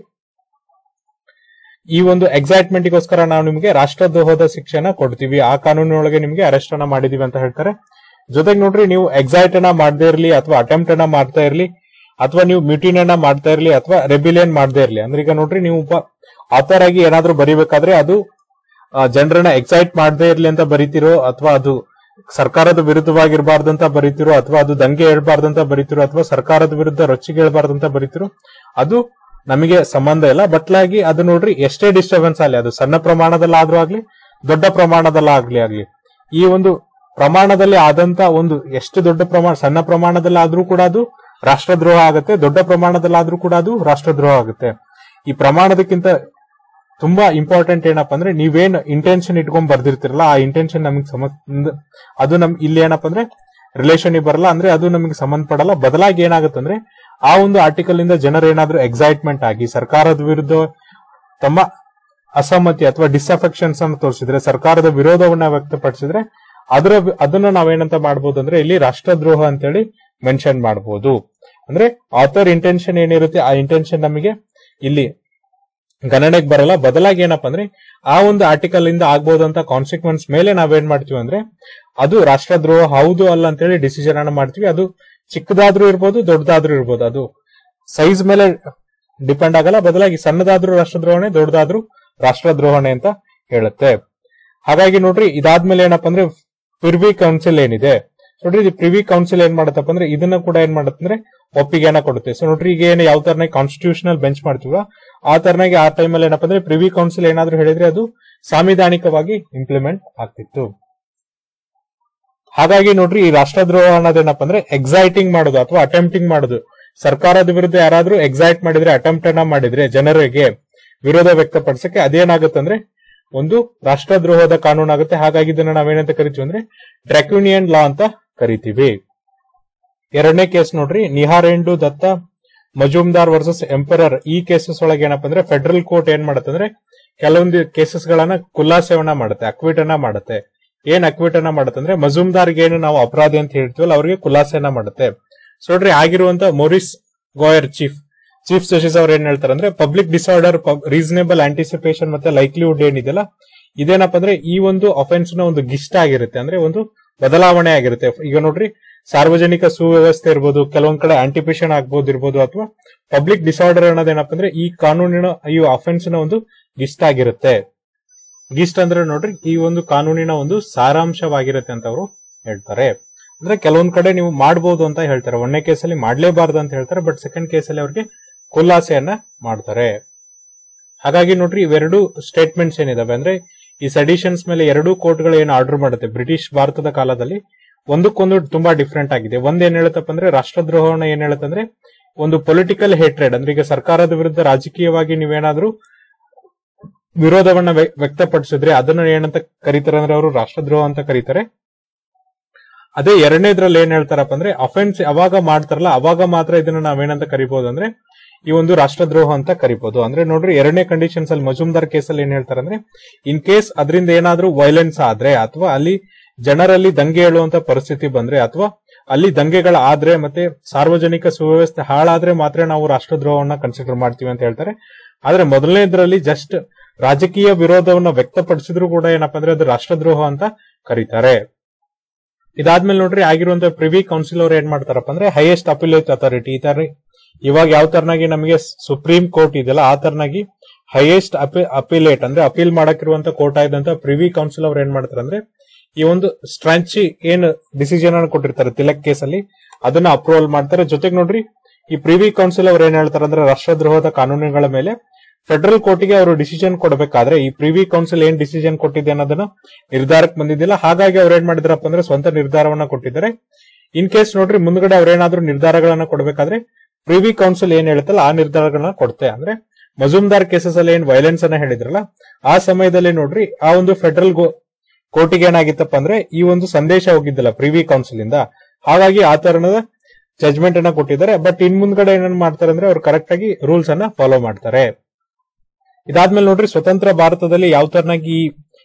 ಈ ಒಂದು ಎಕ್ಸೈಟ್ಮೆಂಟ್ ಗೋಸ್ಕರ ನಾವು ನಿಮಗೆ ರಾಷ್ಟ್ರದ್ರೋಹದ ಶಿಕ್ಷೆನ ಕೊಡ್ತೀವಿ ಆ ಕಾನೂನಿನೊಳಗೆ ನಿಮಗೆ ಅರೆಸ್ಟ್ ಅನ್ನ ಮಾಡಿದೀವಿ ಅಂತ ಹೇಳ್ತಾರೆ ಜೊತೆಗೆ ನೋಡ್ರಿ ನೀವು ಎಕ್ಸೈಟ್ ಅನ್ನ ಮಾಡದೇ ಇರ್ಲಿ ಅಥವಾ ಅಟೆಂಪ್ಟ್ ಅನ್ನ ಮಾಡ್ತಾ ಇರ್ಲಿ ಅಥವಾ ನೀವು ಮ್ಯೂಟಿನ್ ಅನ್ನ ಮಾಡ್ತಾ ಇರ್ಲಿ ಅಥವಾ ರೆಬಿಲಿಯನ್ ಮಾಡದೇ ಇರ್ಲಿ ಅಂದ್ರೆ ಈಗ ನೋಡ್ರಿ ನೀವು ಒಬ್ಬ ಆಥರ್ ಆಗಿ ಏನಾದ್ರೂ ಬರಿಬೇಕಾದ್ರೆ ಅದು ಜನರನ್ನ ಎಕ್ಸೈಟ್ ಮಾಡದೇ ಇರ್ಲಿ ಅಂತ ಬರಿತಿರೋ ಅಥವಾ ಅದು ಸರ್ಕಾರದ ವಿರುದ್ಧವಾಗಿರಬಾರ್ದು ಅಂತ ಬರಿತಿರೋ ಅಥವಾ ಅದು ದಂಗೆ ಹೇಳ್ಬಾರ್ದು ಅಂತ ಬರಿತಿರೋ ಅಥವಾ ಸರ್ಕಾರದ ವಿರುದ್ಧ ರೊಚ್ಚಿಗೆ ಹೇಳ್ಬಾರ್ದು ಅಂತ ಬರಿತಿರೋ ಅದು ನಮಗೆ ಸಂಬಂಧ ಇಲ್ಲ ಬಟ್ಲಾಗಿ ಅದು ನೋಡ್ರಿ ಎಷ್ಟೇ ಡಿಸ್ಟರ್ಬೆನ್ಸ್ ಆಗಲಿ ಅದು ಸಣ್ಣ ಪ್ರಮಾಣದಲ್ಲಾದ್ರೂ ಆಗ್ಲಿ ದೊಡ್ಡ ಪ್ರಮಾಣದಲ್ಲಾಗ್ಲಿ ಆಗ್ಲಿ ಈ ಒಂದು ಪ್ರಮಾಣದಲ್ಲಿ ಆದಂತ ಒಂದು ಎಷ್ಟು ದೊಡ್ಡ ಪ್ರಮಾಣ ಸಣ್ಣ ಪ್ರಮಾಣದಲ್ಲಾದ್ರೂ ಕೂಡ ಅದು ರಾಷ್ಟ್ರದ್ರೋಹ ಆಗುತ್ತೆ ದೊಡ್ಡ ಪ್ರಮಾಣದಲ್ಲಾದ್ರೂ ಕೂಡ ಅದು ರಾಷ್ಟ್ರದ್ರೋಹ ಆಗುತ್ತೆ ಈ ಪ್ರಮಾಣದಕ್ಕಿಂತ ತುಂಬಾ ಇಂಪಾರ್ಟೆಂಟ್ ಏನಪ್ಪಾ ಅಂದ್ರೆ ನೀವೇನ್ ಇಂಟೆನ್ಷನ್ ಇಟ್ಕೊಂಡ್ ಬರ್ದಿರ್ತಿರಲ್ಲ ಆ ಇಂಟೆನ್ಷನ್ ನಮಗೆ ಸಂಬಂಧ ಅದು ನಮ್ ಇಲ್ಲಿ ಏನಪ್ಪಾ ಅಂದ್ರೆ ರಿಲೇಷನ್ ಬರಲ್ಲ ಅಂದ್ರೆ ಅದು ನಮಗೆ ಸಂಬಂಧಪಡಲ್ಲ ಬದಲಾಗಿ ಏನಾಗುತ್ತೆ ಅಂದ್ರೆ ಆ ಒಂದು ಆರ್ಟಿಕಲ್ ಇಂದ ಜನರು ಏನಾದ್ರೂ ಎಕ್ಸೈಟ್ಮೆಂಟ್ ಆಗಿ ಸರ್ಕಾರದ ವಿರುದ್ಧ ತಮ್ಮ ಅಸಮ್ಮತಿ ಅಥವಾ ಡಿಸ್ಅಫೆಕ್ಷನ್ಸ್ ಅನ್ನು ತೋರಿಸಿದ್ರೆ ಸರ್ಕಾರದ ವಿರೋಧವನ್ನ ವ್ಯಕ್ತಪಡಿಸಿದ್ರೆ ಅದರ ಅದನ್ನ ನಾವೇನಂತ ಮಾಡ್ಬೋದು ಅಂದ್ರೆ ಇಲ್ಲಿ ರಾಷ್ಟ್ರದ್ರೋಹ ಅಂತೇಳಿ ಮೆನ್ಷನ್ ಮಾಡಬಹುದು ಅಂದ್ರೆ ಆಥರ್ ಇಂಟೆನ್ಷನ್ ಏನಿರುತ್ತೆ ಆ ಇಂಟೆನ್ಷನ್ ನಮಗೆ ಇಲ್ಲಿ ಗಣನೆಗೆ ಬರಲ್ಲ ಬದಲಾಗಿ ಏನಪ್ಪಾ ಅಂದ್ರೆ ಆ ಒಂದು ಆರ್ಟಿಕಲ್ ಇಂದ ಆಗ್ಬೋದಂತ ಕಾನ್ಸಿಕ್ವೆನ್ಸ್ ಮೇಲೆ ನಾವೇನ್ ಮಾಡ್ತೀವಿ ಅಂದ್ರೆ ಅದು ರಾಷ್ಟ್ರದ್ರೋಹ ಹೌದು ಅಲ್ಲ ಅಂತೇಳಿ ಡಿಸಿಷನ್ ಅನ್ನ ಮಾಡ್ತೀವಿ ಅದು ಚಿಕ್ಕದಾದ್ರೂ ಇರ್ಬೋದು ದೊಡ್ಡದಾದ್ರೂ ಇರ್ಬೋದು ಅದು ಸೈಜ್ ಮೇಲೆ ಡಿಪೆಂಡ್ ಆಗಲ್ಲ ಬದಲಾಗಿ ಸಣ್ಣದಾದ್ರೂ ರಾಷ್ಟ್ರದ್ರೋಹಣೆ ದೊಡ್ಡದಾದ್ರೂ ರಾಷ್ಟ್ರದ್ರೋಹಣೆ ಅಂತ ಹೇಳುತ್ತೆ ಹಾಗಾಗಿ ನೋಡ್ರಿ ಇದಾದ್ಮೇಲೆ ಏನಪ್ಪಾ ಅಂದ್ರೆ ಪ್ರಿವಿ ಕೌನ್ಸಿಲ್ ಏನಿದೆ ನೋಡ್ರಿ ಇದು ಪ್ರಿವಿ ಕೌನ್ಸಿಲ್ ಏನ್ ಮಾಡತ್ತಪ್ಪ ಅಂದ್ರೆ ಇದನ್ನ ಕೂಡ ಏನ್ ಮಾಡತ್ತಂದ್ರೆ ಒಪ್ಪಿಗೆನ ಕೊಡುತ್ತೆ ಸೊ ನೋಡ್ರಿ ಈಗ ಏನು ಯಾವ ತರನಾಗಿ ಕಾನ್ಸ್ಟಿಟ್ಯೂಷನಲ್ ಬೆಂಚ್ ಮಾಡ್ತೀವ ಆ ತರನಾಗಿ ಆ ಟೈಮಲ್ಲಿ ಏನಪ್ಪಾ ಅಂದ್ರೆ ಪ್ರಿವಿ ಕೌನ್ಸಿಲ್ ಏನಾದ್ರೂ ಹೇಳಿದ್ರೆ ಅದು ಸಾಂವಿಧಾನಿಕವಾಗಿ ಇಂಪ್ಲಿಮೆಂಟ್ ಆಗ್ತಿತ್ತು ಹಾಗಾಗಿ ನೋಡ್ರಿ ಈ ರಾಷ್ಟ್ರದ್ರೋಹ ಅನ್ನೋದೇನಪ್ಪ ಅಂದ್ರೆ ಎಕ್ಸೈಟಿಂಗ್ ಮಾಡೋದು ಅಥವಾ ಅಟೆಂಪ್ಟಿಂಗ್ ಮಾಡೋದು ಸರ್ಕಾರದ ವಿರುದ್ಧ ಯಾರಾದ್ರೂ ಎಕ್ಸೈಟ್ ಮಾಡಿದ್ರೆ ಅಟೆಂಪ್ಟ್ ಅನ್ನ ಮಾಡಿದ್ರೆ ಜನರಿಗೆ ವಿರೋಧ ವ್ಯಕ್ತಪಡಿಸಕ್ಕೆ ಅದೇನಾಗುತ್ತೆ ಒಂದು ರಾಷ್ಟ್ರದ್ರೋಹದ ಕಾನೂನು ಆಗುತ್ತೆ ಹಾಗಾಗಿ ಇದನ್ನ ನಾವೇನಂತ ಕರಿತೀವಿ ಅಂದ್ರೆ ಡ್ರಾಕ್ಯೂನಿಯನ್ ಲಾ ಅಂತ ಕರಿತೀವಿ ಎರಡನೇ ಕೇಸ್ ನೋಡ್ರಿ ನಿಹಾರೆಂಡು ದತ್ತ ಮಜುಮ್ದಾರ್ ವರ್ಸಸ್ ಎಂಪರರ್ ಈ ಕೇಸಸ್ ಒಳಗೆ ಏನಪ್ಪಾ ಅಂದ್ರೆ ಫೆಡರಲ್ ಕೋರ್ಟ್ ಏನ್ ಮಾಡತ್ತಂದ್ರೆ ಕೆಲವೊಂದು ಕೇಸಸ್ ಗಳನ್ನ ಖುಲಾಸೆವನ್ನ ಮಾಡುತ್ತೆ ಅಕ್ವಿಟ್ ಅನ್ನ ಮಾಡುತ್ತೆ ಏನ್ ಅಕ್ವಿಟ್ ಅನ್ನ ಮಾಡುತ್ತೆ ಅಂದ್ರೆ ಮಜುಮ್ದಾರ್ಗೆ ಏನು ನಾವು ಅಪರಾಧಿ ಅಂತ ಹೇಳ್ತೀವಲ್ಲ ಅವರಿಗೆ ಖುಲಾಸೆನ ಮಾಡುತ್ತೆ ಸೊ ನೋಡ್ರಿ ಆಗಿರುವಂತ Maurice Gwyer chief chief justice ಅವ್ರು ಏನ್ ಹೇಳ್ತಾರೆ ಅಂದ್ರೆ ಪಬ್ಲಿಕ್ ಡಿಸಾರ್ಡರ್ ರೀಸನೇಬಲ್ ಆಂಟಿಸಿಪೇಷನ್ ಮತ್ತೆ ಲೈಕ್ಲಿಹುಡ್ ಏನಿದೆಯಲ್ಲ ಇದೇನಪ್ಪ ಅಂದ್ರೆ ಈ ಒಂದು ಅಫೆನ್ಸ್ ನ ಒಂದು ಗಿಷ್ಟ ಆಗಿರುತ್ತೆ ಅಂದ್ರೆ ಒಂದು ಬದಲಾವಣೆ ಆಗಿರುತ್ತೆ ಈಗ ನೋಡ್ರಿ ಸಾರ್ವಜನಿಕ ಸುವ್ಯವಸ್ಥೆ ಇರ್ಬೋದು ಕೆಲವೊಂದ್ ಕಡೆ ಆಂಟಿಪೇಷನ್ ಆಗ್ಬೋದು ಇರ್ಬೋದು ಅಥವಾ ಪಬ್ಲಿಕ್ ಡಿಸಾರ್ಡರ್ ಅನ್ನೋದೇನಪ್ಪ ಅಂದ್ರೆ ಈ ಕಾನೂನಿನ ಈ ಅಫೆನ್ಸ್ ನ ಒಂದು ಗಿಷ್ಟ ಆಗಿರುತ್ತೆ ಗಿಸ್ಟ್ ಅಂದ್ರೆ ನೋಡ್ರಿ ಈ ಒಂದು ಕಾನೂನಿನ ಒಂದು ಸಾರಾಂಶವಾಗಿರುತ್ತೆ ಅಂತ ಅವರು ಹೇಳ್ತಾರೆ ಅಂದ್ರೆ ಕೆಲವೊಂದ್ ಕಡೆ ನೀವು ಮಾಡಬಹುದು ಅಂತ ಹೇಳ್ತಾರೆ ಒಂದನೇ ಕೇಸಲ್ಲಿ ಮಾಡ್ಲೇಬಾರ್ದು ಅಂತ ಹೇಳ್ತಾರೆ ಬಟ್ ಸೆಕೆಂಡ್ ಕೇಸಲ್ಲಿ ಅವ್ರಿಗೆ ಖುಲಾಸೆಯನ್ನ ಮಾಡ್ತಾರೆ ಹಾಗಾಗಿ ನೋಡ್ರಿ ಇವೆರಡು ಸ್ಟೇಟ್ಮೆಂಟ್ಸ್ ಏನಿದಾವೆ ಅಂದ್ರೆ ಈ ಸಡಿಷನ್ಸ್ ಮೇಲೆ ಎರಡೂ ಕೋರ್ಟ್ಗಳು ಏನು ಆರ್ಡರ್ ಮಾಡುತ್ತೆ ಬ್ರಿಟಿಷ್ ಭಾರತದ ಕಾಲದಲ್ಲಿ ಒಂದಕ್ಕೊಂದು ತುಂಬಾ ಡಿಫ್ರೆಂಟ್ ಆಗಿದೆ ಒಂದ್ ಏನ್ ಹೇಳುತ್ತಪ್ಪ ಅಂದ್ರೆ ರಾಷ್ಟ್ರದ್ರೋಹನ ಏನ್ ಹೇಳುತ್ತೆ ಅಂದ್ರೆ ಒಂದು ಪೊಲಿಟಿಕಲ್ ಹೇಟ್ರೆಡ್ ಅಂದ್ರೆ ಈಗ ಸರ್ಕಾರದ ವಿರುದ್ಧ ರಾಜಕೀಯವಾಗಿ ನೀವೇನಾದ್ರೂ ವಿರೋಧವನ್ನ ವ್ಯಕ್ತಪಡಿಸಿದ್ರೆ ಅದನ್ನ ಏನಂತ ಕರೀತಾರೆ ಅಂದ್ರೆ ಅವರು ರಾಷ್ಟ್ರದ್ರೋಹ ಅಂತ ಕರೀತಾರೆ ಅದೇ ಎರಡನೇದ್ರಲ್ಲಿ ಏನ್ ಹೇಳ್ತಾರಪ್ಪ ಅಂದ್ರೆ ಅಫೆನ್ಸ್ ಅವಾಗ ಮಾಡ್ತಾರಲ್ಲ ಅವಾಗ ಮಾತ್ರ ಇದನ್ನ ನಾವೇನಂತ ಕರಿಬಹುದು ಅಂದ್ರೆ ಈ ಒಂದು ರಾಷ್ಟ್ರದ್ರೋಹ ಅಂತ ಕರಿಬಹುದು ಅಂದ್ರೆ ನೋಡ್ರಿ ಎರಡನೇ ಕಂಡೀಷನ್ಸ್ ಅಲ್ಲಿ ಮಜುಮ್ದಾರ್ ಕೇಸಲ್ಲಿ ಏನ್ ಹೇಳ್ತಾರೆ ಅಂದ್ರೆ ಇನ್ ಕೇಸ್ ಅದರಿಂದ ಏನಾದ್ರೂ ವೈಲೆನ್ಸ್ ಆದ್ರೆ ಅಥವಾ ಅಲ್ಲಿ ಜನರಲ್ಲಿ ದಂಗೆ ಹೇಳುವಂತ ಪರಿಸ್ಥಿತಿ ಬಂದ್ರೆ ಅಥವಾ ಅಲ್ಲಿ ದಂಗೆಗಳ ಆದ್ರೆ ಮತ್ತೆ ಸಾರ್ವಜನಿಕ ಸುವ್ಯವಸ್ಥೆ ಹಾಳಾದ್ರೆ ಮಾತ್ರ ನಾವು ರಾಷ್ಟ್ರದ್ರೋಹವನ್ನ ಕನ್ಸಿಡರ್ ಮಾಡ್ತೀವಿ ಅಂತ ಹೇಳ್ತಾರೆ ಆದ್ರೆ ಮೊದಲನೇದ್ರಲ್ಲಿ ಜಸ್ಟ್ ರಾಜಕೀಯ ವಿರೋಧವನ್ನ ವ್ಯಕ್ತಪಡಿಸಿದ್ರು ಕೂಡ ಏನಪ್ಪಾ ಅಂದ್ರೆ ಅದು ರಾಷ್ಟ್ರದ್ರೋಹ ಅಂತ ಕರೀತಾರೆ ಇದಾದ್ಮೇಲೆ ನೋಡ್ರಿ ಆಗಿರುವಂತ ಪ್ರಿವಿ ಕೌನ್ಸಿಲ್ ಅವ್ರು ಏನ್ ಮಾಡ್ತಾರಪ್ಪ ಅಂದ್ರೆ ಹೈಯೆಸ್ಟ್ ಅಪಿಲೇಟ್ ಅಥಾರಿಟಿ ಈ ತರ ಇವಾಗ ಯಾವ ತರನಾಗಿ ನಮಗೆ ಸುಪ್ರೀಂ ಕೋರ್ಟ್ ಇದೆಯಲ್ಲ ಆ ತರನಾಗಿ ಹೈಯೆಸ್ಟ್ ಅಪಿಲೇಟ್ ಅಂದ್ರೆ ಅಪೀಲ್ ಮಾಡಕ್ಕಿರುವಂತ ಕೋರ್ಟ್ ಆಯ್ದಂತ ಪ್ರಿವಿ ಕೌನ್ಸಿಲ್ ಅವ್ರು ಏನ್ ಮಾಡ್ತಾರೆ ಅಂದ್ರೆ ಈ ಒಂದು ಸ್ಟ್ರಾಂಚಿ ಏನ್ ಡಿಸಿಷನ್ ಅನ್ನು ಕೊಟ್ಟಿರ್ತಾರೆ ತಿಲಕ್ ಕೇಸಲ್ಲಿ ಅದನ್ನ ಅಪ್ರೂವಲ್ ಮಾಡ್ತಾರೆ ಜೊತೆಗೆ ನೋಡ್ರಿ ಈ ಪ್ರಿವಿ ಕೌನ್ಸಿಲ್ ಅವ್ರು ಏನ್ ಹೇಳ್ತಾರೆ ಅಂದ್ರೆ ರಾಷ್ಟ್ರದ್ರೋಹದ ಕಾನೂನುಗಳ ಮೇಲೆ ಫೆಡರಲ್ ಕೋರ್ಟಿಗೆ ಅವರು ಡಿಸಿಷನ್ ಕೊಡಬೇಕಾದ್ರೆ ಈ ಪ್ರಿವಿ ಕೌನ್ಸಿಲ್ ಏನ್ ಡಿಸಿಷನ್ ಕೊಟ್ಟಿದೆ ಅನ್ನೋದನ್ನ ನಿರ್ಧಾರಕ್ಕೆ ಬಂದಿದ್ದಿಲ್ಲ ಹಾಗಾಗಿ ಅವ್ರು ಏನ್ ಮಾಡಿದ್ರಪ್ಪ ಅಂದ್ರೆ ಸ್ವಂತ ನಿರ್ಧಾರವನ್ನ ಕೊಟ್ಟಿದ್ದಾರೆ ಇನ್ ಕೇಸ್ ನೋಡ್ರಿ ಮುಂದ್ಗಡೆ ಅವ್ರೇನಾದ್ರೂ ನಿರ್ಧಾರಗಳನ್ನ ಕೊಡಬೇಕಾದ್ರೆ ಪ್ರಿವಿ ಕೌನ್ಸಿಲ್ ಏನ್ ಹೇಳುತ್ತಲ್ಲ ಆ ನಿರ್ಧಾರಗಳನ್ನ ಕೊಡುತ್ತೆ ಅಂದ್ರೆ ಮಜುಮ್ದಾರ್ ಕೇಸಸ್ ಅಲ್ಲಿ ಏನ್ ವೈಲೆನ್ಸ್ ಅನ್ನ ಹೇಳಿದ್ರಲ್ಲ ಆ ಸಮಯದಲ್ಲಿ ನೋಡ್ರಿ ಆ ಒಂದು ಫೆಡರಲ್ ಕೋರ್ಟಿಗೆ ಏನಾಗಿತ್ತಪ್ಪ ಅಂದ್ರೆ ಈ ಒಂದು ಸಂದೇಶ ಹೋಗಿದ್ದಲ್ಲ ಪ್ರಿವಿ ಕೌನ್ಸಿಲ್ ಇಂದ ಹಾಗಾಗಿ ಆ ತರನದ ಜಜ್ಮೆಂಟ್ ಅನ್ನ ಕೊಟ್ಟಿದ್ದಾರೆ ಬಟ್ ಇನ್ ಮುಂದ್ಗಡೆ ಏನೇನ್ ಮಾಡ್ತಾರೆ ಅಂದ್ರೆ ಅವ್ರು ಕರೆಕ್ಟ್ ಆಗಿ ರೂಲ್ಸ್ ಅನ್ನ ಫಾಲೋ ಮಾಡ್ತಾರೆ ಇದಾದ್ಮೇಲೆ ನೋಡ್ರಿ ಸ್ವತಂತ್ರ ಭಾರತದಲ್ಲಿ ಯಾವ ತರನಾಗಿ ಈ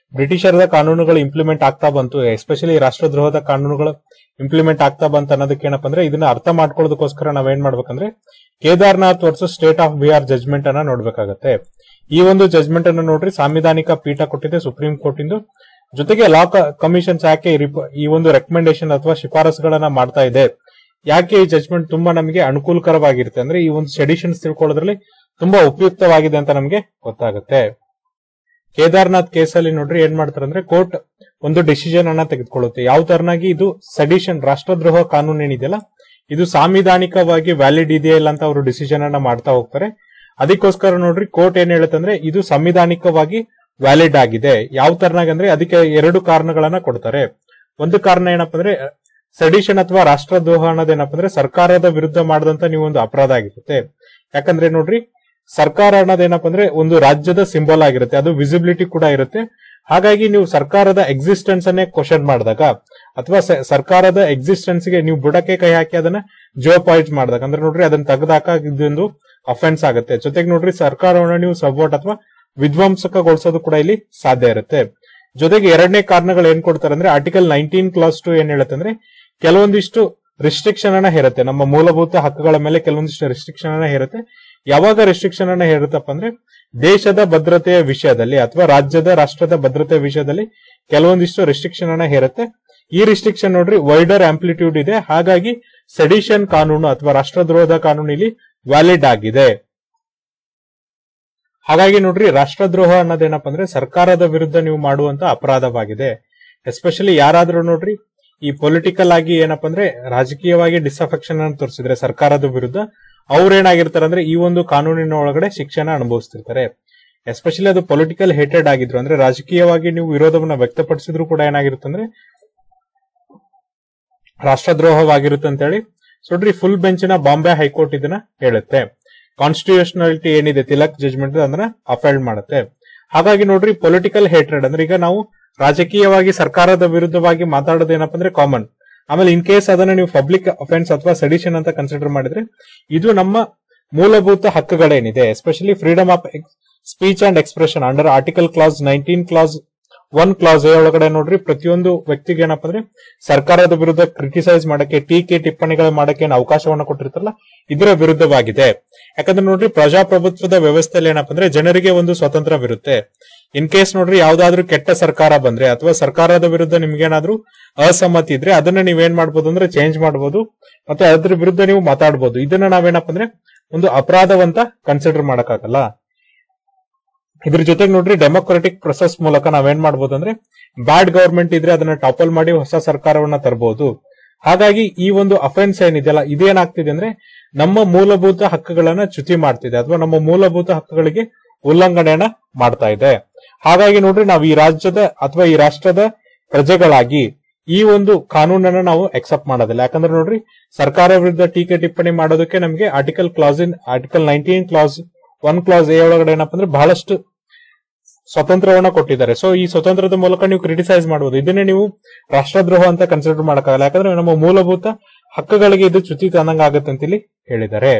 ಬ್ರಿಟಿಷರದ ಕಾನೂನುಗಳು ಇಂಪ್ಲಿಮೆಂಟ್ ಆಗ್ತಾ ಬಂತು ಎಸ್ಪೆಷಲಿ ರಾಷ್ಟ್ರದ್ರೋಹದ ಕಾನೂನುಗಳು ಇಂಪ್ಲಿಮೆಂಟ್ ಆಗ್ತಾ ಬಂತ ಅನ್ನೋದಕ್ಕೆ ಏನಪ್ಪ ಅಂದ್ರೆ ಇದನ್ನ ಅರ್ಥ ಮಾಡ್ಕೊಳ್ಳೋದಕ್ಕೋಸ್ಕರ ನಾವೇನ್ ಮಾಡ್ಬೇಕಂದ್ರೆ Kedarnath versus state of Bihar judgment ಅನ್ನ ನೋಡ್ಬೇಕಾಗತ್ತೆ ಈ ಒಂದು ಜಜ್ಮೆಂಟ್ ಅನ್ನ ನೋಡ್ರಿ ಸಾಂವಿಧಾನಿಕ ಪೀಠ ಕೊಟ್ಟಿದೆ ಸುಪ್ರೀಂ ಕೋರ್ಟ್ ಇಂದು ಜೊತೆಗೆ ಲಾ ಕಮಿಷನ್ಸ್ ಯಾಕೆ ಈ ರಿಪ- ಈ ಒಂದು ರೆಕಮೆಂಡೇಶನ್ ಅಥವಾ ಶಿಫಾರಸುಗಳನ್ನ ಮಾಡ್ತಾ ಇದೆ ಯಾಕೆ ಈ ಜಜ್ಮೆಂಟ್ ತುಂಬಾ ನಮಗೆ ಅನುಕೂಲಕರವಾಗಿರುತ್ತೆ ಅಂದ್ರೆ ಈ ಒಂದು ಸೆಡಿಷನ್ಸ್ ತಿಳ್ಕೊಳ್ಳೋದ್ರಲ್ಲಿ ತುಂಬಾ ಉಪಯುಕ್ತವಾಗಿದೆ ಅಂತ ನಮಗೆ ಗೊತ್ತಾಗುತ್ತೆ ಕೇದಾರ್ನಾಥ್ ಕೇಸಲ್ಲಿ ನೋಡ್ರಿ ಏನ್ ಮಾಡ್ತಾರೆ ಅಂದ್ರೆ ಕೋರ್ಟ್ ಒಂದು ಡಿಸಿಷನ್ ಅನ್ನ ತೆಗೆದುಕೊಳ್ಳುತ್ತೆ ಯಾವ ತರನಾಗಿ ಇದು ಸಡಿಷನ್ ರಾಷ್ಟ್ರದ್ರೋಹ ಕಾನೂನು ಏನಿದೆಯಲ್ಲ ಇದು ಸಾಂವಿಧಾನಿಕವಾಗಿ ವ್ಯಾಲಿಡ್ ಇದೆಯಾ ಇಲ್ಲ ಅಂತ ಅವರು ಡಿಸಿಷನ್ ಅನ್ನ ಮಾಡ್ತಾ ಹೋಗ್ತಾರೆ ಅದಕ್ಕೋಸ್ಕರ ನೋಡ್ರಿ ಕೋರ್ಟ್ ಏನ್ ಹೇಳುತ್ತೆ ಅಂದ್ರೆ ಇದು ಸಂವಿಧಾನಿಕವಾಗಿ ವ್ಯಾಲಿಡ್ ಆಗಿದೆ ಯಾವ ತರನಾಗಿ ಅಂದ್ರೆ ಅದಕ್ಕೆ ಎರಡು ಕಾರಣಗಳನ್ನ ಕೊಡ್ತಾರೆ ಒಂದು ಕಾರಣ ಏನಪ್ಪಾ ಅಂದ್ರೆ ಸಡಿಷನ್ ಅಥವಾ ರಾಷ್ಟ್ರದ್ರೋಹ ಅನ್ನೋದೇನಪ್ಪ ಅಂದ್ರೆ ಸರ್ಕಾರದ ವಿರುದ್ಧ ಮಾಡದಂತ ನೀವು ಒಂದು ಅಪರಾಧ ಆಗಿರುತ್ತೆ ಯಾಕಂದ್ರೆ ನೋಡ್ರಿ ಸರ್ಕಾರ ಅನ್ನೋದೇನಪ್ಪ ಅಂದ್ರೆ ಒಂದು ರಾಜ್ಯದ ಸಿಂಬಲ್ ಆಗಿರುತ್ತೆ ಅದು ವಿಸಿಬಿಲಿಟಿ ಕೂಡ ಇರುತ್ತೆ ಹಾಗಾಗಿ ನೀವು ಸರ್ಕಾರದ ಎಕ್ಸಿಸ್ಟೆನ್ಸ್ ಅನ್ನೇ ಕ್ವಶನ್ ಮಾಡಿದಾಗ ಅಥವಾ ಸ- ಸರ್ಕಾರದ ಎಕ್ಸಿಸ್ಟೆನ್ಸ್ ಗೆ ನೀವು ಬುಡಕ್ಕೆ ಕೈ ಹಾಕಿ ಅದನ್ನ ಜಿಯೋಪಾಯಿಟ್ ಮಾಡಿದಾಗ ಅಂದ್ರೆ ನೋಡ್ರಿ ಅದನ್ನ ತೆಗೆದಾಕ ಇದೊಂದು ಅಫೆನ್ಸ್ ಆಗುತ್ತೆ ಜೊತೆಗೆ ನೋಡ್ರಿ ಸರ್ಕಾರವನ್ನು ನೀವು ಸಪೋರ್ಟ್ ಅಥವಾ ವಿಧ್ವಂಸಕಗೊಳಿಸೋದು ಕೂಡ ಇಲ್ಲಿ ಸಾಧ್ಯ ಇರುತ್ತೆ ಜೊತೆಗೆ ಎರಡನೇ ಕಾರಣಗಳು ಏನ್ ಕೊಡ್ತಾರೆ ಅಂದ್ರೆ ಆರ್ಟಿಕಲ್ ನೈನ್ಟೀನ್ ಕ್ಲಾಸ್ ಟು ಏನ್ ಹೇಳುತ್ತೆ ಅಂದ್ರೆ ಕೆಲವೊಂದಿಷ್ಟು ರಿಸ್ಟ್ರಿಕ್ಷನ್ ಅನ್ನ ಹೇರುತ್ತೆ ನಮ್ಮ ಮೂಲಭೂತ ಹಕ್ಕುಗಳ ಮೇಲೆ ಕೆಲವೊಂದಿಷ್ಟು ರಿಸ್ಟ್ರಿಕ್ಷನ್ ಅನ್ನ ಹೇರುತ್ತೆ ಯಾವಾಗ ರಿಸ್ಟ್ರಿಕ್ಷನ್ ಅನ್ನ ಹೇರುತ್ತಪ್ಪ ಅಂದ್ರೆ ದೇಶದ ಭದ್ರತೆಯ ವಿಷಯದಲ್ಲಿ ಅಥವಾ ರಾಜ್ಯದ ರಾಷ್ಟ್ರದ ಭದ್ರತೆಯ ವಿಷಯದಲ್ಲಿ ಕೆಲವೊಂದಿಷ್ಟು ರಿಸ್ಟ್ರಿಕ್ಷನ್ ಅನ್ನ ಹೇರುತ್ತೆ ಈ ರಿಸ್ಟ್ರಿಕ್ಷನ್ ನೋಡ್ರಿ ವೈಡರ್ ಆಂಪ್ಲಿಟ್ಯೂಡ್ ಇದೆ ಹಾಗಾಗಿ ಸೆಡಿಷನ್ ಕಾನೂನು ಅಥವಾ ರಾಷ್ಟ್ರದ್ರೋಹದ ಕಾನೂನು ಇಲ್ಲಿ ವ್ಯಾಲಿಡ್ ಆಗಿದೆ ಹಾಗಾಗಿ ನೋಡ್ರಿ ರಾಷ್ಟ್ರದ್ರೋಹ ಅನ್ನೋದೇನಪ್ಪ ಅಂದ್ರೆ ಸರ್ಕಾರದ ವಿರುದ್ಧ ನೀವು ಮಾಡುವಂತ ಅಪರಾಧವಾಗಿದೆ ಎಸ್ಪೆಷಲಿ ಯಾರಾದ್ರೂ ನೋಡ್ರಿ ಈ ಪೊಲಿಟಿಕಲ್ ಆಗಿ ಏನಪ್ಪ ಅಂದ್ರೆ ರಾಜಕೀಯವಾಗಿ ಡಿಸಫೆಕ್ಷನ್ ಅನ್ನು ತೋರಿಸಿದ್ರೆ ಸರ್ಕಾರದ ವಿರುದ್ಧ ಅವ್ರೇನಾಗಿರ್ತಾರೆ ಅಂದ್ರೆ ಈ ಒಂದು ಕಾನೂನಿನ ಒಳಗಡೆ ಶಿಕ್ಷಣ ಅನುಭವಿಸ್ತಿರ್ತಾರೆ ಎಸ್ಪೆಷಲಿ ಅದು ಪೊಲಿಟಿಕಲ್ ಹೇಟೆಡ್ ಆಗಿದ್ರು ಅಂದ್ರೆ ರಾಜಕೀಯವಾಗಿ ನೀವು ವಿರೋಧವನ್ನ ವ್ಯಕ್ತಪಡಿಸಿದ್ರು ಕೂಡ ಏನಾಗಿರುತ್ತೆ ಅಂದ್ರೆ ರಾಷ್ಟ್ರದ್ರೋಹವಾಗಿರುತ್ತೆ ಅಂತ ಹೇಳಿ ಸೊ ನೋಡ್ರಿ ಫುಲ್ ಬೆಂಚಿನ ಬಾಂಬೆ ಹೈಕೋರ್ಟ್ ಇದನ್ನ ಹೇಳುತ್ತೆ ಕಾನ್ಸ್ಟಿಟ್ಯೂಷನಾಲಿಟಿ ಏನಿದೆ ತಿಲಕ್ ಜಜ್ಮೆಂಟ್ ಅದನ್ನ ಅಫೈಲ್ಡ್ ಮಾಡುತ್ತೆ ಹಾಗಾಗಿ ನೋಡ್ರಿ ಪೊಲಿಟಿಕಲ್ ಹೇಟ್ರೆಡ್ ಅಂದ್ರೆ ಈಗ ನಾವು ರಾಜಕೀಯವಾಗಿ ಸರ್ಕಾರದ ವಿರುದ್ಧವಾಗಿ ಮಾತಾಡೋದು ಏನಪ್ಪ ಅಂದ್ರೆ ಕಾಮನ್ ಆಮೇಲೆ ಇನ್ ಕೇಸ್ ಅದನ್ನ ನೀವು ಪಬ್ಲಿಕ್ ಅಫೆನ್ಸ್ ಅಥವಾ ಸೆಡಿಷನ್ ಅಂತ ಕನ್ಸಿಡರ್ ಮಾಡಿದ್ರೆ ಇದು ನಮ್ಮ ಮೂಲಭೂತ ಹಕ್ಕುಗಳೇನಿದೆ especially freedom of speech and expression under article clause nineteen clause one clause A ಒಳಗಡೆ ನೋಡ್ರಿ ಪ್ರತಿಯೊಂದು ವ್ಯಕ್ತಿಗೆ ಏನಪ್ಪ ಅಂದ್ರೆ ಸರ್ಕಾರದ ವಿರುದ್ಧ ಕ್ರಿಟಿಸೈಸ್ ಮಾಡಕ್ಕೆ ಟೀಕೆ ಟಿಪ್ಪಣಿಗಳು ಮಾಡಕ್ಕೆ ಏನ್ ಅವಕಾಶವನ್ನ ಕೊಟ್ಟಿರ್ತಾರಲ್ಲ ಇದರ ವಿರುದ್ಧವಾಗಿದೆ ಯಾಕಂದ್ರೆ ನೋಡ್ರಿ ಪ್ರಜಾಪ್ರಭುತ್ವದ ವ್ಯವಸ್ಥೆಯಲ್ಲಿ ಏನಪ್ಪ ಅಂದ್ರೆ ಜನರಿಗೆ ಒಂದು ಸ್ವತಂತ್ರವಿರುತ್ತೆ ಇನ್ ಕೇಸ್ ನೋಡ್ರಿ ಯಾವ್ದಾದ್ರು ಕೆಟ್ಟ ಸರ್ಕಾರ ಬಂದ್ರೆ ಅಥವಾ ಸರ್ಕಾರದ ವಿರುದ್ಧ ನಿಮ್ಗೇನಾದ್ರೂ ಅಸಮ್ಮತಿ ಇದ್ರೆ ಅದನ್ನ ನೀವೇನ್ ಮಾಡ್ಬೋದು ಅಂದ್ರೆ ಚೇಂಜ್ ಮಾಡ್ಬೋದು ಮತ್ತೆ ಅದ್ರ ವಿರುದ್ಧ ನೀವು ಮಾತಾಡ್ಬೋದು ಇದನ್ನ ನಾವೇನಪ್ಪ ಅಂದ್ರೆ ಒಂದು ಅಪರಾಧವಂತ ಕನ್ಸಿಡರ್ ಮಾಡಕ್ಕಾಗಲ್ಲ ಇದ್ರ ಜೊತೆಗೆ ನೋಡ್ರಿ ಡೆಮೊಕ್ರೆಟಿಕ್ ಪ್ರೊಸೆಸ್ ಮೂಲಕ ನಾವೇನ್ ಮಾಡ್ಬೋದು ಅಂದ್ರೆ ಬ್ಯಾಡ್ ಗವರ್ಮೆಂಟ್ ಇದ್ರೆ ಅದನ್ನ ಟಾಪಲ್ ಮಾಡಿ ಹೊಸ ಸರ್ಕಾರವನ್ನ ತರಬಹುದು ಹಾಗಾಗಿ ಈ ಒಂದು ಅಫೆನ್ಸ್ ಏನಿದೆಯಲ್ಲ ಇದೇನಾಗ್ತಿದೆ ಅಂದ್ರೆ ನಮ್ಮ ಮೂಲಭೂತ ಹಕ್ಕುಗಳನ್ನ ಚ್ಯುತಿ ಮಾಡ್ತಿದೆ ಅಥವಾ ನಮ್ಮ ಮೂಲಭೂತ ಹಕ್ಕುಗಳಿಗೆ ಉಲ್ಲಂಘನೆಯನ್ನ ಮಾಡ್ತಾ ಇದೆ ಹಾಗಾಗಿ ನೋಡ್ರಿ ನಾವು ಈ ರಾಜ್ಯದ ಅಥವಾ ಈ ರಾಷ್ಟ್ರದ ಪ್ರಜೆಗಳಾಗಿ ಈ ಒಂದು ಕಾನೂನನ್ನ ನಾವು ಅಕ್ಸೆಪ್ಟ್ ಮಾಡೋದಿಲ್ಲ ಯಾಕಂದ್ರೆ ನೋಡ್ರಿ ಸರ್ಕಾರ ವಿರುದ್ಧ ಟೀಕೆ ಟಿಪ್ಪಣಿ ಮಾಡೋದಕ್ಕೆ ನಮಗೆ article clause in article nineteen clause one clause A ಒಳಗಡೆ ಏನಪ್ಪ ಅಂದ್ರೆ ಬಹಳಷ್ಟು ಸ್ವತಂತ್ರವನ್ನ ಕೊಟ್ಟಿದ್ದಾರೆ ಸೊ ಈ ಸ್ವತಂತ್ರದ ಮೂಲಕ ನೀವು ಕ್ರಿಟಿಸೈಸ್ ಮಾಡಬಹುದು ಇದನ್ನೇ ನೀವು ರಾಷ್ಟ್ರದ್ರೋಹ ಅಂತ ಕನ್ಸಿಡರ್ ಮಾಡಕ್ಕಾಗಲ್ಲ ಯಾಕಂದ್ರೆ ನಮ್ಮ ಮೂಲಭೂತ ಹಕ್ಕುಗಳಿಗೆ ಇದು ಚ್ಯುತಿ ತಂದಂಗ ಆಗುತ್ತೆ ಅಂತ ಇಲ್ಲಿ ಹೇಳಿದ್ದಾರೆ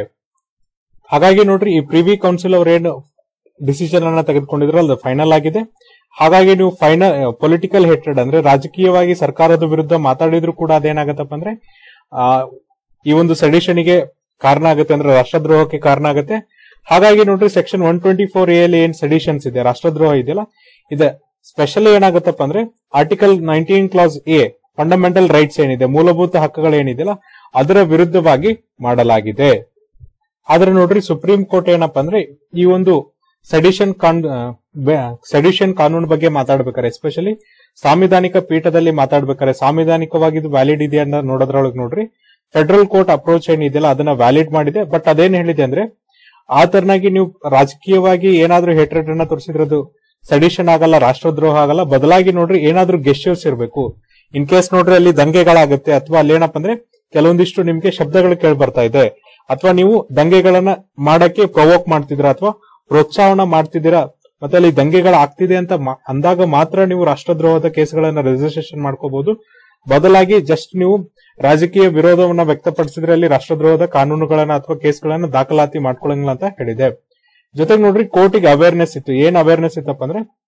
ಹಾಗಾಗಿ ನೋಡ್ರಿ ಈ ಪ್ರಿವಿ ಕೌನ್ಸಿಲ್ ಅವ್ರು ಏನು ಡಿಸಿಷನ್ ಅನ್ನ ತೆಗೆದುಕೊಂಡಿದ್ರು ಅದು ಫೈನಲ್ ಆಗಿದೆ ಹಾಗಾಗಿ ನೀವು ಫೈನಲ್ ಪೊಲಿಟಿಕಲ್ ಹೇಟ್ರೆಡ್ ಅಂದ್ರೆ ರಾಜಕೀಯವಾಗಿ ಸರ್ಕಾರದ ವಿರುದ್ಧ ಮಾತಾಡಿದ್ರು ಕೂಡ ಅದೇನಾಗತ್ತಪ್ಪ ಅಂದ್ರೆ ಆ, ಈ ಒಂದು ಸೆಡಿಷನ್ಗೆ ಕಾರಣ ಆಗುತ್ತೆ ಅಂದ್ರೆ ರಾಷ್ಟ್ರದ್ರೋಹಕ್ಕೆ ಕಾರಣ ಆಗುತ್ತೆ ಹಾಗಾಗಿ ನೋಡ್ರಿ ಸೆಕ್ಷನ್ ಒನ್ ಟ್ವೆಂಟಿ ಫೋರ್ ಎಲ್ಲಿ ಏನ್ ಸೆಡಿಷನ್ಸ್ ಇದೆ ರಾಷ್ಟ್ರದ್ರೋಹ ಇದೆಯಲ್ಲ ಇದೆ ಸ್ಪೆಷಲ್ ಏನಾಗುತ್ತಪ್ಪ ಅಂದ್ರೆ article nineteen clause A fundamental rights ಏನಿದೆ ಮೂಲಭೂತ ಹಕ್ಕುಗಳು ಏನಿದೆಯಲ್ಲ ಅದರ ವಿರುದ್ಧವಾಗಿ ಮಾಡಲಾಗಿದೆ ಆದ್ರೆ ನೋಡ್ರಿ ಸುಪ್ರೀಂ ಕೋರ್ಟ್ ಏನಪ್ಪಾ ಅಂದ್ರೆ ಈ ಒಂದು ಸೆಡಿಷನ್ ಕಾನ್ ಸೆಡಿಷನ್ ಕಾನೂನು ಬಗ್ಗೆ ಮಾತಾಡ್ಬೇಕಾರೆ ಎಸ್ಪೆಷಲಿ ಸಾಂವಿಧಾನಿಕ ಪೀಠದಲ್ಲಿ ಮಾತಾಡ್ಬೇಕಾರೆ ಸಾಂವಿಧಾನಿಕವಾಗಿ ಇದು ವ್ಯಾಲಿಡ್ ಇದೆ ಅಂತ ನೋಡೋದ್ರೊಳಗೆ ನೋಡ್ರಿ ಫೆಡರಲ್ ಕೋರ್ಟ್ ಅಪ್ರೋಚ್ ಏನಿದೆಯಲ್ಲ ಅದನ್ನ ವ್ಯಾಲಿಡ್ ಮಾಡಿದೆ ಬಟ್ ಅದೇನ್ ಹೇಳಿದೆ ಅಂದ್ರೆ ಆ ತರನಾಗಿ ನೀವು ರಾಜಕೀಯವಾಗಿ ಏನಾದ್ರೂ ಹೇಟ್ರೆಡ್ ಅನ್ನ ತೋರಿಸಿದ್ರೆ ಅದು ಸೆಡಿಷನ್ ಆಗಲ್ಲ ರಾಷ್ಟ್ರದ್ರೋಹ ಆಗಲ್ಲ ಬದಲಾಗಿ ನೋಡ್ರಿ ಏನಾದ್ರೂ ಗೆಸ್ಟರ್ಸ್ ಇರಬೇಕು ಇನ್ ಕೇಸ್ ನೋಡ್ರಿ ಅಲ್ಲಿ ದಂಗೆಗಳಾಗುತ್ತೆ ಅಥವಾ ಅಲ್ಲಿ ಏನಪ್ಪ ಅಂದ್ರೆ ಕೆಲವೊಂದಿಷ್ಟು ನಿಮ್ಗೆ ಶಬ್ದಗಳು ಕೇಳಿ ಬರ್ತಾ ಇದೆ ಅಥವಾ ನೀವು ದಂಗೆಗಳನ್ನ ಮಾಡಕ್ಕೆ ಪ್ರವೋಕ್ ಮಾಡ್ತಿದ್ದೀರಾ ಅಥವಾ ಪ್ರೋತ್ಸಾಹನ ಮಾಡ್ತಿದ್ದೀರಾ ಮತ್ತೆ ಅಲ್ಲಿ ದಂಗೆಗಳು ಆಗ್ತಿದೆ ಅಂತ ಮಾ- ಅಂದಾಗ ಮಾತ್ರ ನೀವು ರಾಷ್ಟ್ರದ್ರೋಹದ ಕೇಸ್ಗಳನ್ನ ರಿಜಿಸ್ಟ್ರೇಷನ್ ಮಾಡ್ಕೋಬಹುದು ಬದಲಾಗಿ ಜಸ್ಟ್ ನೀವು ರಾಜಕೀಯ ವಿರೋಧವನ್ನ ವ್ಯಕ್ತಪಡಿಸಿದ್ರೆ ಅಲ್ಲಿ ರಾಷ್ಟ್ರದ್ರೋಹದ ಕಾನೂನುಗಳನ್ನ ಅಥವಾ ಕೇಸ್ಗಳನ್ನ ದಾಖಲಾತಿ ಮಾಡ್ಕೊಳಂಗಿಲ್ಲ ಅಂತ ಹೇಳಿದೆ ಜೊತೆಗೆ ನೋಡ್ರಿ ಕೋರ್ಟಿಗೆ ಅವೇರ್ನೆಸ್ ಇತ್ತು ಏನ್ ಅವೇರ್ನೆಸ್ ಇತ್ತಪ್ಪ ಅಂದ್ರೆ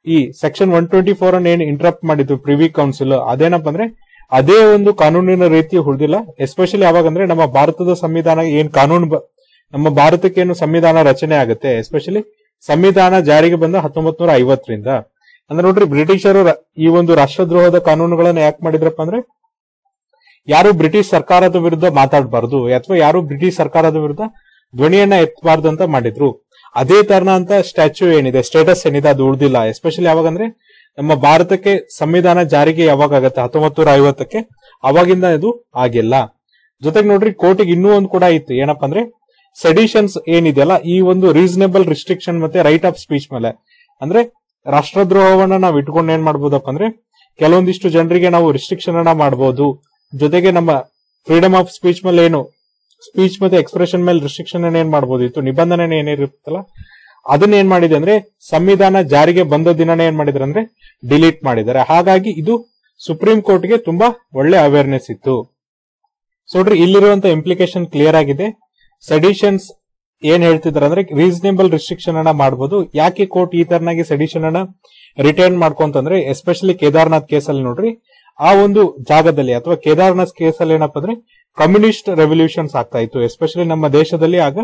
ಈ ಸೆಕ್ಷನ್ ಒನ್ ಟ್ವೆಂಟಿ ಫೋರ್ ಅನ್ನು ಏನ್ ಇಂಟರಪ್ಟ್ ಮಾಡಿದ್ದು ಪ್ರಿವಿ ಕೌನ್ಸಿಲ್ ಅದೇನಪ್ಪ ಅಂದ್ರೆ ಅದೇ ಒಂದು ಕಾನೂನಿನ ರೀತಿ ಉಳಿದಿಲ್ಲ ಎಸ್ಪೆಷಲಿ ಯಾವಾಗ ಅಂದ್ರೆ ನಮ್ಮ ಭಾರತದ ಸಂವಿಧಾನ ಏನ್ ಕಾನೂನು ಬ- ನಮ್ಮ ಭಾರತಕ್ಕೆ ಏನು ಸಂವಿಧಾನ ರಚನೆ ಆಗುತ್ತೆ ಎಸ್ಪೆಷಲಿ ಸಂವಿಧಾನ ಜಾರಿಗೆ ಬಂದ ಹತ್ತೊಂಬತ್ ನೂರ ಐವತ್ತರಿಂದ ಅಂದ್ರೆ ನೋಡ್ರಿ ಬ್ರಿಟಿಷರು ರ- ಈ ಒಂದು ರಾಷ್ಟ್ರದ್ರೋಹದ ಕಾನೂನುಗಳನ್ನ ಯಾಕೆ ಮಾಡಿದ್ರಪ್ಪ ಅಂದ್ರೆ ಯಾರು ಬ್ರಿಟಿಷ್ ಸರ್ಕಾರದ ವಿರುದ್ಧ ಮಾತಾಡಬಾರದು ಅಥವಾ ಯಾರು ಬ್ರಿಟಿಷ್ ಸರ್ಕಾರದ ವಿರುದ್ಧ ಧ್ವನಿಯನ್ನ ಎತ್ತಬಾರ್ದು ಅಂತ ಮಾಡಿದ್ರು ಅದೇ ತರನ ಅಂತ ಸ್ಟ್ಯಾಚ್ಯೂ ಏನಿದೆ ಸ್ಟೇಟಸ್ ಏನಿದೆ ಅದು ಉಳಿದಿಲ್ಲ ಎಸ್ಪೆಷಲಿ ಯಾವಾಗ ಅಂದ್ರೆ ನಮ್ಮ ಭಾರತಕ್ಕೆ ಸಂವಿಧಾನ ಜಾರಿಗೆ ಯಾವಾಗ ಆಗತ್ತೆ ಹತ್ತೊಂಬತ್ತು ನೂರ ಐವತ್ತಕ್ಕೆ ಅವಾಗಿಂದ ಇದು ಆಗಿಲ್ಲ ಜೊತೆಗೆ ನೋಡ್ರಿ ಕೋರ್ಟಿಗೆ ಇನ್ನೂ ಒಂದು ಕೂಡ ಇತ್ತು ಏನಪ್ಪಾ ಅಂದ್ರೆ ಸೆಡಿಷನ್ಸ್ ಏನಿದೆಯಲ್ಲ ಈ ಒಂದು ರೀಸನೇಬಲ್ ರಿಸ್ಟ್ರಿಕ್ಷನ್ ಮತ್ತೆ ರೈಟ್ ಆಫ್ ಸ್ಪೀಚ್ ಮೇಲೆ ಅಂದ್ರೆ ರಾಷ್ಟ್ರದ್ರೋಹವನ್ನ ನಾವು ಇಟ್ಕೊಂಡು ಏನ್ ಮಾಡ್ಬೋದಪ್ಪ ಅಂದ್ರೆ ಕೆಲವೊಂದಿಷ್ಟು ಜನರಿಗೆ ನಾವು ರಿಸ್ಟ್ರಿಕ್ಷನ್ ಅನ್ನ ಮಾಡಬಹುದು ಜೊತೆಗೆ ನಮ್ಮ ಫ್ರೀಡಮ್ ಆಫ್ ಸ್ಪೀಚ್ ಮೇಲೆ ಏನು ಸ್ಪೀಚ್ ಮತ್ತೆ ಎಕ್ಸ್ಪ್ರೆಷನ್ ಮೇಲೆ ರಿಸ್ಟ್ರಿಕ್ಷನ್ ಏನ್ ಮಾಡಬಹುದಿತ್ತು ನಿಬಂಧನೆ ಏನಿರುತ್ತಲ್ಲ ಅದನ್ನ ಏನ್ ಮಾಡಿದೆ ಅಂದ್ರೆ ಸಂವಿಧಾನ ಜಾರಿಗೆ ಬಂದ ದಿನನೇ ಏನ್ ಮಾಡಿದ್ರೆ ಅಂದ್ರೆ ಡಿಲೀಟ್ ಮಾಡಿದ್ದಾರೆ ಹಾಗಾಗಿ ಇದು ಸುಪ್ರೀಂ ಕೋರ್ಟ್ಗೆ ತುಂಬಾ ಒಳ್ಳೆ ಅವೇರ್ನೆಸ್ ಇತ್ತು ಸೊ ನೋಡ್ರಿ ಇಲ್ಲಿರುವಂತ ಇಂಪ್ಲಿಕೇಶನ್ ಕ್ಲಿಯರ್ ಆಗಿದೆ ಸೆಡಿಷನ್ಸ್ ಏನ್ ಹೇಳ್ತಿದಾರೆ ಅಂದ್ರೆ ರೀಸನೇಬಲ್ ರಿಸ್ಟ್ರಿಕ್ಷನ್ ಅನ್ನ ಮಾಡಬಹುದು ಯಾಕೆ ಕೋರ್ಟ್ ಈ ತರನಾಗಿ ಸೆಡಿಷನ್ ಅನ್ನ ರಿಟರ್ನ್ ಮಾಡ್ಕೊಂತಂದ್ರೆ ಎಸ್ಪೆಷಲಿ ಕೇದಾರ್ನಾಥ್ ಕೇಸಲ್ಲಿ ನೋಡ್ರಿ ಆ ಒಂದು ಜಾಗದಲ್ಲಿ ಅಥವಾ ಕೇದಾರ್ನಾಥ್ ಕೇಸಲ್ಲಿ ಏನಪ್ಪಾ ಅಂದ್ರೆ ಕಮ್ಯುನಿಸ್ಟ್ ರೆವಲ್ಯೂಷನ್ಸ್ ಆಗ್ತಾ ಇತ್ತು ಎಸ್ಪೆಷಲಿ ನಮ್ಮ ದೇಶದಲ್ಲಿ ಆಗ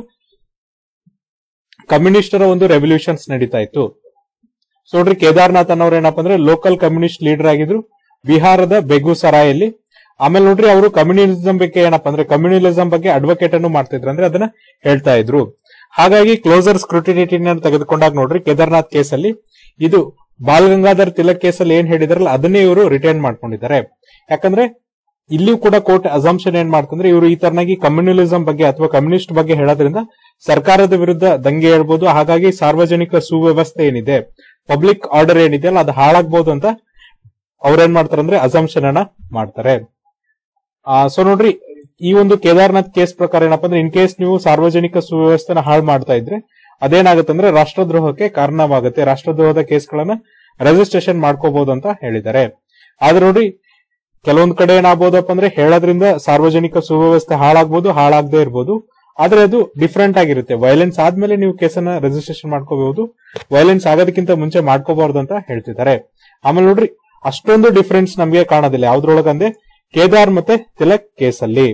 ಕಮ್ಯುನಿಸ್ಟರ ಒಂದು ರೆವಲ್ಯೂಷನ್ಸ್ ನಡೀತಾ ಇತ್ತು ಸೊ ನೋಡ್ರಿ ಕೇದಾರ್ನಾಥ್ ಅನ್ನೋರು ಏನಪ್ಪಾ ಅಂದ್ರೆ ಲೋಕಲ್ ಕಮ್ಯುನಿಸ್ಟ್ ಲೀಡರ್ ಆಗಿದ್ರು ಬಿಹಾರದ ಬೆಗುಸರಾಯಲ್ಲಿ ಆಮೇಲೆ ನೋಡ್ರಿ ಅವರು ಕಮ್ಯುನಿಸಂ ಬಗ್ಗೆ ಏನಪ್ಪಾ ಅಂದ್ರೆ ಕಮ್ಯುನಿಸಂ ಬಗ್ಗೆ ಅಡ್ವೊಕೇಟ್ ಅನ್ನು ಮಾಡ್ತಿದ್ರು ಅಂದ್ರೆ ಅದನ್ನ ಹೇಳ್ತಾ ಇದ್ರು ಹಾಗಾಗಿ ಕ್ಲೋಸರ್ ಸ್ಕ್ರೂಟಿನಿಟಿನ ತೆಗೆದುಕೊಂಡಾಗ ನೋಡ್ರಿ ಕೇದಾರ್ನಾಥ್ ಕೇಸಲ್ಲಿ ಇದು ಬಾಲ್ ಗಂಗಾಧರ್ ತಿಲಕ್ ಕೇಸಲ್ಲಿ ಏನ್ ಹೇಳಿದಾರಲ್ಲ ಅದನ್ನೇ ಇವರು ರಿಟೈನ್ ಮಾಡ್ಕೊಂಡಿದ್ದಾರೆ ಯಾಕಂದ್ರೆ ಇಲ್ಲಿಯೂ ಕೂಡ ಕೋರ್ಟ್ ಅಸಂಪ್ಷನ್ ಏನ್ ಮಾಡ್ತಂದ್ರೆ ಇವರು ಈ ತರನಾಗಿ ಕಮ್ಯುನಲಿಸಂ ಬಗ್ಗೆ ಅಥವಾ ಕಮ್ಯುನಿಸ್ಟ್ ಬಗ್ಗೆ ಹೇಳೋದ್ರಿಂದ ಸರ್ಕಾರದ ವಿರುದ್ಧ ದಂಗೆ ಹೇಳ್ಬೋದು ಹಾಗಾಗಿ ಸಾರ್ವಜನಿಕ ಸುವ್ಯವಸ್ಥೆ ಏನಿದೆ ಪಬ್ಲಿಕ್ ಆರ್ಡರ್ ಏನಿದೆ ಅಲ್ಲ ಅದು ಹಾಳಾಗ್ಬೋದು ಅಂತ ಅವ್ರೇನ್ ಮಾಡ್ತಾರೆ ಅಂದ್ರೆ ಅಸಂಪ್ಷನ್ ಅನ್ನ ಮಾಡ್ತಾರೆ ಸೊ ನೋಡ್ರಿ ಈ ಒಂದು ಕೇದಾರ್ನಾಥ್ ಕೇಸ್ ಪ್ರಕಾರ ಏನಪ್ಪಾ ಅಂದ್ರೆ ಇನ್ ಕೇಸ್ ನೀವು ಸಾರ್ವಜನಿಕ ಸುವ್ಯವಸ್ಥೆನ ಹಾಳು ಮಾಡ್ತಾ ಇದ್ರೆ ಅದೇನಾಗುತ್ತೆ ಅಂದ್ರೆ ರಾಷ್ಟ್ರದ್ರೋಹಕ್ಕೆ ಕಾರಣವಾಗುತ್ತೆ ರಾಷ್ಟ್ರದ್ರೋಹದ ಕೇಸ್ಗಳನ್ನ ರಿಜಿಸ್ಟ್ರೇಷನ್ ಮಾಡ್ಕೋಬಹುದು ಅಂತ ಹೇಳಿದ್ದಾರೆ ಆದ್ರೆ ನೋಡಿ ಕೆಲವೊಂದ್ ಕಡೆ ಏನಾಗ್ಬೋದಪ್ಪ ಅಂದ್ರೆ ಹೇಳೋದ್ರಿಂದ ಸಾರ್ವಜನಿಕ ಸುವ್ಯವಸ್ಥೆ ಹಾಳಾಗ್ಬೋದು ಹಾಳಾಗದೆ ಇರ್ಬೋದು ಆದ್ರೆ ಅದು ಡಿಫ್ರೆಂಟ್ ಆಗಿರುತ್ತೆ ವೈಲೆನ್ಸ್ ಆದ್ಮೇಲೆ ನೀವು ಕೇಸನ್ನ ರಿಜಿಸ್ಟ್ರೇಷನ್ ಮಾಡ್ಕೋಬಹುದು ವೈಲೆನ್ಸ್ ಆಗೋದಕ್ಕಿಂತ ಮುಂಚೆ ಮಾಡ್ಕೋಬಾರ್ದು ಅಂತ ಹೇಳ್ತಿದ್ದಾರೆ ಆಮೇಲೆ ನೋಡ್ರಿ ಅಷ್ಟೊಂದು ಡಿಫರೆನ್ಸ್ ನಮಗೆ ಕಾಣೋದಿಲ್ಲ ಯಾವ್ದ್ರೊಳಗಂದ್ರೆ ಕೇದಾರ್ ಮತ್ತೆ ತಿಲಕ್ ಕೇಸಲ್ಲಿ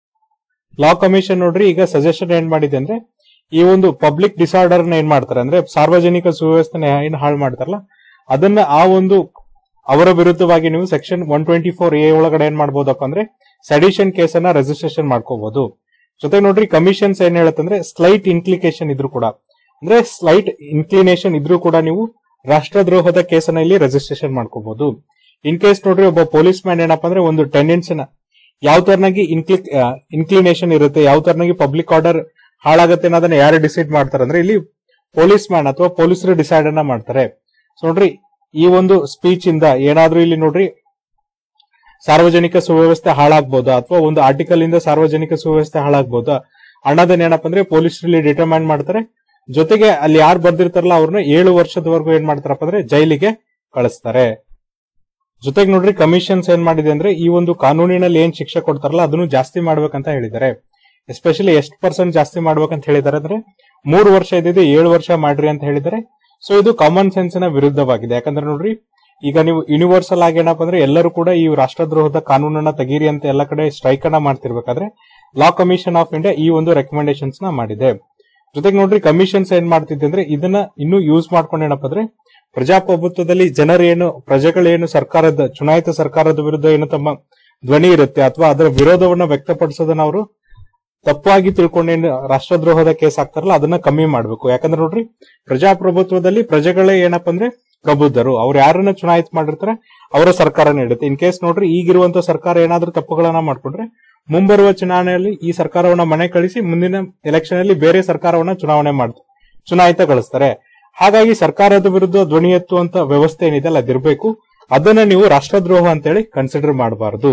ಲಾ ಕಮಿಷನ್ ನೋಡ್ರಿ ಈಗ ಸಜೆಷನ್ ಏನ್ ಮಾಡಿದೆ ಅಂದ್ರೆ ಈ ಒಂದು ಪಬ್ಲಿಕ್ ಡಿಸಾರ್ಡರ್ ನ ಏನ್ ಮಾಡ್ತಾರೆ ಅಂದ್ರೆ ಸಾರ್ವಜನಿಕ ಸುವ್ಯವಸ್ಥೆನ ಏನ್ ಹಾಳು ಮಾಡ್ತಾರಲ್ಲ ಅದನ್ನ ಆ ಒಂದು ಅವರ ವಿರುದ್ಧವಾಗಿ ನೀವು section one twenty four A ಒಳಗಡೆ ಏನ್ ಮಾಡ್ಬೋದಪ್ಪ ಅಂದ್ರೆ ಸೆಡಿಷನ್ ಕೇಸನ್ನ ರಿಜಿಸ್ಟ್ರೇಷನ್ ಮಾಡ್ಕೋಬಹುದು ಜೊತೆ ನೋಡ್ರಿ ಕಮಿಷನ್ಸ್ ಏನ್ ಹೇಳುತ್ತಂದ್ರೆ ಸ್ಲೈಟ್ ಇನ್ಕ್ಲಿಕೇಶನ್ ಇದ್ರು ಕೂಡ ಅಂದ್ರೆ ಸ್ಲೈಟ್ ಇನ್ಕ್ಲಿನೇಷನ್ ಇದ್ರೂ ಕೂಡ ನೀವು ರಾಷ್ಟ್ರದ್ರೋಹದ ಕೇಸನ್ನ ಇಲ್ಲಿ ರಿಜಿಸ್ಟ್ರೇಷನ್ ಮಾಡ್ಕೋಬಹುದು ಇನ್ ಕೇಸ್ ನೋಡ್ರಿ ಒಬ್ಬ ಪೊಲೀಸ್ ಮ್ಯಾನ್ ಏನಪ್ಪಾ ಅಂದ್ರೆ ಒಂದು ಟೆಂಡೆನ್ಸಿನ ಯಾವ ತರನಾಗಿ ಇನ್ಕ್ಲಿ ಇನ್ಕ್ಲಿನೇಷನ್ ಇರುತ್ತೆ ಯಾವ ತರನಾಗಿ ಪಬ್ಲಿಕ್ ಆರ್ಡರ್ ಹಾಳಾಗತ್ತೆ ಅನ್ನೋದನ್ನ ಯಾರು ಡಿಸೈಡ್ ಮಾಡ್ತಾರೆ ಅಂದ್ರೆ ಇಲ್ಲಿ ಪೊಲೀಸ್ ಮ್ಯಾನ್ ಅಥವಾ ಪೊಲೀಸರು ಡಿಸೈಡ್ ಅನ್ನ ಮಾಡ್ತಾರೆ ಸೊ ನೋಡ್ರಿ ಈ ಒಂದು ಸ್ಪೀಚ್ ಇಂದ ಏನಾದ್ರೂ ಇಲ್ಲಿ ನೋಡ್ರಿ ಸಾರ್ವಜನಿಕ ಸುವ್ಯವಸ್ಥೆ ಹಾಳಾಗ್ಬೋದಾ ಅಥವಾ ಒಂದು ಆರ್ಟಿಕಲ್ ಇಂದ ಸಾರ್ವಜನಿಕ ಸುವ್ಯವಸ್ಥೆ ಹಾಳಾಗ್ಬೋದಾ ಅನ್ನೋದನ್ನ ಏನಪ್ಪಾ ಅಂದ್ರೆ ಪೊಲೀಸರು ಇಲ್ಲಿ ಡಿಟರ್ಮೈನ್ ಮಾಡ್ತಾರೆ ಜೊತೆಗೆ ಅಲ್ಲಿ ಯಾರು ಬರ್ದಿರ್ತಾರಲ್ಲ ಅವ್ರನ್ನ ಏಳು ವರ್ಷದವರೆಗೂ ಏನ್ ಮಾಡ್ತಾರಪ್ಪ ಅಂದ್ರೆ ಜೈಲಿಗೆ ಕಳಿಸ್ತಾರೆ ಜೊತೆಗೆ ನೋಡ್ರಿ ಕಮಿಷನ್ಸ್ ಏನ್ ಮಾಡಿದೆ ಅಂದ್ರೆ ಈ ಒಂದು ಕಾನೂನಿನಲ್ಲಿ ಏನ್ ಶಿಕ್ಷೆ ಕೊಡ್ತಾರಲ್ಲ ಅದನ್ನು ಜಾಸ್ತಿ ಮಾಡ್ಬೇಕಂತ ಹೇಳಿದ್ದಾರೆ ಎಸ್ಪೆಷಲಿ ಎಷ್ಟು ಪರ್ಸೆಂಟ್ ಜಾಸ್ತಿ ಮಾಡ್ಬೇಕಂತ ಹೇಳಿದ್ದಾರೆ ಅಂದ್ರೆ ಮೂರು ವರ್ಷ ಇದ್ದಿದ್ದು ಏಳು ವರ್ಷ ಮಾಡ್ರಿ ಅಂತ ಹೇಳಿದ್ದಾರೆ ಸೊ ಇದು ಕಾಮನ್ ಸೆನ್ಸ್ ನ ವಿರುದ್ಧವಾಗಿದೆ ಯಾಕಂದ್ರೆ ನೋಡ್ರಿ ಈಗ ನೀವು ಯೂನಿವರ್ಸಲ್ ಆಗಿ ಏನಪ್ಪಾ ಅಂದ್ರೆ ಎಲ್ಲರೂ ಕೂಡ ಈ ರಾಷ್ಟ್ರದ್ರೋಹದ ಕಾನೂನನ್ನ ತೆಗೀರಿ ಅಂತ ಎಲ್ಲ ಕಡೆ ಸ್ಟ್ರೈಕ್ ಅನ್ನ ಮಾಡ್ತಿರ್ಬೇಕಾದ್ರೆ ಲಾ ಕಮಿಷನ್ ಆಫ್ ಇಂಡಿಯಾ ಈ ಒಂದು ರೆಕಮೆಂಡೇಶನ್ಸ್ ನ ಮಾಡಿದೆ ಜೊತೆಗೆ ನೋಡ್ರಿ ಕಮಿಷನ್ಸ್ ಏನ್ ಮಾಡ್ತಿದ್ದೆ ಅಂದ್ರೆ ಇದನ್ನ ಇನ್ನೂ ಯೂಸ್ ಮಾಡ್ಕೊಂಡು ಏನಪ್ಪಾ ಅಂದ್ರೆ ಪ್ರಜಾಪ್ರಭುತ್ವದಲ್ಲಿ ಜನರೇನು ಪ್ರಜೆಗಳೇನು ಸರ್ಕಾರದ ಚುನಾಯಿತ ಸರ್ಕಾರದ ವಿರುದ್ಧ ಏನು ತಮ್ಮ ಧ್ವನಿ ಇರುತ್ತೆ ಅಥವಾ ಅದರ ವಿರೋಧವನ್ನ ವ್ಯಕ್ತಪಡಿಸೋದನ್ನ ಅವರು ತಪ್ಪಾಗಿ ತಿಳ್ಕೊಂಡೇನು ರಾಷ್ಟ್ರದ್ರೋಹದ ಕೇಸ್ ಆಗ್ತಾರಲ್ಲ ಅದನ್ನ ಕಮ್ಮಿ ಮಾಡ್ಬೇಕು ಯಾಕಂದ್ರೆ ನೋಡ್ರಿ ಪ್ರಜಾಪ್ರಭುತ್ವದಲ್ಲಿ ಪ್ರಜೆಗಳೇ ಏನಪ್ಪಾ ಅಂದ್ರೆ ಪ್ರಬುದ್ಧರು ಅವ್ರು ಯಾರನ್ನ ಚುನಾಯಿತ ಮಾಡಿರ್ತಾರೆ ಅವರ ಸರ್ಕಾರ ನೀಡುತ್ತೆ ಇನ್ ಕೇಸ್ ನೋಡ್ರಿ ಈಗಿರುವಂತ ಸರ್ಕಾರ ಏನಾದ್ರೂ ತಪ್ಪುಗಳನ್ನ ಮಾಡ್ಕೊಂಡ್ರೆ ಮುಂಬರುವ ಚುನಾವಣೆಯಲ್ಲಿ ಈ ಸರ್ಕಾರವನ್ನ ಮನೆ ಕಳಿಸಿ ಮುಂದಿನ ಎಲೆಕ್ಷನ್ ಅಲ್ಲಿ ಬೇರೆ ಸರ್ಕಾರವನ್ನ ಚುನಾವಣೆ ಮಾಡ್ತಾರೆ ಚುನಾಯಿತಗೊಳಿಸ್ತಾರೆ ಹಾಗಾಗಿ ಸರ್ಕಾರದ ವಿರುದ್ಧ ಧ್ವನಿ ಎತ್ತುವಂತ ವ್ಯವಸ್ಥೆ ಏನಿದೆ ಅಲ್ಲ ಅದಿರ್ಬೇಕು ಅದನ್ನ ನೀವು ರಾಷ್ಟ್ರದ್ರೋಹ ಅಂತೇಳಿ ಕನ್ಸಿಡರ್ ಮಾಡಬಾರದು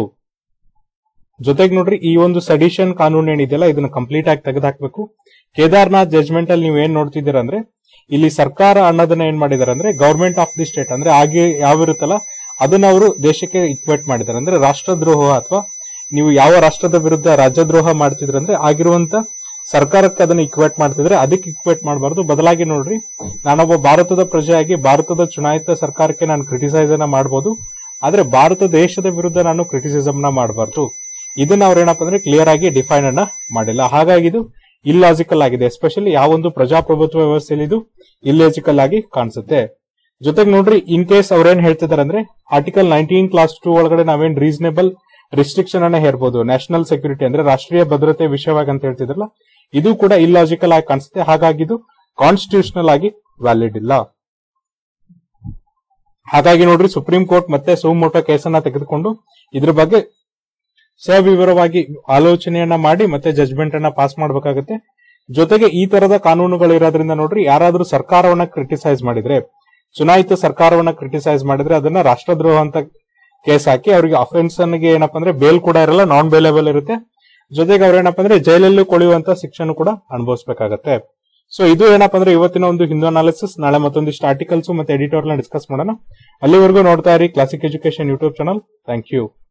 ಜೊತೆಗೆ ನೋಡ್ರಿ ಈ ಒಂದು ಸಡಿಷನ್ ಕಾನೂನು ಏನಿದೆಯಲ್ಲ ಇದನ್ನ ಕಂಪ್ಲೀಟ್ ಆಗಿ ತೆಗೆದಾಕ್ಬೇಕು ಕೇದಾರ್ನಾಥ್ ಜಜ್ಮೆಂಟ್ ಅಲ್ಲಿ ನೀವು ಏನ್ ನೋಡ್ತಿದ್ದೀರಾ ಅಂದ್ರೆ ಇಲ್ಲಿ ಸರ್ಕಾರ ಅನ್ನೋದನ್ನ ಏನ್ ಮಾಡಿದಾರೆ ಅಂದ್ರೆ ಗವರ್ಮೆಂಟ್ ಆಫ್ ದಿ ಸ್ಟೇಟ್ ಅಂದ್ರೆ ಹಾಗೆ ಯಾವಿರುತ್ತಲ್ಲ ಅದನ್ನ ಅವರು ದೇಶಕ್ಕೆ ಇಕ್ವೇಟ್ ಮಾಡಿದ್ದಾರೆ ಅಂದ್ರೆ ರಾಷ್ಟ್ರದ್ರೋಹ ಅಥವಾ ನೀವು ಯಾವ ರಾಷ್ಟ್ರದ ವಿರುದ್ಧ ರಾಜ್ಯದ್ರೋಹ ಮಾಡ್ತಿದ್ರಂದ್ರೆ ಆಗಿರುವಂತ ಸರ್ಕಾರಕ್ಕೆ ಅದನ್ನ ಇಕ್ವೇಟ್ ಮಾಡ್ತಿದ್ರೆ ಅದಕ್ಕೆ ಇಕ್ವೇಟ್ ಮಾಡಬಾರ್ದು ಬದಲಾಗಿ ನೋಡ್ರಿ ನಾನೊಬ್ಬ ಭಾರತದ ಪ್ರಜೆಯಾಗಿ ಭಾರತದ ಚುನಾಯಿತ ಸರ್ಕಾರಕ್ಕೆ ನಾನು ಕ್ರಿಟಿಸೈಸ್ ಅನ್ನ ಮಾಡಬಹುದು ಆದ್ರೆ ಭಾರತ ದೇಶದ ವಿರುದ್ಧ ನಾನು ಕ್ರಿಟಿಸಿಸಮ್ ನ ಮಾಡಬಾರ್ದು ಇದನ್ನ ಅವ್ರೇನಪ್ಪ ಅಂದ್ರೆ ಕ್ಲಿಯರ್ ಆಗಿ ಡಿಫೈನ್ ಅನ್ನ ಮಾಡಿಲ್ಲ ಹಾಗಾಗಿ ಇದು ಇಲ್ಲಾಜಿಕಲ್ ಆಗಿದೆ ಎಸ್ಪೆಷಲಿ ಯಾವೊಂದು ಪ್ರಜಾಪ್ರಭುತ್ವ ವ್ಯವಸ್ಥೆಯಲ್ಲಿ ಇದು ಇಲ್ಲಾಜಿಕಲ್ ಆಗಿ ಕಾಣಿಸುತ್ತೆ ಜೊತೆಗೆ ನೋಡ್ರಿ ಇನ್ ಕೇಸ್ ಅವ್ರೇನ್ ಹೇಳ್ತಿದಾರೆ ಅಂದ್ರೆ ಆರ್ಟಿಕಲ್ ನೈನ್ಟೀನ್ ಕ್ಲಾಸ್ ಟೂ ಒಳಗಡೆ ನಾವೇನ್ ರೀಸನೇಬಲ್ ರಿಸ್ಟ್ರಿಕ್ಷನ್ ಅನ್ನ ಹೇರ್ಬೋದು ನ್ಯಾಷನಲ್ ಸೆಕ್ಯೂರಿಟಿ ಅಂದ್ರೆ ರಾಷ್ಟ್ರೀಯ ಭದ್ರತೆ ವಿಷಯವಾಗಿ ಅಂತ ಹೇಳ್ತಿದ್ರಲ್ಲ ಇದು ಕೂಡ ಇಲ್ಲಾಜಿಕಲ್ ಆಗಿ ಕಾಣಿಸುತ್ತೆ ಹಾಗಾಗಿ ಇದು ಕಾನ್ಸ್ಟಿಟ್ಯೂಷನಲ್ ಆಗಿ ವ್ಯಾಲಿಡ್ ಇಲ್ಲ ಹಾಗಾಗಿ ನೋಡ್ರಿ ಸುಪ್ರೀಂ ಕೋರ್ಟ್ ಮತ್ತೆ ಸುಮೋಟೋ ಕೇಸನ್ನ ತೆಗೆದುಕೊಂಡು ಇದ್ರ ಬಗ್ಗೆ ಸವಿವರವಾಗಿ ಆಲೋಚನೆಯನ್ನ ಮಾಡಿ ಮತ್ತೆ ಜಜ್ಮೆಂಟ್ ಅನ್ನ ಪಾಸ್ ಮಾಡಬೇಕಾಗುತ್ತೆ ಜೊತೆಗೆ ಈ ತರದ ಕಾನೂನುಗಳು ಇರೋದ್ರಿಂದ ನೋಡ್ರಿ ಯಾರಾದ್ರೂ ಸರ್ಕಾರವನ್ನ ಕ್ರಿಟಿಸೈಸ್ ಮಾಡಿದ್ರೆ ಚುನಾಯಿತ ಸರ್ಕಾರವನ್ನ ಕ್ರಿಟಿಸೈಸ್ ಮಾಡಿದ್ರೆ ಅದನ್ನ ರಾಷ್ಟ್ರದ್ರೋಹ ಅಂತ ಕೇಸ್ ಹಾಕಿ ಅವರಿಗೆ ಅಫೆನ್ಸ್ ಗೆ ಏನಪ್ಪಾ ಅಂದ್ರೆ ಬೇಲ್ ಕೂಡ ಇರಲ್ಲ ನಾನ್ ಬೇಲೇಬಲ್ ಇರುತ್ತೆ ಜೊತೆಗೆ ಅವ್ರು ಏನಪ್ಪಾ ಅಂದ್ರೆ ಜೈಲಲ್ಲೂ ಕೊಳೆಯುವಂತ ಶಿಕ್ಷಣ ಕೂಡ ಅನುಭವಿಸಬೇಕಾಗತ್ತೆ ಸೊ ಇದು ಏನಪ್ಪಾ ಅಂದ್ರೆ ಇವತ್ತಿನ ಒಂದು ಹಿಂದೂ ಅನಾಲಿಸಿಸ್ ನಾಳೆ ಮತ್ತೊಂದಿಷ್ಟು ಆರ್ಟಿಕಲ್ಸ್ ಮತ್ತೆ ಎಡಿಟೋರ್ ಡಿಸ್ಕಸ್ ಮಾಡೋಣ ಅಲ್ಲಿವರೆಗೂ ನೋಡ್ತಾ ಇರಿ classic education YouTube channel thank you